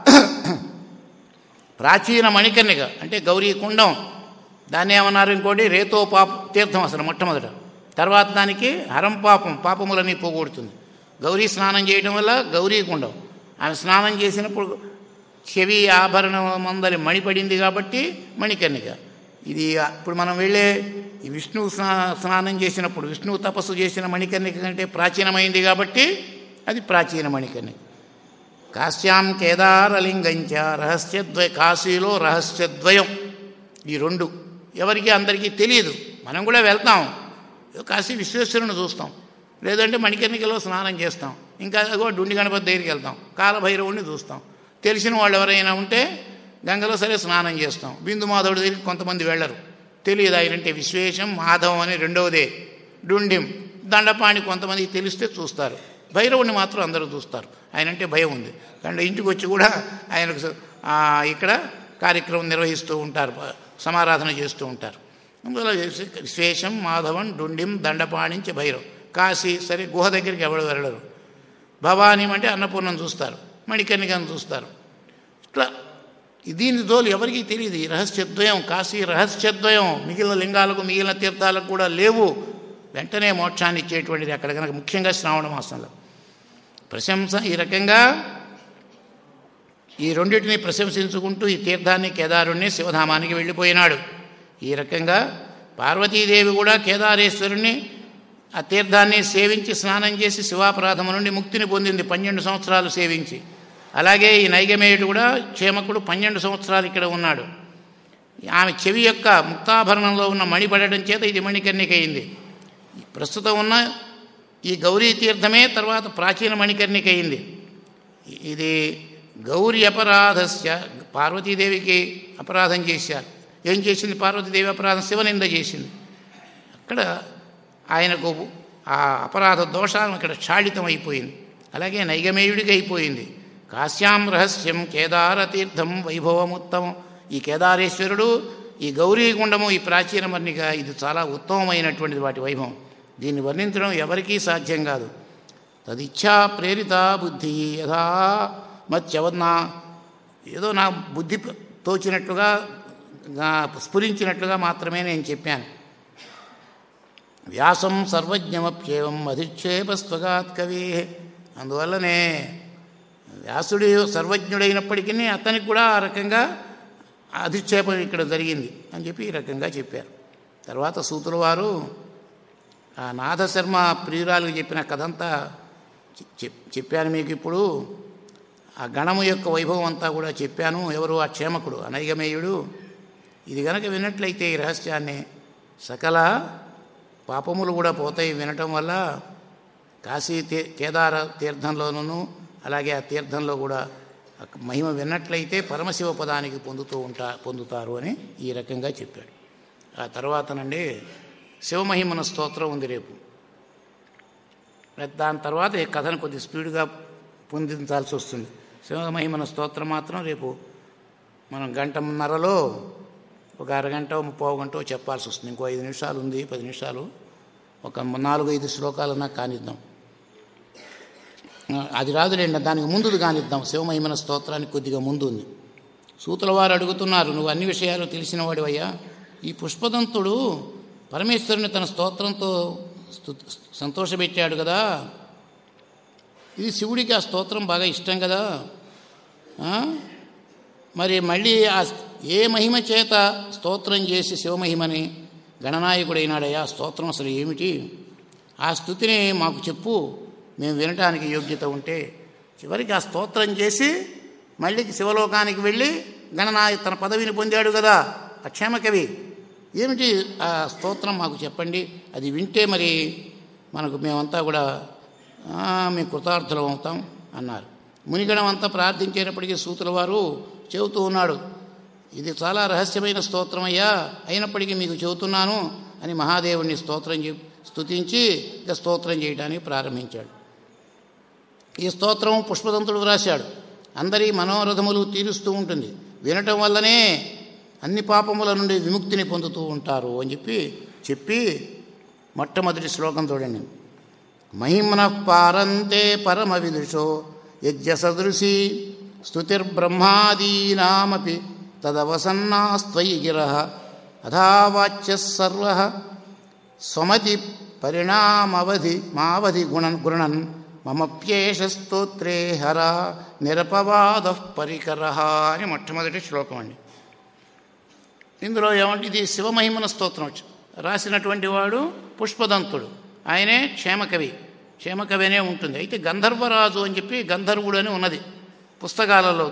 ప్రాచీన మణికర్ణిక అంటే గౌరీ కుండం దాన్ని ఏమన్నారు ఇంకోటి రేతో పాప తీర్థం అసలు మొట్టమొదట తర్వాత దానికి హరం పాపం పాపములని పోగొడుతుంది గౌరీ స్నానం చేయడం వల్ల గౌరీ కుండం ఆమె స్నానం చేసినప్పుడు చెవి ఆభరణం మందలి మణిపడింది కాబట్టి మణికర్ణిక ఇది ఇప్పుడు మనం వెళ్ళే ఈ విష్ణువు స్నా స్నానం చేసినప్పుడు విష్ణువు తపస్సు చేసిన మణికర్ణిక కంటే ప్రాచీనమైంది కాబట్టి అది ప్రాచీన మణికర్ణిక కాశ్యాం కేదారలింగంచ రహస్యద్వయ కాశీలో రహస్యద్వయం ఈ రెండు ఎవరికి అందరికీ తెలియదు మనం కూడా వెళ్తాం కాశీ విశ్వేశ్వరుని చూస్తాం లేదంటే మణికర్ణికలో స్నానం చేస్తాం ఇంకా అదిగో డుండి గణపతి దగ్గరికి వెళ్తాం కాలభైరవుడిని చూస్తాం తెలిసిన వాళ్ళు ఎవరైనా ఉంటే గంగలో సరే స్నానం చేస్తాం బిందు మాధవుడి దగ్గరికి కొంతమంది వెళ్ళరు తెలియదు ఆయనంటే విశ్వేశం మాధవం అని రెండవదే డుండిం దండపాణి కొంతమందికి తెలిస్తే చూస్తారు భైరవుని మాత్రం అందరూ చూస్తారు ఆయన అంటే భయం ఉంది కానీ ఇంటికి వచ్చి కూడా ఆయనకు స- ఆ, ఇక్కడ కార్యక్రమం నిర్వహిస్తూ ఉంటారు ప- సమారాధన చేస్తూ ఉంటారు అందువల్ల విశ్- విశ్వేశం మాధవన్ డుండిం దండపాణించి భైరవ్ కాశీ సరే గుహ దగ్గరికి ఎవడు వెళ్ళరు భవానీ అంటే అన్నపూర్ణం చూస్తారు మణికర్ణికను చూస్తారు ఇట్లా దీని జోలు ఎవరికీ తెలియదు ఈ రహస్యద్వయం కాశీ రహస్యద్వయం మిగిలిన లింగాలకు మిగిలిన తీర్థాలకు కూడా లేవు వెంటనే మోక్షాన్ని ఇచ్చేటువంటిది అక్కడ కనుక ముఖ్యంగా శ్రావణ మాసంలో ప్రశంస ఈ రకంగా ఈ రెండింటిని ప్రశంసించుకుంటూ ఈ తీర్థాన్ని కేదారుణ్ణి శివధామానికి వెళ్ళిపోయినాడు ఈ రకంగా పార్వతీదేవి కూడా కేదారేశ్వరుణ్ణి ఆ తీర్థాన్ని సేవించి స్నానం చేసి శివాపరాధము నుండి ముక్తిని పొందింది పన్నెండు సంవత్సరాలు సేవించి అలాగే ఈ నైగమేయుడు కూడా క్షేమకుడు పన్నెండు సంవత్సరాలు ఇక్కడ ఉన్నాడు ఆమె చెవి యొక్క ముక్తాభరణంలో ఉన్న మణి పడడం చేత ఇది మణికర్ణికయింది ప్రస్తుతం ఉన్న ఈ గౌరీ తీర్థమే తర్వాత ప్రాచీన మణికర్ణిక అయింది ఇది గౌరీ అపరాధస్య పార్వతీదేవికి అపరాధం చేశారు ఏం చేసింది పార్వతీదేవి అపరాధం శివనింద చేసింది అక్కడ ఆయనకు ఆ అపరాధ దోషాలను ఇక్కడ క్షాళితం అయిపోయింది అలాగే నైగమేయుడికి అయిపోయింది కాశ్యాం రహస్యం కేదార తీర్థం వైభవముత్తమం ఈ కేదారేశ్వరుడు ఈ గౌరీగుండము ఈ ప్రాచీన మర్ణిక ఇది చాలా ఉత్తమమైనటువంటిది వాటి వైభవం దీన్ని వర్ణించడం ఎవరికీ సాధ్యం కాదు తదిచ్ఛా ప్రేరిత బుద్ధి యథా మత్యవన్నా ఏదో నా బుద్ధి తోచినట్లుగా నా స్ఫురించినట్లుగా మాత్రమే నేను చెప్పాను వ్యాసం సర్వజ్ఞమప్యేవం అధిక్షేపస్వగాత్ కవి అందువల్లనే వ్యాసుడు సర్వజ్ఞుడైనప్పటికీ అతనికి కూడా ఆ రకంగా అధిక్షేపం ఇక్కడ జరిగింది అని చెప్పి ఈ రకంగా చెప్పారు తర్వాత సూతుల వారు ఆ నాథశర్మ ప్రియురాలకు చెప్పిన కథంతా చెప్- చెప్పాను మీకు ఇప్పుడు ఆ గణము యొక్క వైభవం అంతా కూడా చెప్పాను ఎవరు ఆ క్షేమకుడు అనైగమేయుడు ఇది గనక విన్నట్లయితే ఈ రహస్యాన్ని సకల పాపములు కూడా పోతాయి వినటం వల్ల కాశీ తీ కేదార తీర్థంలోనూ అలాగే ఆ తీర్థంలో కూడా ఆ మహిమ విన్నట్లయితే పరమశివ పదానికి పొందుతూ ఉంటా పొందుతారు అని ఈ రకంగా చెప్పాడు ఆ తర్వాతనండి శివమహిమన స్తోత్రం ఉంది రేపు దాని తర్వాత ఈ కథను కొద్ది స్పీడ్గా పొందించాల్సి వస్తుంది శివమహిమన స్తోత్రం మాత్రం రేపు మనం గంటన్నరలో ఒక అరగంట ముప్పావు గంట చెప్పాల్సి వస్తుంది ఇంకో ఐదు నిమిషాలు ఉంది పది నిమిషాలు ఒక నాలుగు ఐదు శ్లోకాలన్నా కానిద్దాం ఆ, అది రాదులేండి దానికి ముందుది కానిద్దాం శివమహిమన స్తోత్రానికి కొద్దిగా ముందు ఉంది సూతుల వారు అడుగుతున్నారు నువ్వు అన్ని విషయాలు తెలిసిన వాడివయ్యా ఈ పుష్పదంతుడు పరమేశ్వరుని తన స్తోత్రంతో స్తు- సంతోషపెట్టాడు కదా ఇది శివుడికి ఆ స్తోత్రం బాగా ఇష్టం కదా ఆ? మరి మళ్ళీ ఆ ఏ మహిమ చేత స్తోత్రం చేసి శివమహిమని గణనాయకుడైనాడయ్యా ఆ స్తోత్రం అసలు ఏమిటి ఆ స్థుతిని మాకు చెప్పు మేము వినటానికి యోగ్యత ఉంటే చివరికి ఆ స్తోత్రం చేసి మళ్ళీ శివలోకానికి వెళ్ళి గణనాయ తన పదవిని పొందాడు కదా ఆ క్షేమకవి ఏమిటి ఆ స్తోత్రం మాకు చెప్పండి అది వింటే మరి మనకు మేమంతా కూడా "ఆ, మేము కృతార్థులం అవుతాం అన్నారు మునిగడం అంతా ప్రార్థించేటప్పటికీ సూతుల వారు చెబుతూ ఉన్నాడు ఇది చాలా రహస్యమైన స్తోత్రం అయ్యా అయినప్పటికీ మీకు చెబుతున్నాను అని మహాదేవుణ్ణి స్తోత్రం చెప్ స్తుతించి ఇక స్తోత్రం చేయడానికి ప్రారంభించాడు ఈ స్తోత్రం పుష్పదంతుడు వ్రాశాడు అందరి మనోరథములు తీరుస్తూ ఉంటుంది వినటం వల్లనే అన్ని పాపముల నుండి విముక్తిని పొందుతూ ఉంటారు అని చెప్పి చెప్పి మొట్టమొదటి శ్లోకం చూడండి మహిమ్న పారంతే పరమ విదుషో యజ్ఞ సదృశీ స్తుతిర్బ్రహ్మాదీనామపి తదవసన్నాస్త్వయి గిర అథావాచ్య సర్వ స్వమతి పరిణామవధి మావధి గుణన్ గుణన్ మమప్యేష స్తోత్రే హర నిరపవాద పరికర అని మొట్టమొదటి శ్లోకం అండి ఇందులో ఏమంటే ఇది శివమహిమన స్తోత్రం వచ్చి రాసినటువంటి వాడు పుష్పదంతుడు ఆయనే క్షేమకవి క్షేమకవి అనే ఉంటుంది అయితే గంధర్వరాజు అని చెప్పి గంధర్వుడు అని ఉన్నది పుస్తకాలలో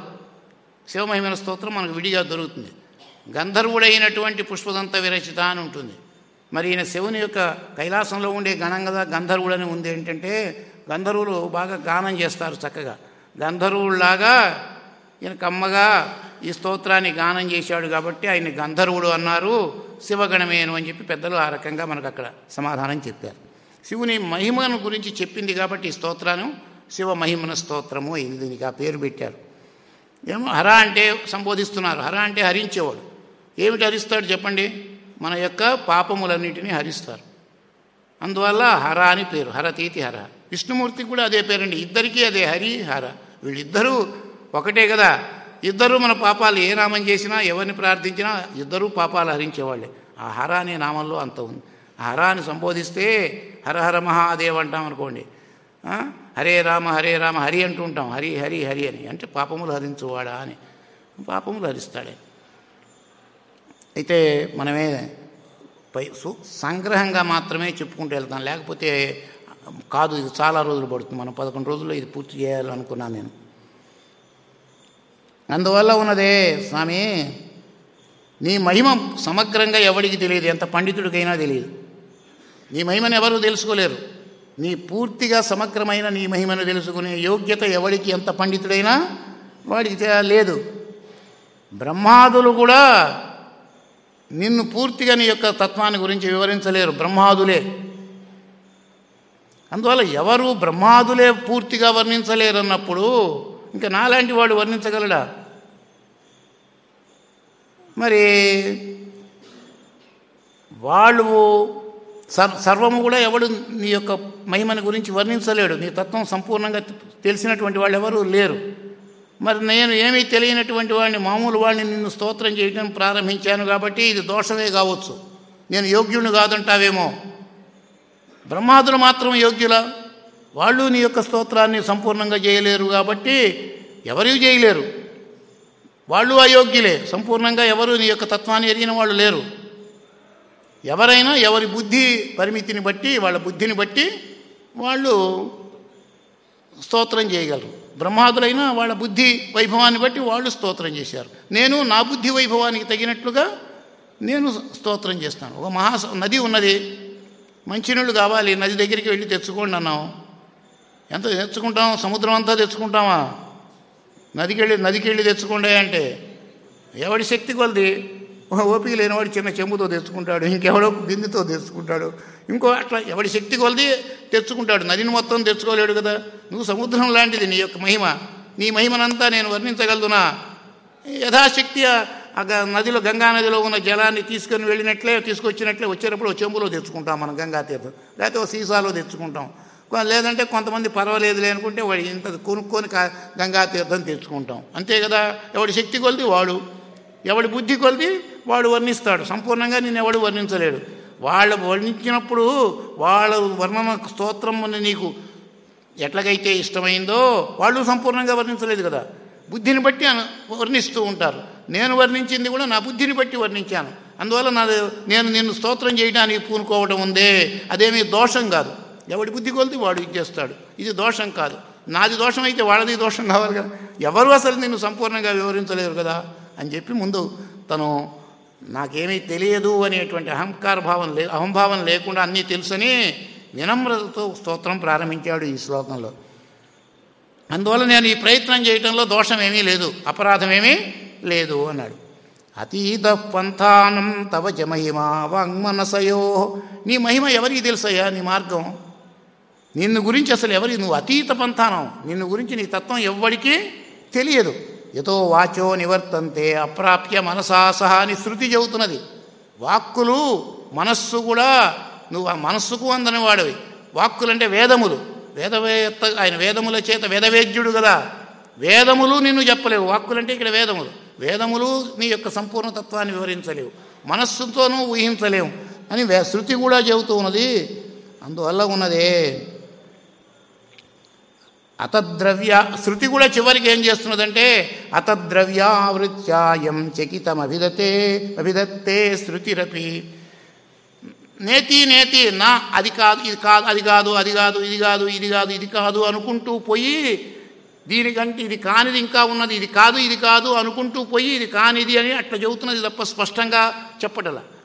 శివమహిమన స్తోత్రం మనకు విడిగా దొరుకుతుంది గంధర్వుడైనటువంటి పుష్పదంత విరచిత అని ఉంటుంది మరి ఈయన శివుని యొక్క కైలాసంలో ఉండే గణంగద గంధర్వుడని ఉంది ఏంటంటే గంధర్వులు బాగా గానం చేస్తారు చక్కగా గంధర్వుల్లాగా ఈయన కమ్మగా ఈ స్తోత్రాన్ని గానం చేశాడు కాబట్టి ఆయన గంధర్వుడు అన్నారు శివగణమేను అని చెప్పి పెద్దలు ఆ రకంగా మనకు అక్కడ సమాధానం చెప్పారు శివుని మహిమను గురించి చెప్పింది కాబట్టి ఈ స్తోత్రాన్ని శివ మహిమన స్తోత్రము అయింది దీనికి ఆ పేరు పెట్టారు ఏమో హర అంటే సంబోధిస్తున్నారు హర అంటే హరించేవాడు ఏమిటి హరిస్తాడు చెప్పండి మన యొక్క పాపములన్నిటినీ హరిస్తారు అందువల్ల హర అని పేరు హరతీతి హర విష్ణుమూర్తికి కూడా అదే పేరండి ఇద్దరికీ అదే హరి హర వీళ్ళిద్దరూ ఒకటే కదా ఇద్దరూ మన పాపాలు ఏ నామం చేసినా ఎవరిని ప్రార్థించినా ఇద్దరూ పాపాలు హరించేవాళ్ళే ఆ హర అనే నామంలో అంత ఉంది ఆ హర అని సంబోధిస్తే హర హర మహాదేవ్ అంటాం అనుకోండి ఆ? హరే రామ హరే రామ హరి అంటూ ఉంటాం హరి హరి హరి అని అంటే పాపములు హరించువాడా అని పాపములు హరిస్తాడే అయితే మనమే పై సు- సంగ్రహంగా మాత్రమే చెప్పుకుంటూ వెళ్తాం లేకపోతే కాదు ఇది చాలా రోజులు పడుతుంది మనం పదకొండు రోజుల్లో ఇది పూర్తి చేయాలనుకున్నాను నేను అందువల్ల ఉన్నదే స్వామి నీ మహిమ సమగ్రంగా ఎవడికి తెలియదు ఎంత పండితుడికైనా తెలియదు నీ మహిమను ఎవరు తెలుసుకోలేరు నీ పూర్తిగా సమగ్రమైన నీ మహిమను తెలుసుకునే యోగ్యత ఎవడికి ఎంత పండితుడైనా వాడికి తె- లేదు బ్రహ్మాదులు కూడా నిన్ను పూర్తిగా నీ యొక్క తత్వాన్ని గురించి వివరించలేరు బ్రహ్మాదులే అందువల్ల ఎవరు బ్రహ్మాదులే పూర్తిగా వర్ణించలేరు అన్నప్పుడు ఇంకా నాలాంటి వాడు వర్ణించగలడా మరి వాళ్ళు సర్ సర్వము కూడా ఎవడు నీ యొక్క మహిమని గురించి వర్ణించలేడు నీ తత్వం సంపూర్ణంగా తెలిసినటువంటి వాళ్ళు ఎవరు లేరు మరి నేను ఏమీ తెలియనటువంటి వాడిని మామూలు వాడిని నిన్ను స్తోత్రం చేయడం ప్రారంభించాను కాబట్టి ఇది దోషమే కావచ్చు నేను యోగ్యుడిని కాదంటావేమో బ్రహ్మాదులు మాత్రం యోగ్యుల వాళ్ళు నీ యొక్క స్తోత్రాన్ని సంపూర్ణంగా చేయలేరు కాబట్టి ఎవరు చేయలేరు వాళ్ళు అయోగ్యులే సంపూర్ణంగా ఎవరు నీ యొక్క తత్వాన్ని ఎరిగిన వాళ్ళు లేరు ఎవరైనా ఎవరి బుద్ధి పరిమితిని బట్టి వాళ్ళ బుద్ధిని బట్టి వాళ్ళు స్తోత్రం చేయగలరు బ్రహ్మాదులైనా వాళ్ళ బుద్ధి వైభవాన్ని బట్టి వాళ్ళు స్తోత్రం చేశారు నేను నా బుద్ధి వైభవానికి తగినట్లుగా నేను స్తోత్రం చేస్తాను ఒక మహా నది ఉన్నది మంచినీళ్ళు కావాలి నది దగ్గరికి వెళ్ళి తెచ్చుకోండి అన్నాం ఎంత తెచ్చుకుంటాం సముద్రం అంతా తెచ్చుకుంటామా నదికి వెళ్ళి నదికి వెళ్ళి తెచ్చుకోండి అంటే ఎవడి శక్తి కొలది ఓపిక లేనివాడు చిన్న చెంబుతో తెచ్చుకుంటాడు ఇంకెవడో బిందుతో తెచ్చుకుంటాడు ఇంకో అట్లా ఎవడి శక్తి కొలది తెచ్చుకుంటాడు నదిని మొత్తం తెచ్చుకోలేడు కదా నువ్వు సముద్రం లాంటిది నీ యొక్క మహిమ నీ మహిమనంతా నేను వర్ణించగలుగునా యథాశక్తి ఆ- ఆ గ- నదిలో గంగా నదిలో ఉన్న జలాన్ని తీసుకొని వెళ్ళినట్లే తీసుకొచ్చినట్లే వచ్చేటప్పుడు ఓ చెంబులో తెచ్చుకుంటాం మనం గంగా తీర్థం లేకపోతే ఓ సీసాలో తెచ్చుకుంటాం కొ- లేదంటే కొంతమంది పర్వాలేదులే అనుకుంటే వాడు ఇంత కొనుక్కొని కా- గంగా తీర్థం తెచ్చుకుంటాం అంతే కదా ఎవడి శక్తి కొలిది వాడు ఎవడి బుద్ధి కొలిది వాడు వర్ణిస్తాడు సంపూర్ణంగా నేను ఎవడు వర్ణించలేడు వాళ్ళు వర్ణించినప్పుడు వాళ్ళ వర్ణన స్తోత్రం నీకు ఎట్లాగైతే ఇష్టమైందో వాళ్ళు సంపూర్ణంగా వర్ణించలేదు కదా బుద్ధిని బట్టి అను- వర్ణిస్తూ ఉంటారు నేను వర్ణించింది కూడా నా బుద్ధిని బట్టి వర్ణించాను అందువల్ల నా నేను నిన్ను స్తోత్రం చేయడానికి పూనుకోవడం ఉందే అదేమీ దోషం కాదు ఎవడి బుద్ధి కొలిది వాడు ఇచ్చేస్తాడు ఇది దోషం కాదు నాది దోషం అయితే వాళ్ళది దోషం కావాలి కదా ఎవరు అసలు నిన్ను సంపూర్ణంగా వివరించలేరు కదా అని చెప్పి ముందు తను నాకేమీ తెలియదు అనేటువంటి అహంకార భావం లే అహంభావం లేకుండా అన్నీ తెలుసని వినమ్రతతో స్తోత్రం ప్రారంభించాడు ఈ శ్లోకంలో అందువల్ల నేను ఈ ప్రయత్నం చేయటంలో దోషం ఏమీ లేదు అపరాధం ఏమీ లేదు అన్నాడు అతీత పంథానం తవ చ మహిమా వాంగ్మనసయో నీ మహిమ ఎవరికి తెలుసయ్యా నీ మార్గం నిన్ను గురించి అసలు ఎవరి నువ్వు అతీత పంథానం నిన్ను గురించి నీ తత్వం ఎవ్వడికి తెలియదు ఎతో వాచో నివర్తంతే అప్రాప్య మనసా సహా అని శృతి చెబుతున్నది వాక్కులు మనస్సు కూడా నువ్వు ఆ మనస్సుకు అందని వాడవి వాక్కులంటే వేదములు వేదవేత్త ఆయన వేదముల చేత వేదవేద్యుడు కదా వేదములు నిన్ను చెప్పలేవు వాక్కులంటే ఇక్కడ వేదములు వేదములు నీ యొక్క సంపూర్ణ తత్వాన్ని వివరించలేవు మనస్సుతోనూ ఊహించలేవు అని వే- శృతి కూడా చెబుతూ ఉన్నది అందువల్ల ఉన్నదే అతద్రవ్య శృతి కూడా చివరికి ఏం చేస్తున్నదంటే అతద్రవ్యావృత్యాయం చకితం అభిదతే అభిదత్తే శృతిరపి నేతి నేతి నా అది కాదు ఇది కాదు అది కాదు అది కాదు ఇది కాదు ఇది కాదు ఇది కాదు అనుకుంటూ పోయి దీనికంటే ఇది కానిది ఇంకా ఉన్నది ఇది కాదు ఇది కాదు అనుకుంటూ పోయి ఇది కానిది అని అట్లా చెబుతున్నది తప్ప స్పష్టంగా చెప్పటలా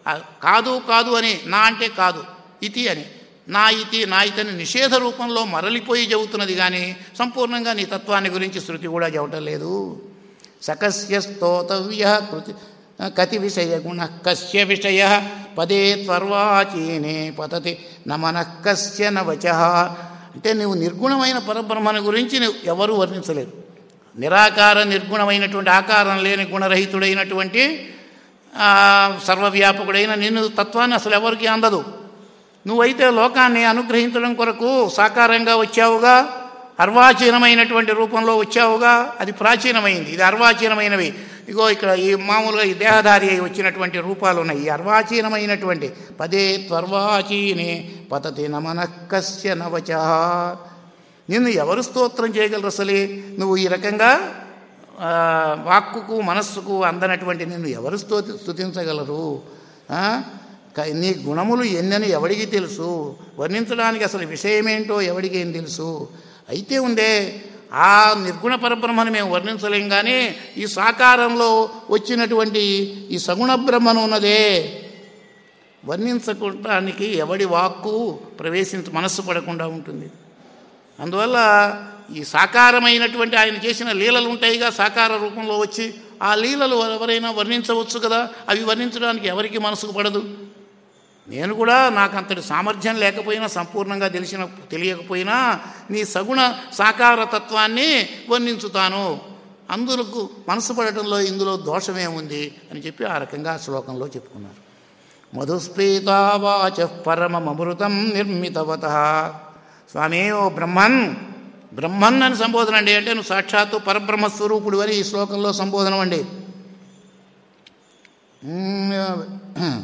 ఆ కాదు కాదు అని నా అంటే కాదు ఇతి అని నా ఇతి నా ఇతని నిషేధ రూపంలో మరలిపోయి చెబుతున్నది కానీ సంపూర్ణంగా నీ తత్వాన్ని గురించి శృతి కూడా చెప్పటం లేదు సకస్య స్తోతవ్య కృతి కతి విషయ గుణ కస్య విషయ పదే త్వర్వాచీనే పతతి నమన కస్య నవచ అంటే నువ్వు నిర్గుణమైన పరబ్రహ్మను గురించి నువ్వు ఎవరు వర్ణించలేరు నిరాకార నిర్గుణమైనటువంటి ఆకారం లేని గుణరహితుడైనటువంటి ఆ, సర్వవ్యాపకుడైన నిన్ను తత్వాన్ని అసలు ఎవరికి అందదు నువ్వైతే లోకాన్ని అనుగ్రహించడం కొరకు సాకారంగా వచ్చావుగా అర్వాచీనమైనటువంటి రూపంలో వచ్చావుగా అది ప్రాచీనమైంది ఇది అర్వాచీనమైనవి ఇగో ఇక్కడ ఈ మామూలుగా ఈ దేహధారి అయి వచ్చినటువంటి రూపాలు ఉన్నాయి ఈ అర్వాచీనమైనటువంటి పదే త్వర్వాచీనే పతతి నమనక్కస్య నవచ నిన్ను ఎవరు స్తోత్రం చేయగలరు అసలే నువ్వు ఈ రకంగా ఆ, వాక్కుకు మనస్సుకు అందనటువంటి నిన్ను ఎవరు స్తోతి స్తుతించగలరు ఆ? క- నీ గుణములు ఎన్నని ఎవడికి తెలుసు వర్ణించడానికి అసలు విషయమేంటో ఎవడికి ఏం తెలుసు అయితే ఉందే ఆ నిర్గుణ పరబ్రహ్మను మేము వర్ణించలేం కానీ ఈ సాకారంలో వచ్చినటువంటి ఈ సగుణ బ్రహ్మను ఉన్నదే వర్ణించడానికి ఎవడి వాక్కు ప్రవేశించ మనస్సు పడకుండా ఉంటుంది అందువల్ల ఈ సాకారమైనటువంటి ఆయన చేసిన లీలలు ఉంటాయిగా సాకార రూపంలో వచ్చి ఆ లీలలు ఎవరైనా వర్ణించవచ్చు కదా అవి వర్ణించడానికి ఎవరికి మనసుకు పడదు నేను కూడా నాకు అంతటి సామర్థ్యం లేకపోయినా సంపూర్ణంగా తెలిసిన తెలియకపోయినా నీ సగుణ సాకార తత్వాన్ని వర్ణించుతాను అందులకు మనసు పడటంలో ఇందులో దోషమేముంది అని చెప్పి ఆ రకంగా ఆ శ్లోకంలో చెప్పుకున్నారు మధుస్పీతావాచ పరమమృతం నిర్మితవత స్వామి ఓ బ్రహ్మన్ బ్రహ్మన్ అని సంబోధన అండి అంటే నువ్వు సాక్షాత్తు పరబ్రహ్మ స్వరూపుడు అని ఈ శ్లోకంలో సంబోధనం అండి మ్మ్.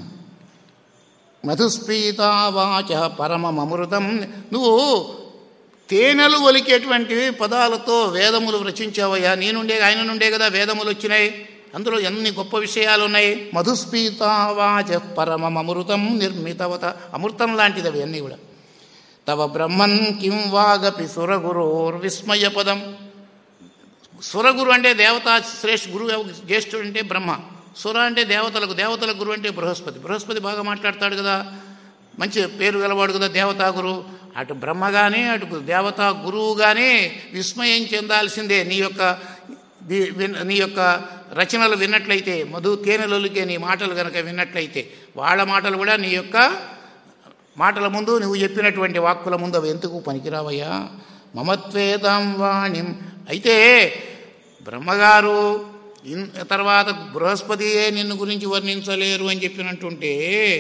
మధుస్పీతావాచ పరమమృతం నువ్వు తేనెలు ఒలికేటువంటి పదాలతో వేదములు రచించావయ్యా నీ నుండే ఆయన నుండే కదా వేదములు వచ్చినాయి అందులో ఎన్ని గొప్ప విషయాలు ఉన్నాయి మధుస్పీతావాచ పరమమృతం నిర్మితవత అమృతం లాంటిది అవి అన్నీ కూడా తవ బ్రహ్మన్ కిం వాగపి సురగురోర్ విస్మయ పదం సురగురు అంటే దేవతా శ్రేష్ఠ గురువు జ్యేష్ఠుడు అంటే బ్రహ్మ సుర అంటే దేవతలకు దేవతల గురువు అంటే బృహస్పతి బృహస్పతి బాగా మాట్లాడతాడు కదా మంచి పేరు గలవాడు కదా దేవతా గురువు అటు బ్రహ్మ కానీ అటు దేవతా గురువు కానీ విస్మయం చెందాల్సిందే నీ యొక్క ది- విన్- నీ యొక్క రచనలు విన్నట్లయితే మధు తేనెలొలికే నీ మాటలు కనుక విన్నట్లయితే వాళ్ళ మాటలు కూడా నీ యొక్క మాటల ముందు నువ్వు చెప్పినటువంటి వాక్కుల ముందు అవి ఎందుకు పనికిరావయ్యా మమత్వేదాం వాణిం అయితే బ్రహ్మగారు ఇన్ తర్వాత బృహస్పతియే నిన్ను గురించి వర్ణించలేరు అని చెప్పినట్టుంటే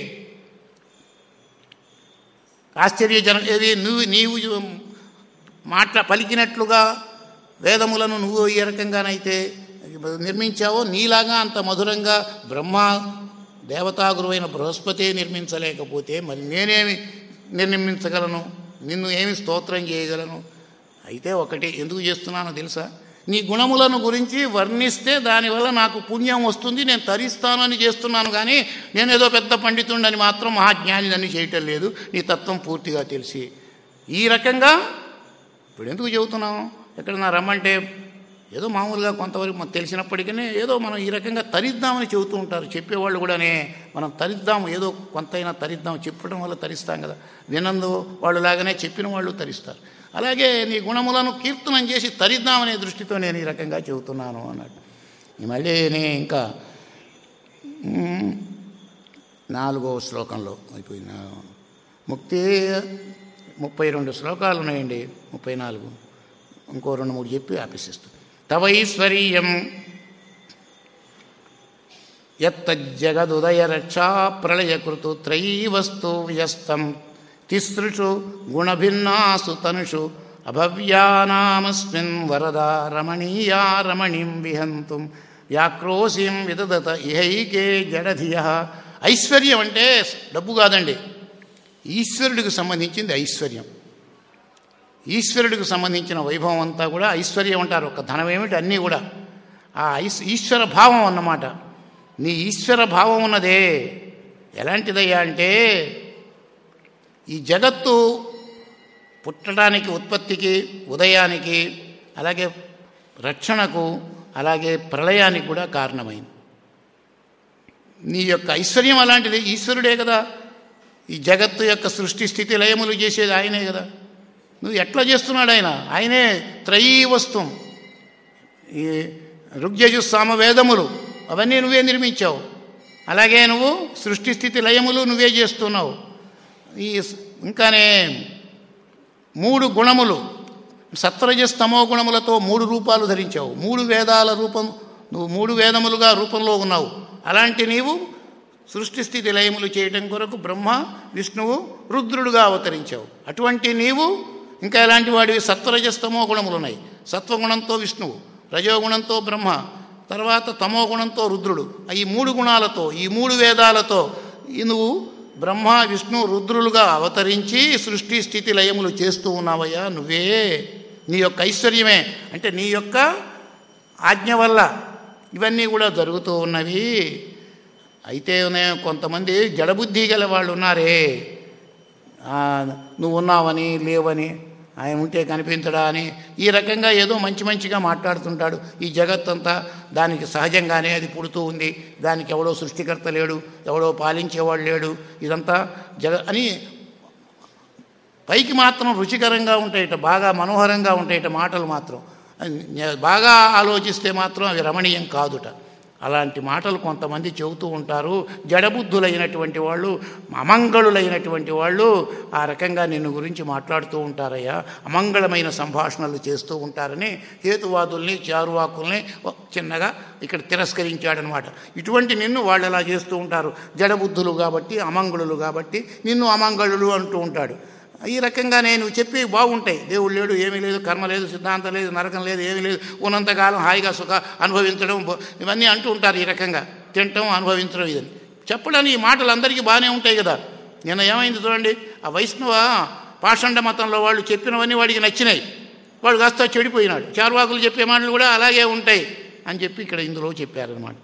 ఆశ్చర్యజన ఏది నువ్వు నీవు మాట్లా పలికినట్లుగా వేదములను నువ్వు ఏ రకంగానైతే నిర్మించావో నీలాగా అంత మధురంగా బ్రహ్మ దేవతాగురువైన బృహస్పతి నిర్మించలేకపోతే మరి నేనేమి నిర్మించగలను నిన్ను ఏమి స్తోత్రం చేయగలను అయితే ఒకటి ఎందుకు చేస్తున్నానో తెలుసా నీ గుణములను గురించి వర్ణిస్తే దానివల్ల నాకు పుణ్యం వస్తుంది నేను తరిస్తాను అని చేస్తున్నాను కానీ నేను ఏదో పెద్ద పండితుండని మాత్రం మహాజ్ఞాని అని చేయటం లేదు నీ తత్వం పూర్తిగా తెలిసి ఈ రకంగా ఇప్పుడు ఎందుకు చెబుతున్నాం ఎక్కడన్నా రమ్మంటే ఏదో మామూలుగా కొంతవరకు మనకు తెలిసినప్పటికీ ఏదో మనం ఈ రకంగా తరిద్దామని చెబుతూ ఉంటారు చెప్పేవాళ్ళు కూడానే మనం తరిద్దాం ఏదో కొంతైనా తరిద్దాం చెప్పడం వల్ల తరిస్తాం కదా వినందు వాళ్ళు లాగానే చెప్పిన వాళ్ళు తరిస్తారు అలాగే నీ గుణములను కీర్తనం చేసి తరిద్దామనే దృష్టితో నేను ఈ రకంగా చెబుతున్నాను అన్నాడు ఈ మళ్ళీ నే ఇంకా మ్, నాలుగో శ్లోకంలో అయిపోయిన ముక్తి ముప్పై రెండు శ్లోకాలు ఉన్నాయండి ముప్పై నాలుగు ఇంకో రెండు మూడు చెప్పి ఆపేసిస్తాను తవైశ్వర్యం ఎత్తజ్జగదుదయ రక్షా ప్రళయకృతు త్రైవస్తు వ్యస్తం తిసృషు గుణభిన్నాసు తనుషు అభవ్యానామస్మిన్ వరదా రమణీయా రమణిం విహంతుం వ్యాక్రోశిం విదదత ఇహైకే జడధియ ఐశ్వర్యం అంటే డబ్బు కాదండి ఈశ్వరుడికి సంబంధించింది ఐశ్వర్యం ఈశ్వరుడికి సంబంధించిన వైభవం అంతా కూడా ఐశ్వర్యం అంటారు ఒక ధనం ఏమిటి అన్నీ కూడా ఆ ఐస్ ఈశ్వర భావం అన్నమాట నీ ఈశ్వర భావం ఉన్నదే ఎలాంటిదయ్యా అంటే ఈ జగత్తు పుట్టడానికి ఉత్పత్తికి ఉదయానికి అలాగే రక్షణకు అలాగే ప్రళయానికి కూడా కారణమైంది నీ యొక్క ఐశ్వర్యం అలాంటిది ఈశ్వరుడే కదా ఈ జగత్తు యొక్క సృష్టి స్థితి లయములు చేసేది ఆయనే కదా నువ్వు ఎట్లా చేస్తున్నాడు ఆయన ఆయనే త్రయీ వస్తుం ఈ ఋగ్యజు సామవేదములు అవన్నీ నువ్వే నిర్మించావు అలాగే నువ్వు సృష్టి స్థితి లయములు నువ్వే చేస్తున్నావు ఈ స్- ఇంకానే మూడు గుణములు సత్వరజస్ తమో గుణములతో మూడు రూపాలు ధరించావు మూడు వేదాల రూపం నువ్వు మూడు వేదములుగా రూపంలో ఉన్నావు అలాంటి నీవు సృష్టి స్థితి లయములు చేయటం కొరకు బ్రహ్మ విష్ణువు రుద్రుడుగా అవతరించావు అటువంటి నీవు ఇంకా ఎలాంటి వాడివి సత్వరజస్తమో గుణములు ఉన్నాయి సత్వగుణంతో విష్ణువు రజోగుణంతో బ్రహ్మ తర్వాత తమో గుణంతో రుద్రుడు ఈ మూడు గుణాలతో ఈ మూడు వేదాలతో ఈ నువ్వు బ్రహ్మ విష్ణు రుద్రులుగా అవతరించి సృష్టి స్థితి లయములు చేస్తూ ఉన్నావయ్యా నువ్వే నీ యొక్క ఐశ్వర్యమే అంటే నీ యొక్క ఆజ్ఞ వల్ల ఇవన్నీ కూడా జరుగుతూ ఉన్నవి అయితే నే- కొంతమంది జడబుద్ధి గల వాళ్ళు ఉన్నారే ఆ, నువ్వు ఉన్నావని లేవని ఆయన ఉంటే కనిపించడా అని ఈ రకంగా ఏదో మంచి మంచిగా మాట్లాడుతుంటాడు ఈ జగత్తంతా దానికి సహజంగానే అది పుడుతూ ఉంది దానికి ఎవడో సృష్టికర్త లేడు ఎవడో పాలించేవాడు లేడు ఇదంతా జగ అని పైకి మాత్రం రుచికరంగా ఉంటాయట బాగా మనోహరంగా ఉంటాయట మాటలు మాత్రం అన్ని- బాగా ఆలోచిస్తే మాత్రం అవి రమణీయం కాదుట అలాంటి మాటలు కొంతమంది చెబుతూ ఉంటారు జడబుద్ధులైనటువంటి వాళ్ళు అమంగళులైనటువంటి వాళ్ళు ఆ రకంగా నిన్ను గురించి మాట్లాడుతూ ఉంటారయ్యా అమంగళమైన సంభాషణలు చేస్తూ ఉంటారని హేతువాదుల్ని చారువాకుల్ని ఓ చిన్నగా ఇక్కడ తిరస్కరించాడనమాట ఇటువంటి నిన్ను వాళ్ళు ఎలా చేస్తూ ఉంటారు జడబుద్ధులు కాబట్టి అమంగళులు కాబట్టి నిన్ను అమంగళులు అంటూ ఉంటాడు ఈ రకంగా నేను చెప్పి బాగుంటాయి దేవుడు లేడు ఏమీ లేదు కర్మ లేదు సిద్ధాంతం లేదు నరకం లేదు ఏమీ లేదు ఉన్నంతకాలం హాయిగా సుఖ అనుభవించడం బో- ఇవన్నీ అంటూ ఉంటారు ఈ రకంగా తినటం అనుభవించడం ఇదని చెప్పడానికి ఈ మాటలు అందరికీ బాగానే ఉంటాయి కదా నిన్న ఏమైంది చూడండి ఆ వైష్ణవ పాషండ మతంలో వాళ్ళు చెప్పినవన్నీ వాడికి నచ్చినాయి వాడు కాస్త చెడిపోయినాడు చార్వాకులు చెప్పే మాటలు కూడా అలాగే ఉంటాయి అని చెప్పి ఇక్కడ ఇందులో చెప్పారనమాట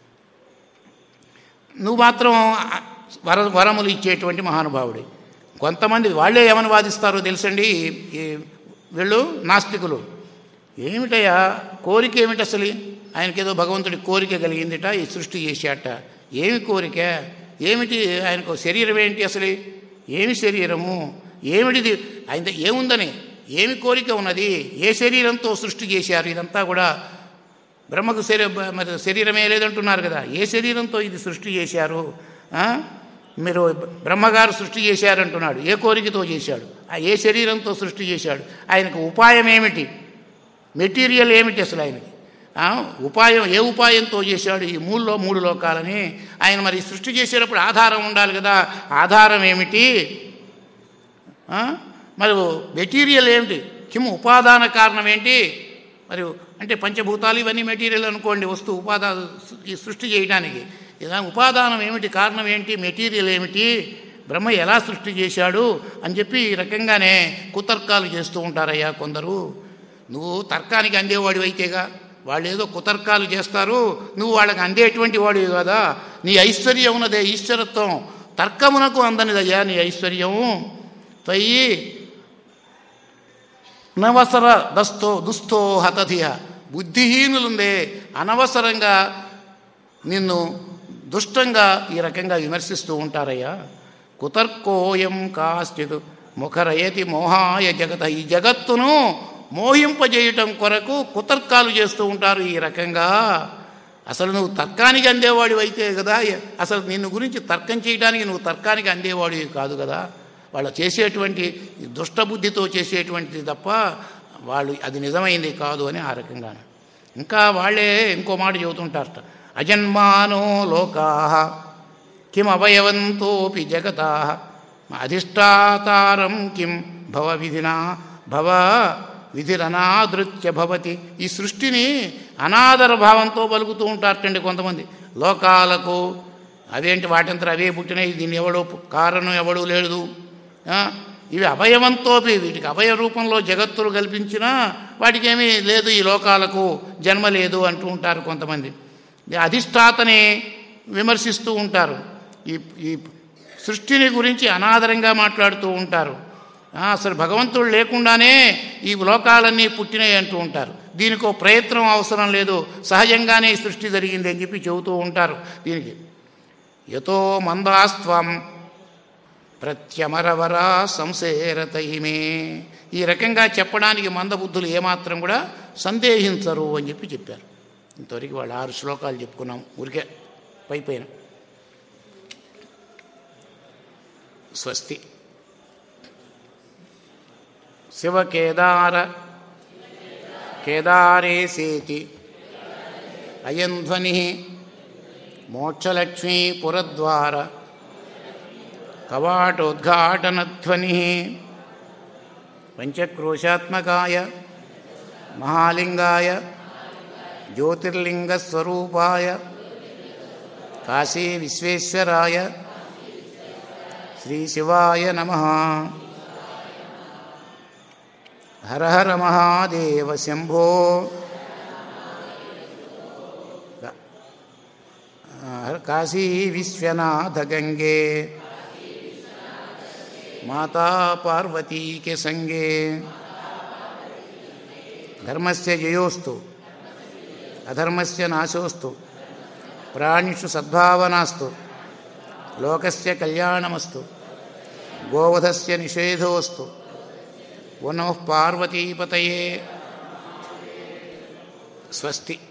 నువ్వు మాత్రం వర వరములు ఇచ్చేటువంటి మహానుభావుడి కొంతమంది వాళ్ళే ఏమని వాదిస్తారో తెలుసండి ఈ వీళ్ళు నాస్తికులు ఏమిటయ్యా కోరిక ఏమిటి అసలు ఆయనకేదో భగవంతుడి కోరిక కలిగిందిట ఈ సృష్టి చేశాట ఏమి కోరిక ఏమిటి ఆయనకు శరీరం ఏంటి అసలు ఏమి శరీరము ఏమిటిది ఆయన ఏముందని ఏమి కోరిక ఉన్నది ఏ శరీరంతో సృష్టి చేశారు ఇదంతా కూడా బ్రహ్మకు శరీ మరి శరీరమే లేదంటున్నారు కదా ఏ శరీరంతో ఇది సృష్టి చేశారు ఆ? మీరు బ్రహ్మగారు సృష్టి చేశారంటున్నాడు ఏ కోరికతో చేశాడు ఆ ఏ శరీరంతో సృష్టి చేశాడు ఆయనకు ఉపాయం ఏమిటి మెటీరియల్ ఏమిటి అసలు ఆయనకి ఆ? ఉపాయం ఏ ఉపాయంతో చేశాడు ఈ మూడులో మూడు లోకాలని ఆయన మరి సృష్టి చేసేటప్పుడు ఆధారం ఉండాలి కదా ఆధారం ఏమిటి ఆ? మరి మెటీరియల్ ఏమిటి కిమ్ ఉపాదాన కారణం ఏంటి మరి అంటే పంచభూతాలు ఇవన్నీ మెటీరియల్ అనుకోండి వస్తువు ఉపాదా ఈ సృష్టి చేయడానికి ఇలా ఉపాదానం ఏమిటి కారణం ఏంటి మెటీరియల్ ఏమిటి బ్రహ్మ ఎలా సృష్టి చేశాడు అని చెప్పి ఈ రకంగానే కుతర్కాలు చేస్తూ ఉంటారయ్యా కొందరు నువ్వు తర్కానికి అందేవాడివి అయితేగా వాళ్ళు ఏదో కుతర్కాలు చేస్తారు నువ్వు వాళ్ళకి అందేటువంటి వాడివి కదా నీ ఐశ్వర్యం ఉన్నదే ఈశ్వరత్వం తర్కమునకు అందనిదయ్యా నీ ఐశ్వర్యము తయ్యి అనవసర దస్తో దుస్తో హతధియ బుద్ధిహీనులుందే అనవసరంగా నిన్ను దుష్టంగా ఈ రకంగా విమర్శిస్తూ ఉంటారయ్యా కుతర్కోయం కాశ్చిత్ ముఖరయతి మోహాయ జగత ఈ జగత్తును మోహింపజేయటం కొరకు కుతర్కాలు చేస్తూ ఉంటారు ఈ రకంగా అసలు నువ్వు తర్కానికి అందేవాడివి అయితే కదా అసలు నిన్ను గురించి తర్కం చేయడానికి నువ్వు తర్కానికి అందేవాడివి కాదు కదా వాళ్ళు చేసేటువంటి ఈ దుష్టబుద్ధితో చేసేటువంటిది తప్ప వాళ్ళు అది నిజమైంది కాదు అని ఆ రకంగా ఇంకా వాళ్ళే ఇంకో మాట చెబుతుంటారట అజన్మానో లోకా కిం అవయవంతోపి జగత అధిష్టాతారం కిం భవ విధినా భవ విధిరనాదృత్య భవతి ఈ సృష్టిని అనాదర భావంతో పలుకుతూ ఉంటారటండి కొంతమంది లోకాలకు అవేంటి వాటంతా అవే పుట్టినాయి దీన్ని ఎవడో కారణం ఎవడూ లేదు ఆ, ఇవి అవయవంతో వీటికి అవయవ రూపంలో జగత్తులు కల్పించినా వాటికి ఏమీ లేదు ఈ లోకాలకు జన్మ లేదు అంటూ ఉంటారు కొంతమంది ఈ అధిష్టాతని విమర్శిస్తూ ఉంటారు ఈ ఈ సృష్టిని గురించి అనాదరంగా మాట్లాడుతూ ఉంటారు ఆ, అసలు భగవంతుడు లేకుండానే ఈ లోకాలన్నీ పుట్టినాయి అంటూ ఉంటారు దీనికి ప్రయత్నం అవసరం లేదు సహజంగానే ఈ సృష్టి జరిగింది అని చెప్పి చెబుతూ ఉంటారు దీనికి యతో మందాస్త్వం ప్రత్యమరవరా సంసేరతయిమే ఈ రకంగా చెప్పడానికి మందబుద్ధులు ఏమాత్రం కూడా సందేహించరు అని చెప్పి చెప్పారు ఇంతవరకు వాళ్ళు ఆరు శ్లోకాలు చెప్పుకున్నాం ఊరికే పై పైన స్వస్తి శివకేదార కేదారేసేతి అయం ధ్వని మోక్షలక్ష్మీపురద్వార కవాటోద్ఘాటనధ్వని పంచక్రోశాత్మకాయ మహాలింగాయ జ్యోతిర్లింగస్వరూపాయ కాశీ విశ్వేశ్వరాయ శ్రీశివాయ నమ హర హర మహాదేవ శంభో కాశీ విశ్వనాథ గంగే మాతా పార్వతీ के संगे धर्मस्य जयोस्तु अधर्मस्य नाशोस्तु प्राणिषु सद्भावनास्तु लोकस्य कल्याणमस्तु गोवधस्य निषेधोऽस्तु वो नमः पार्वतीपतये स्वस्ति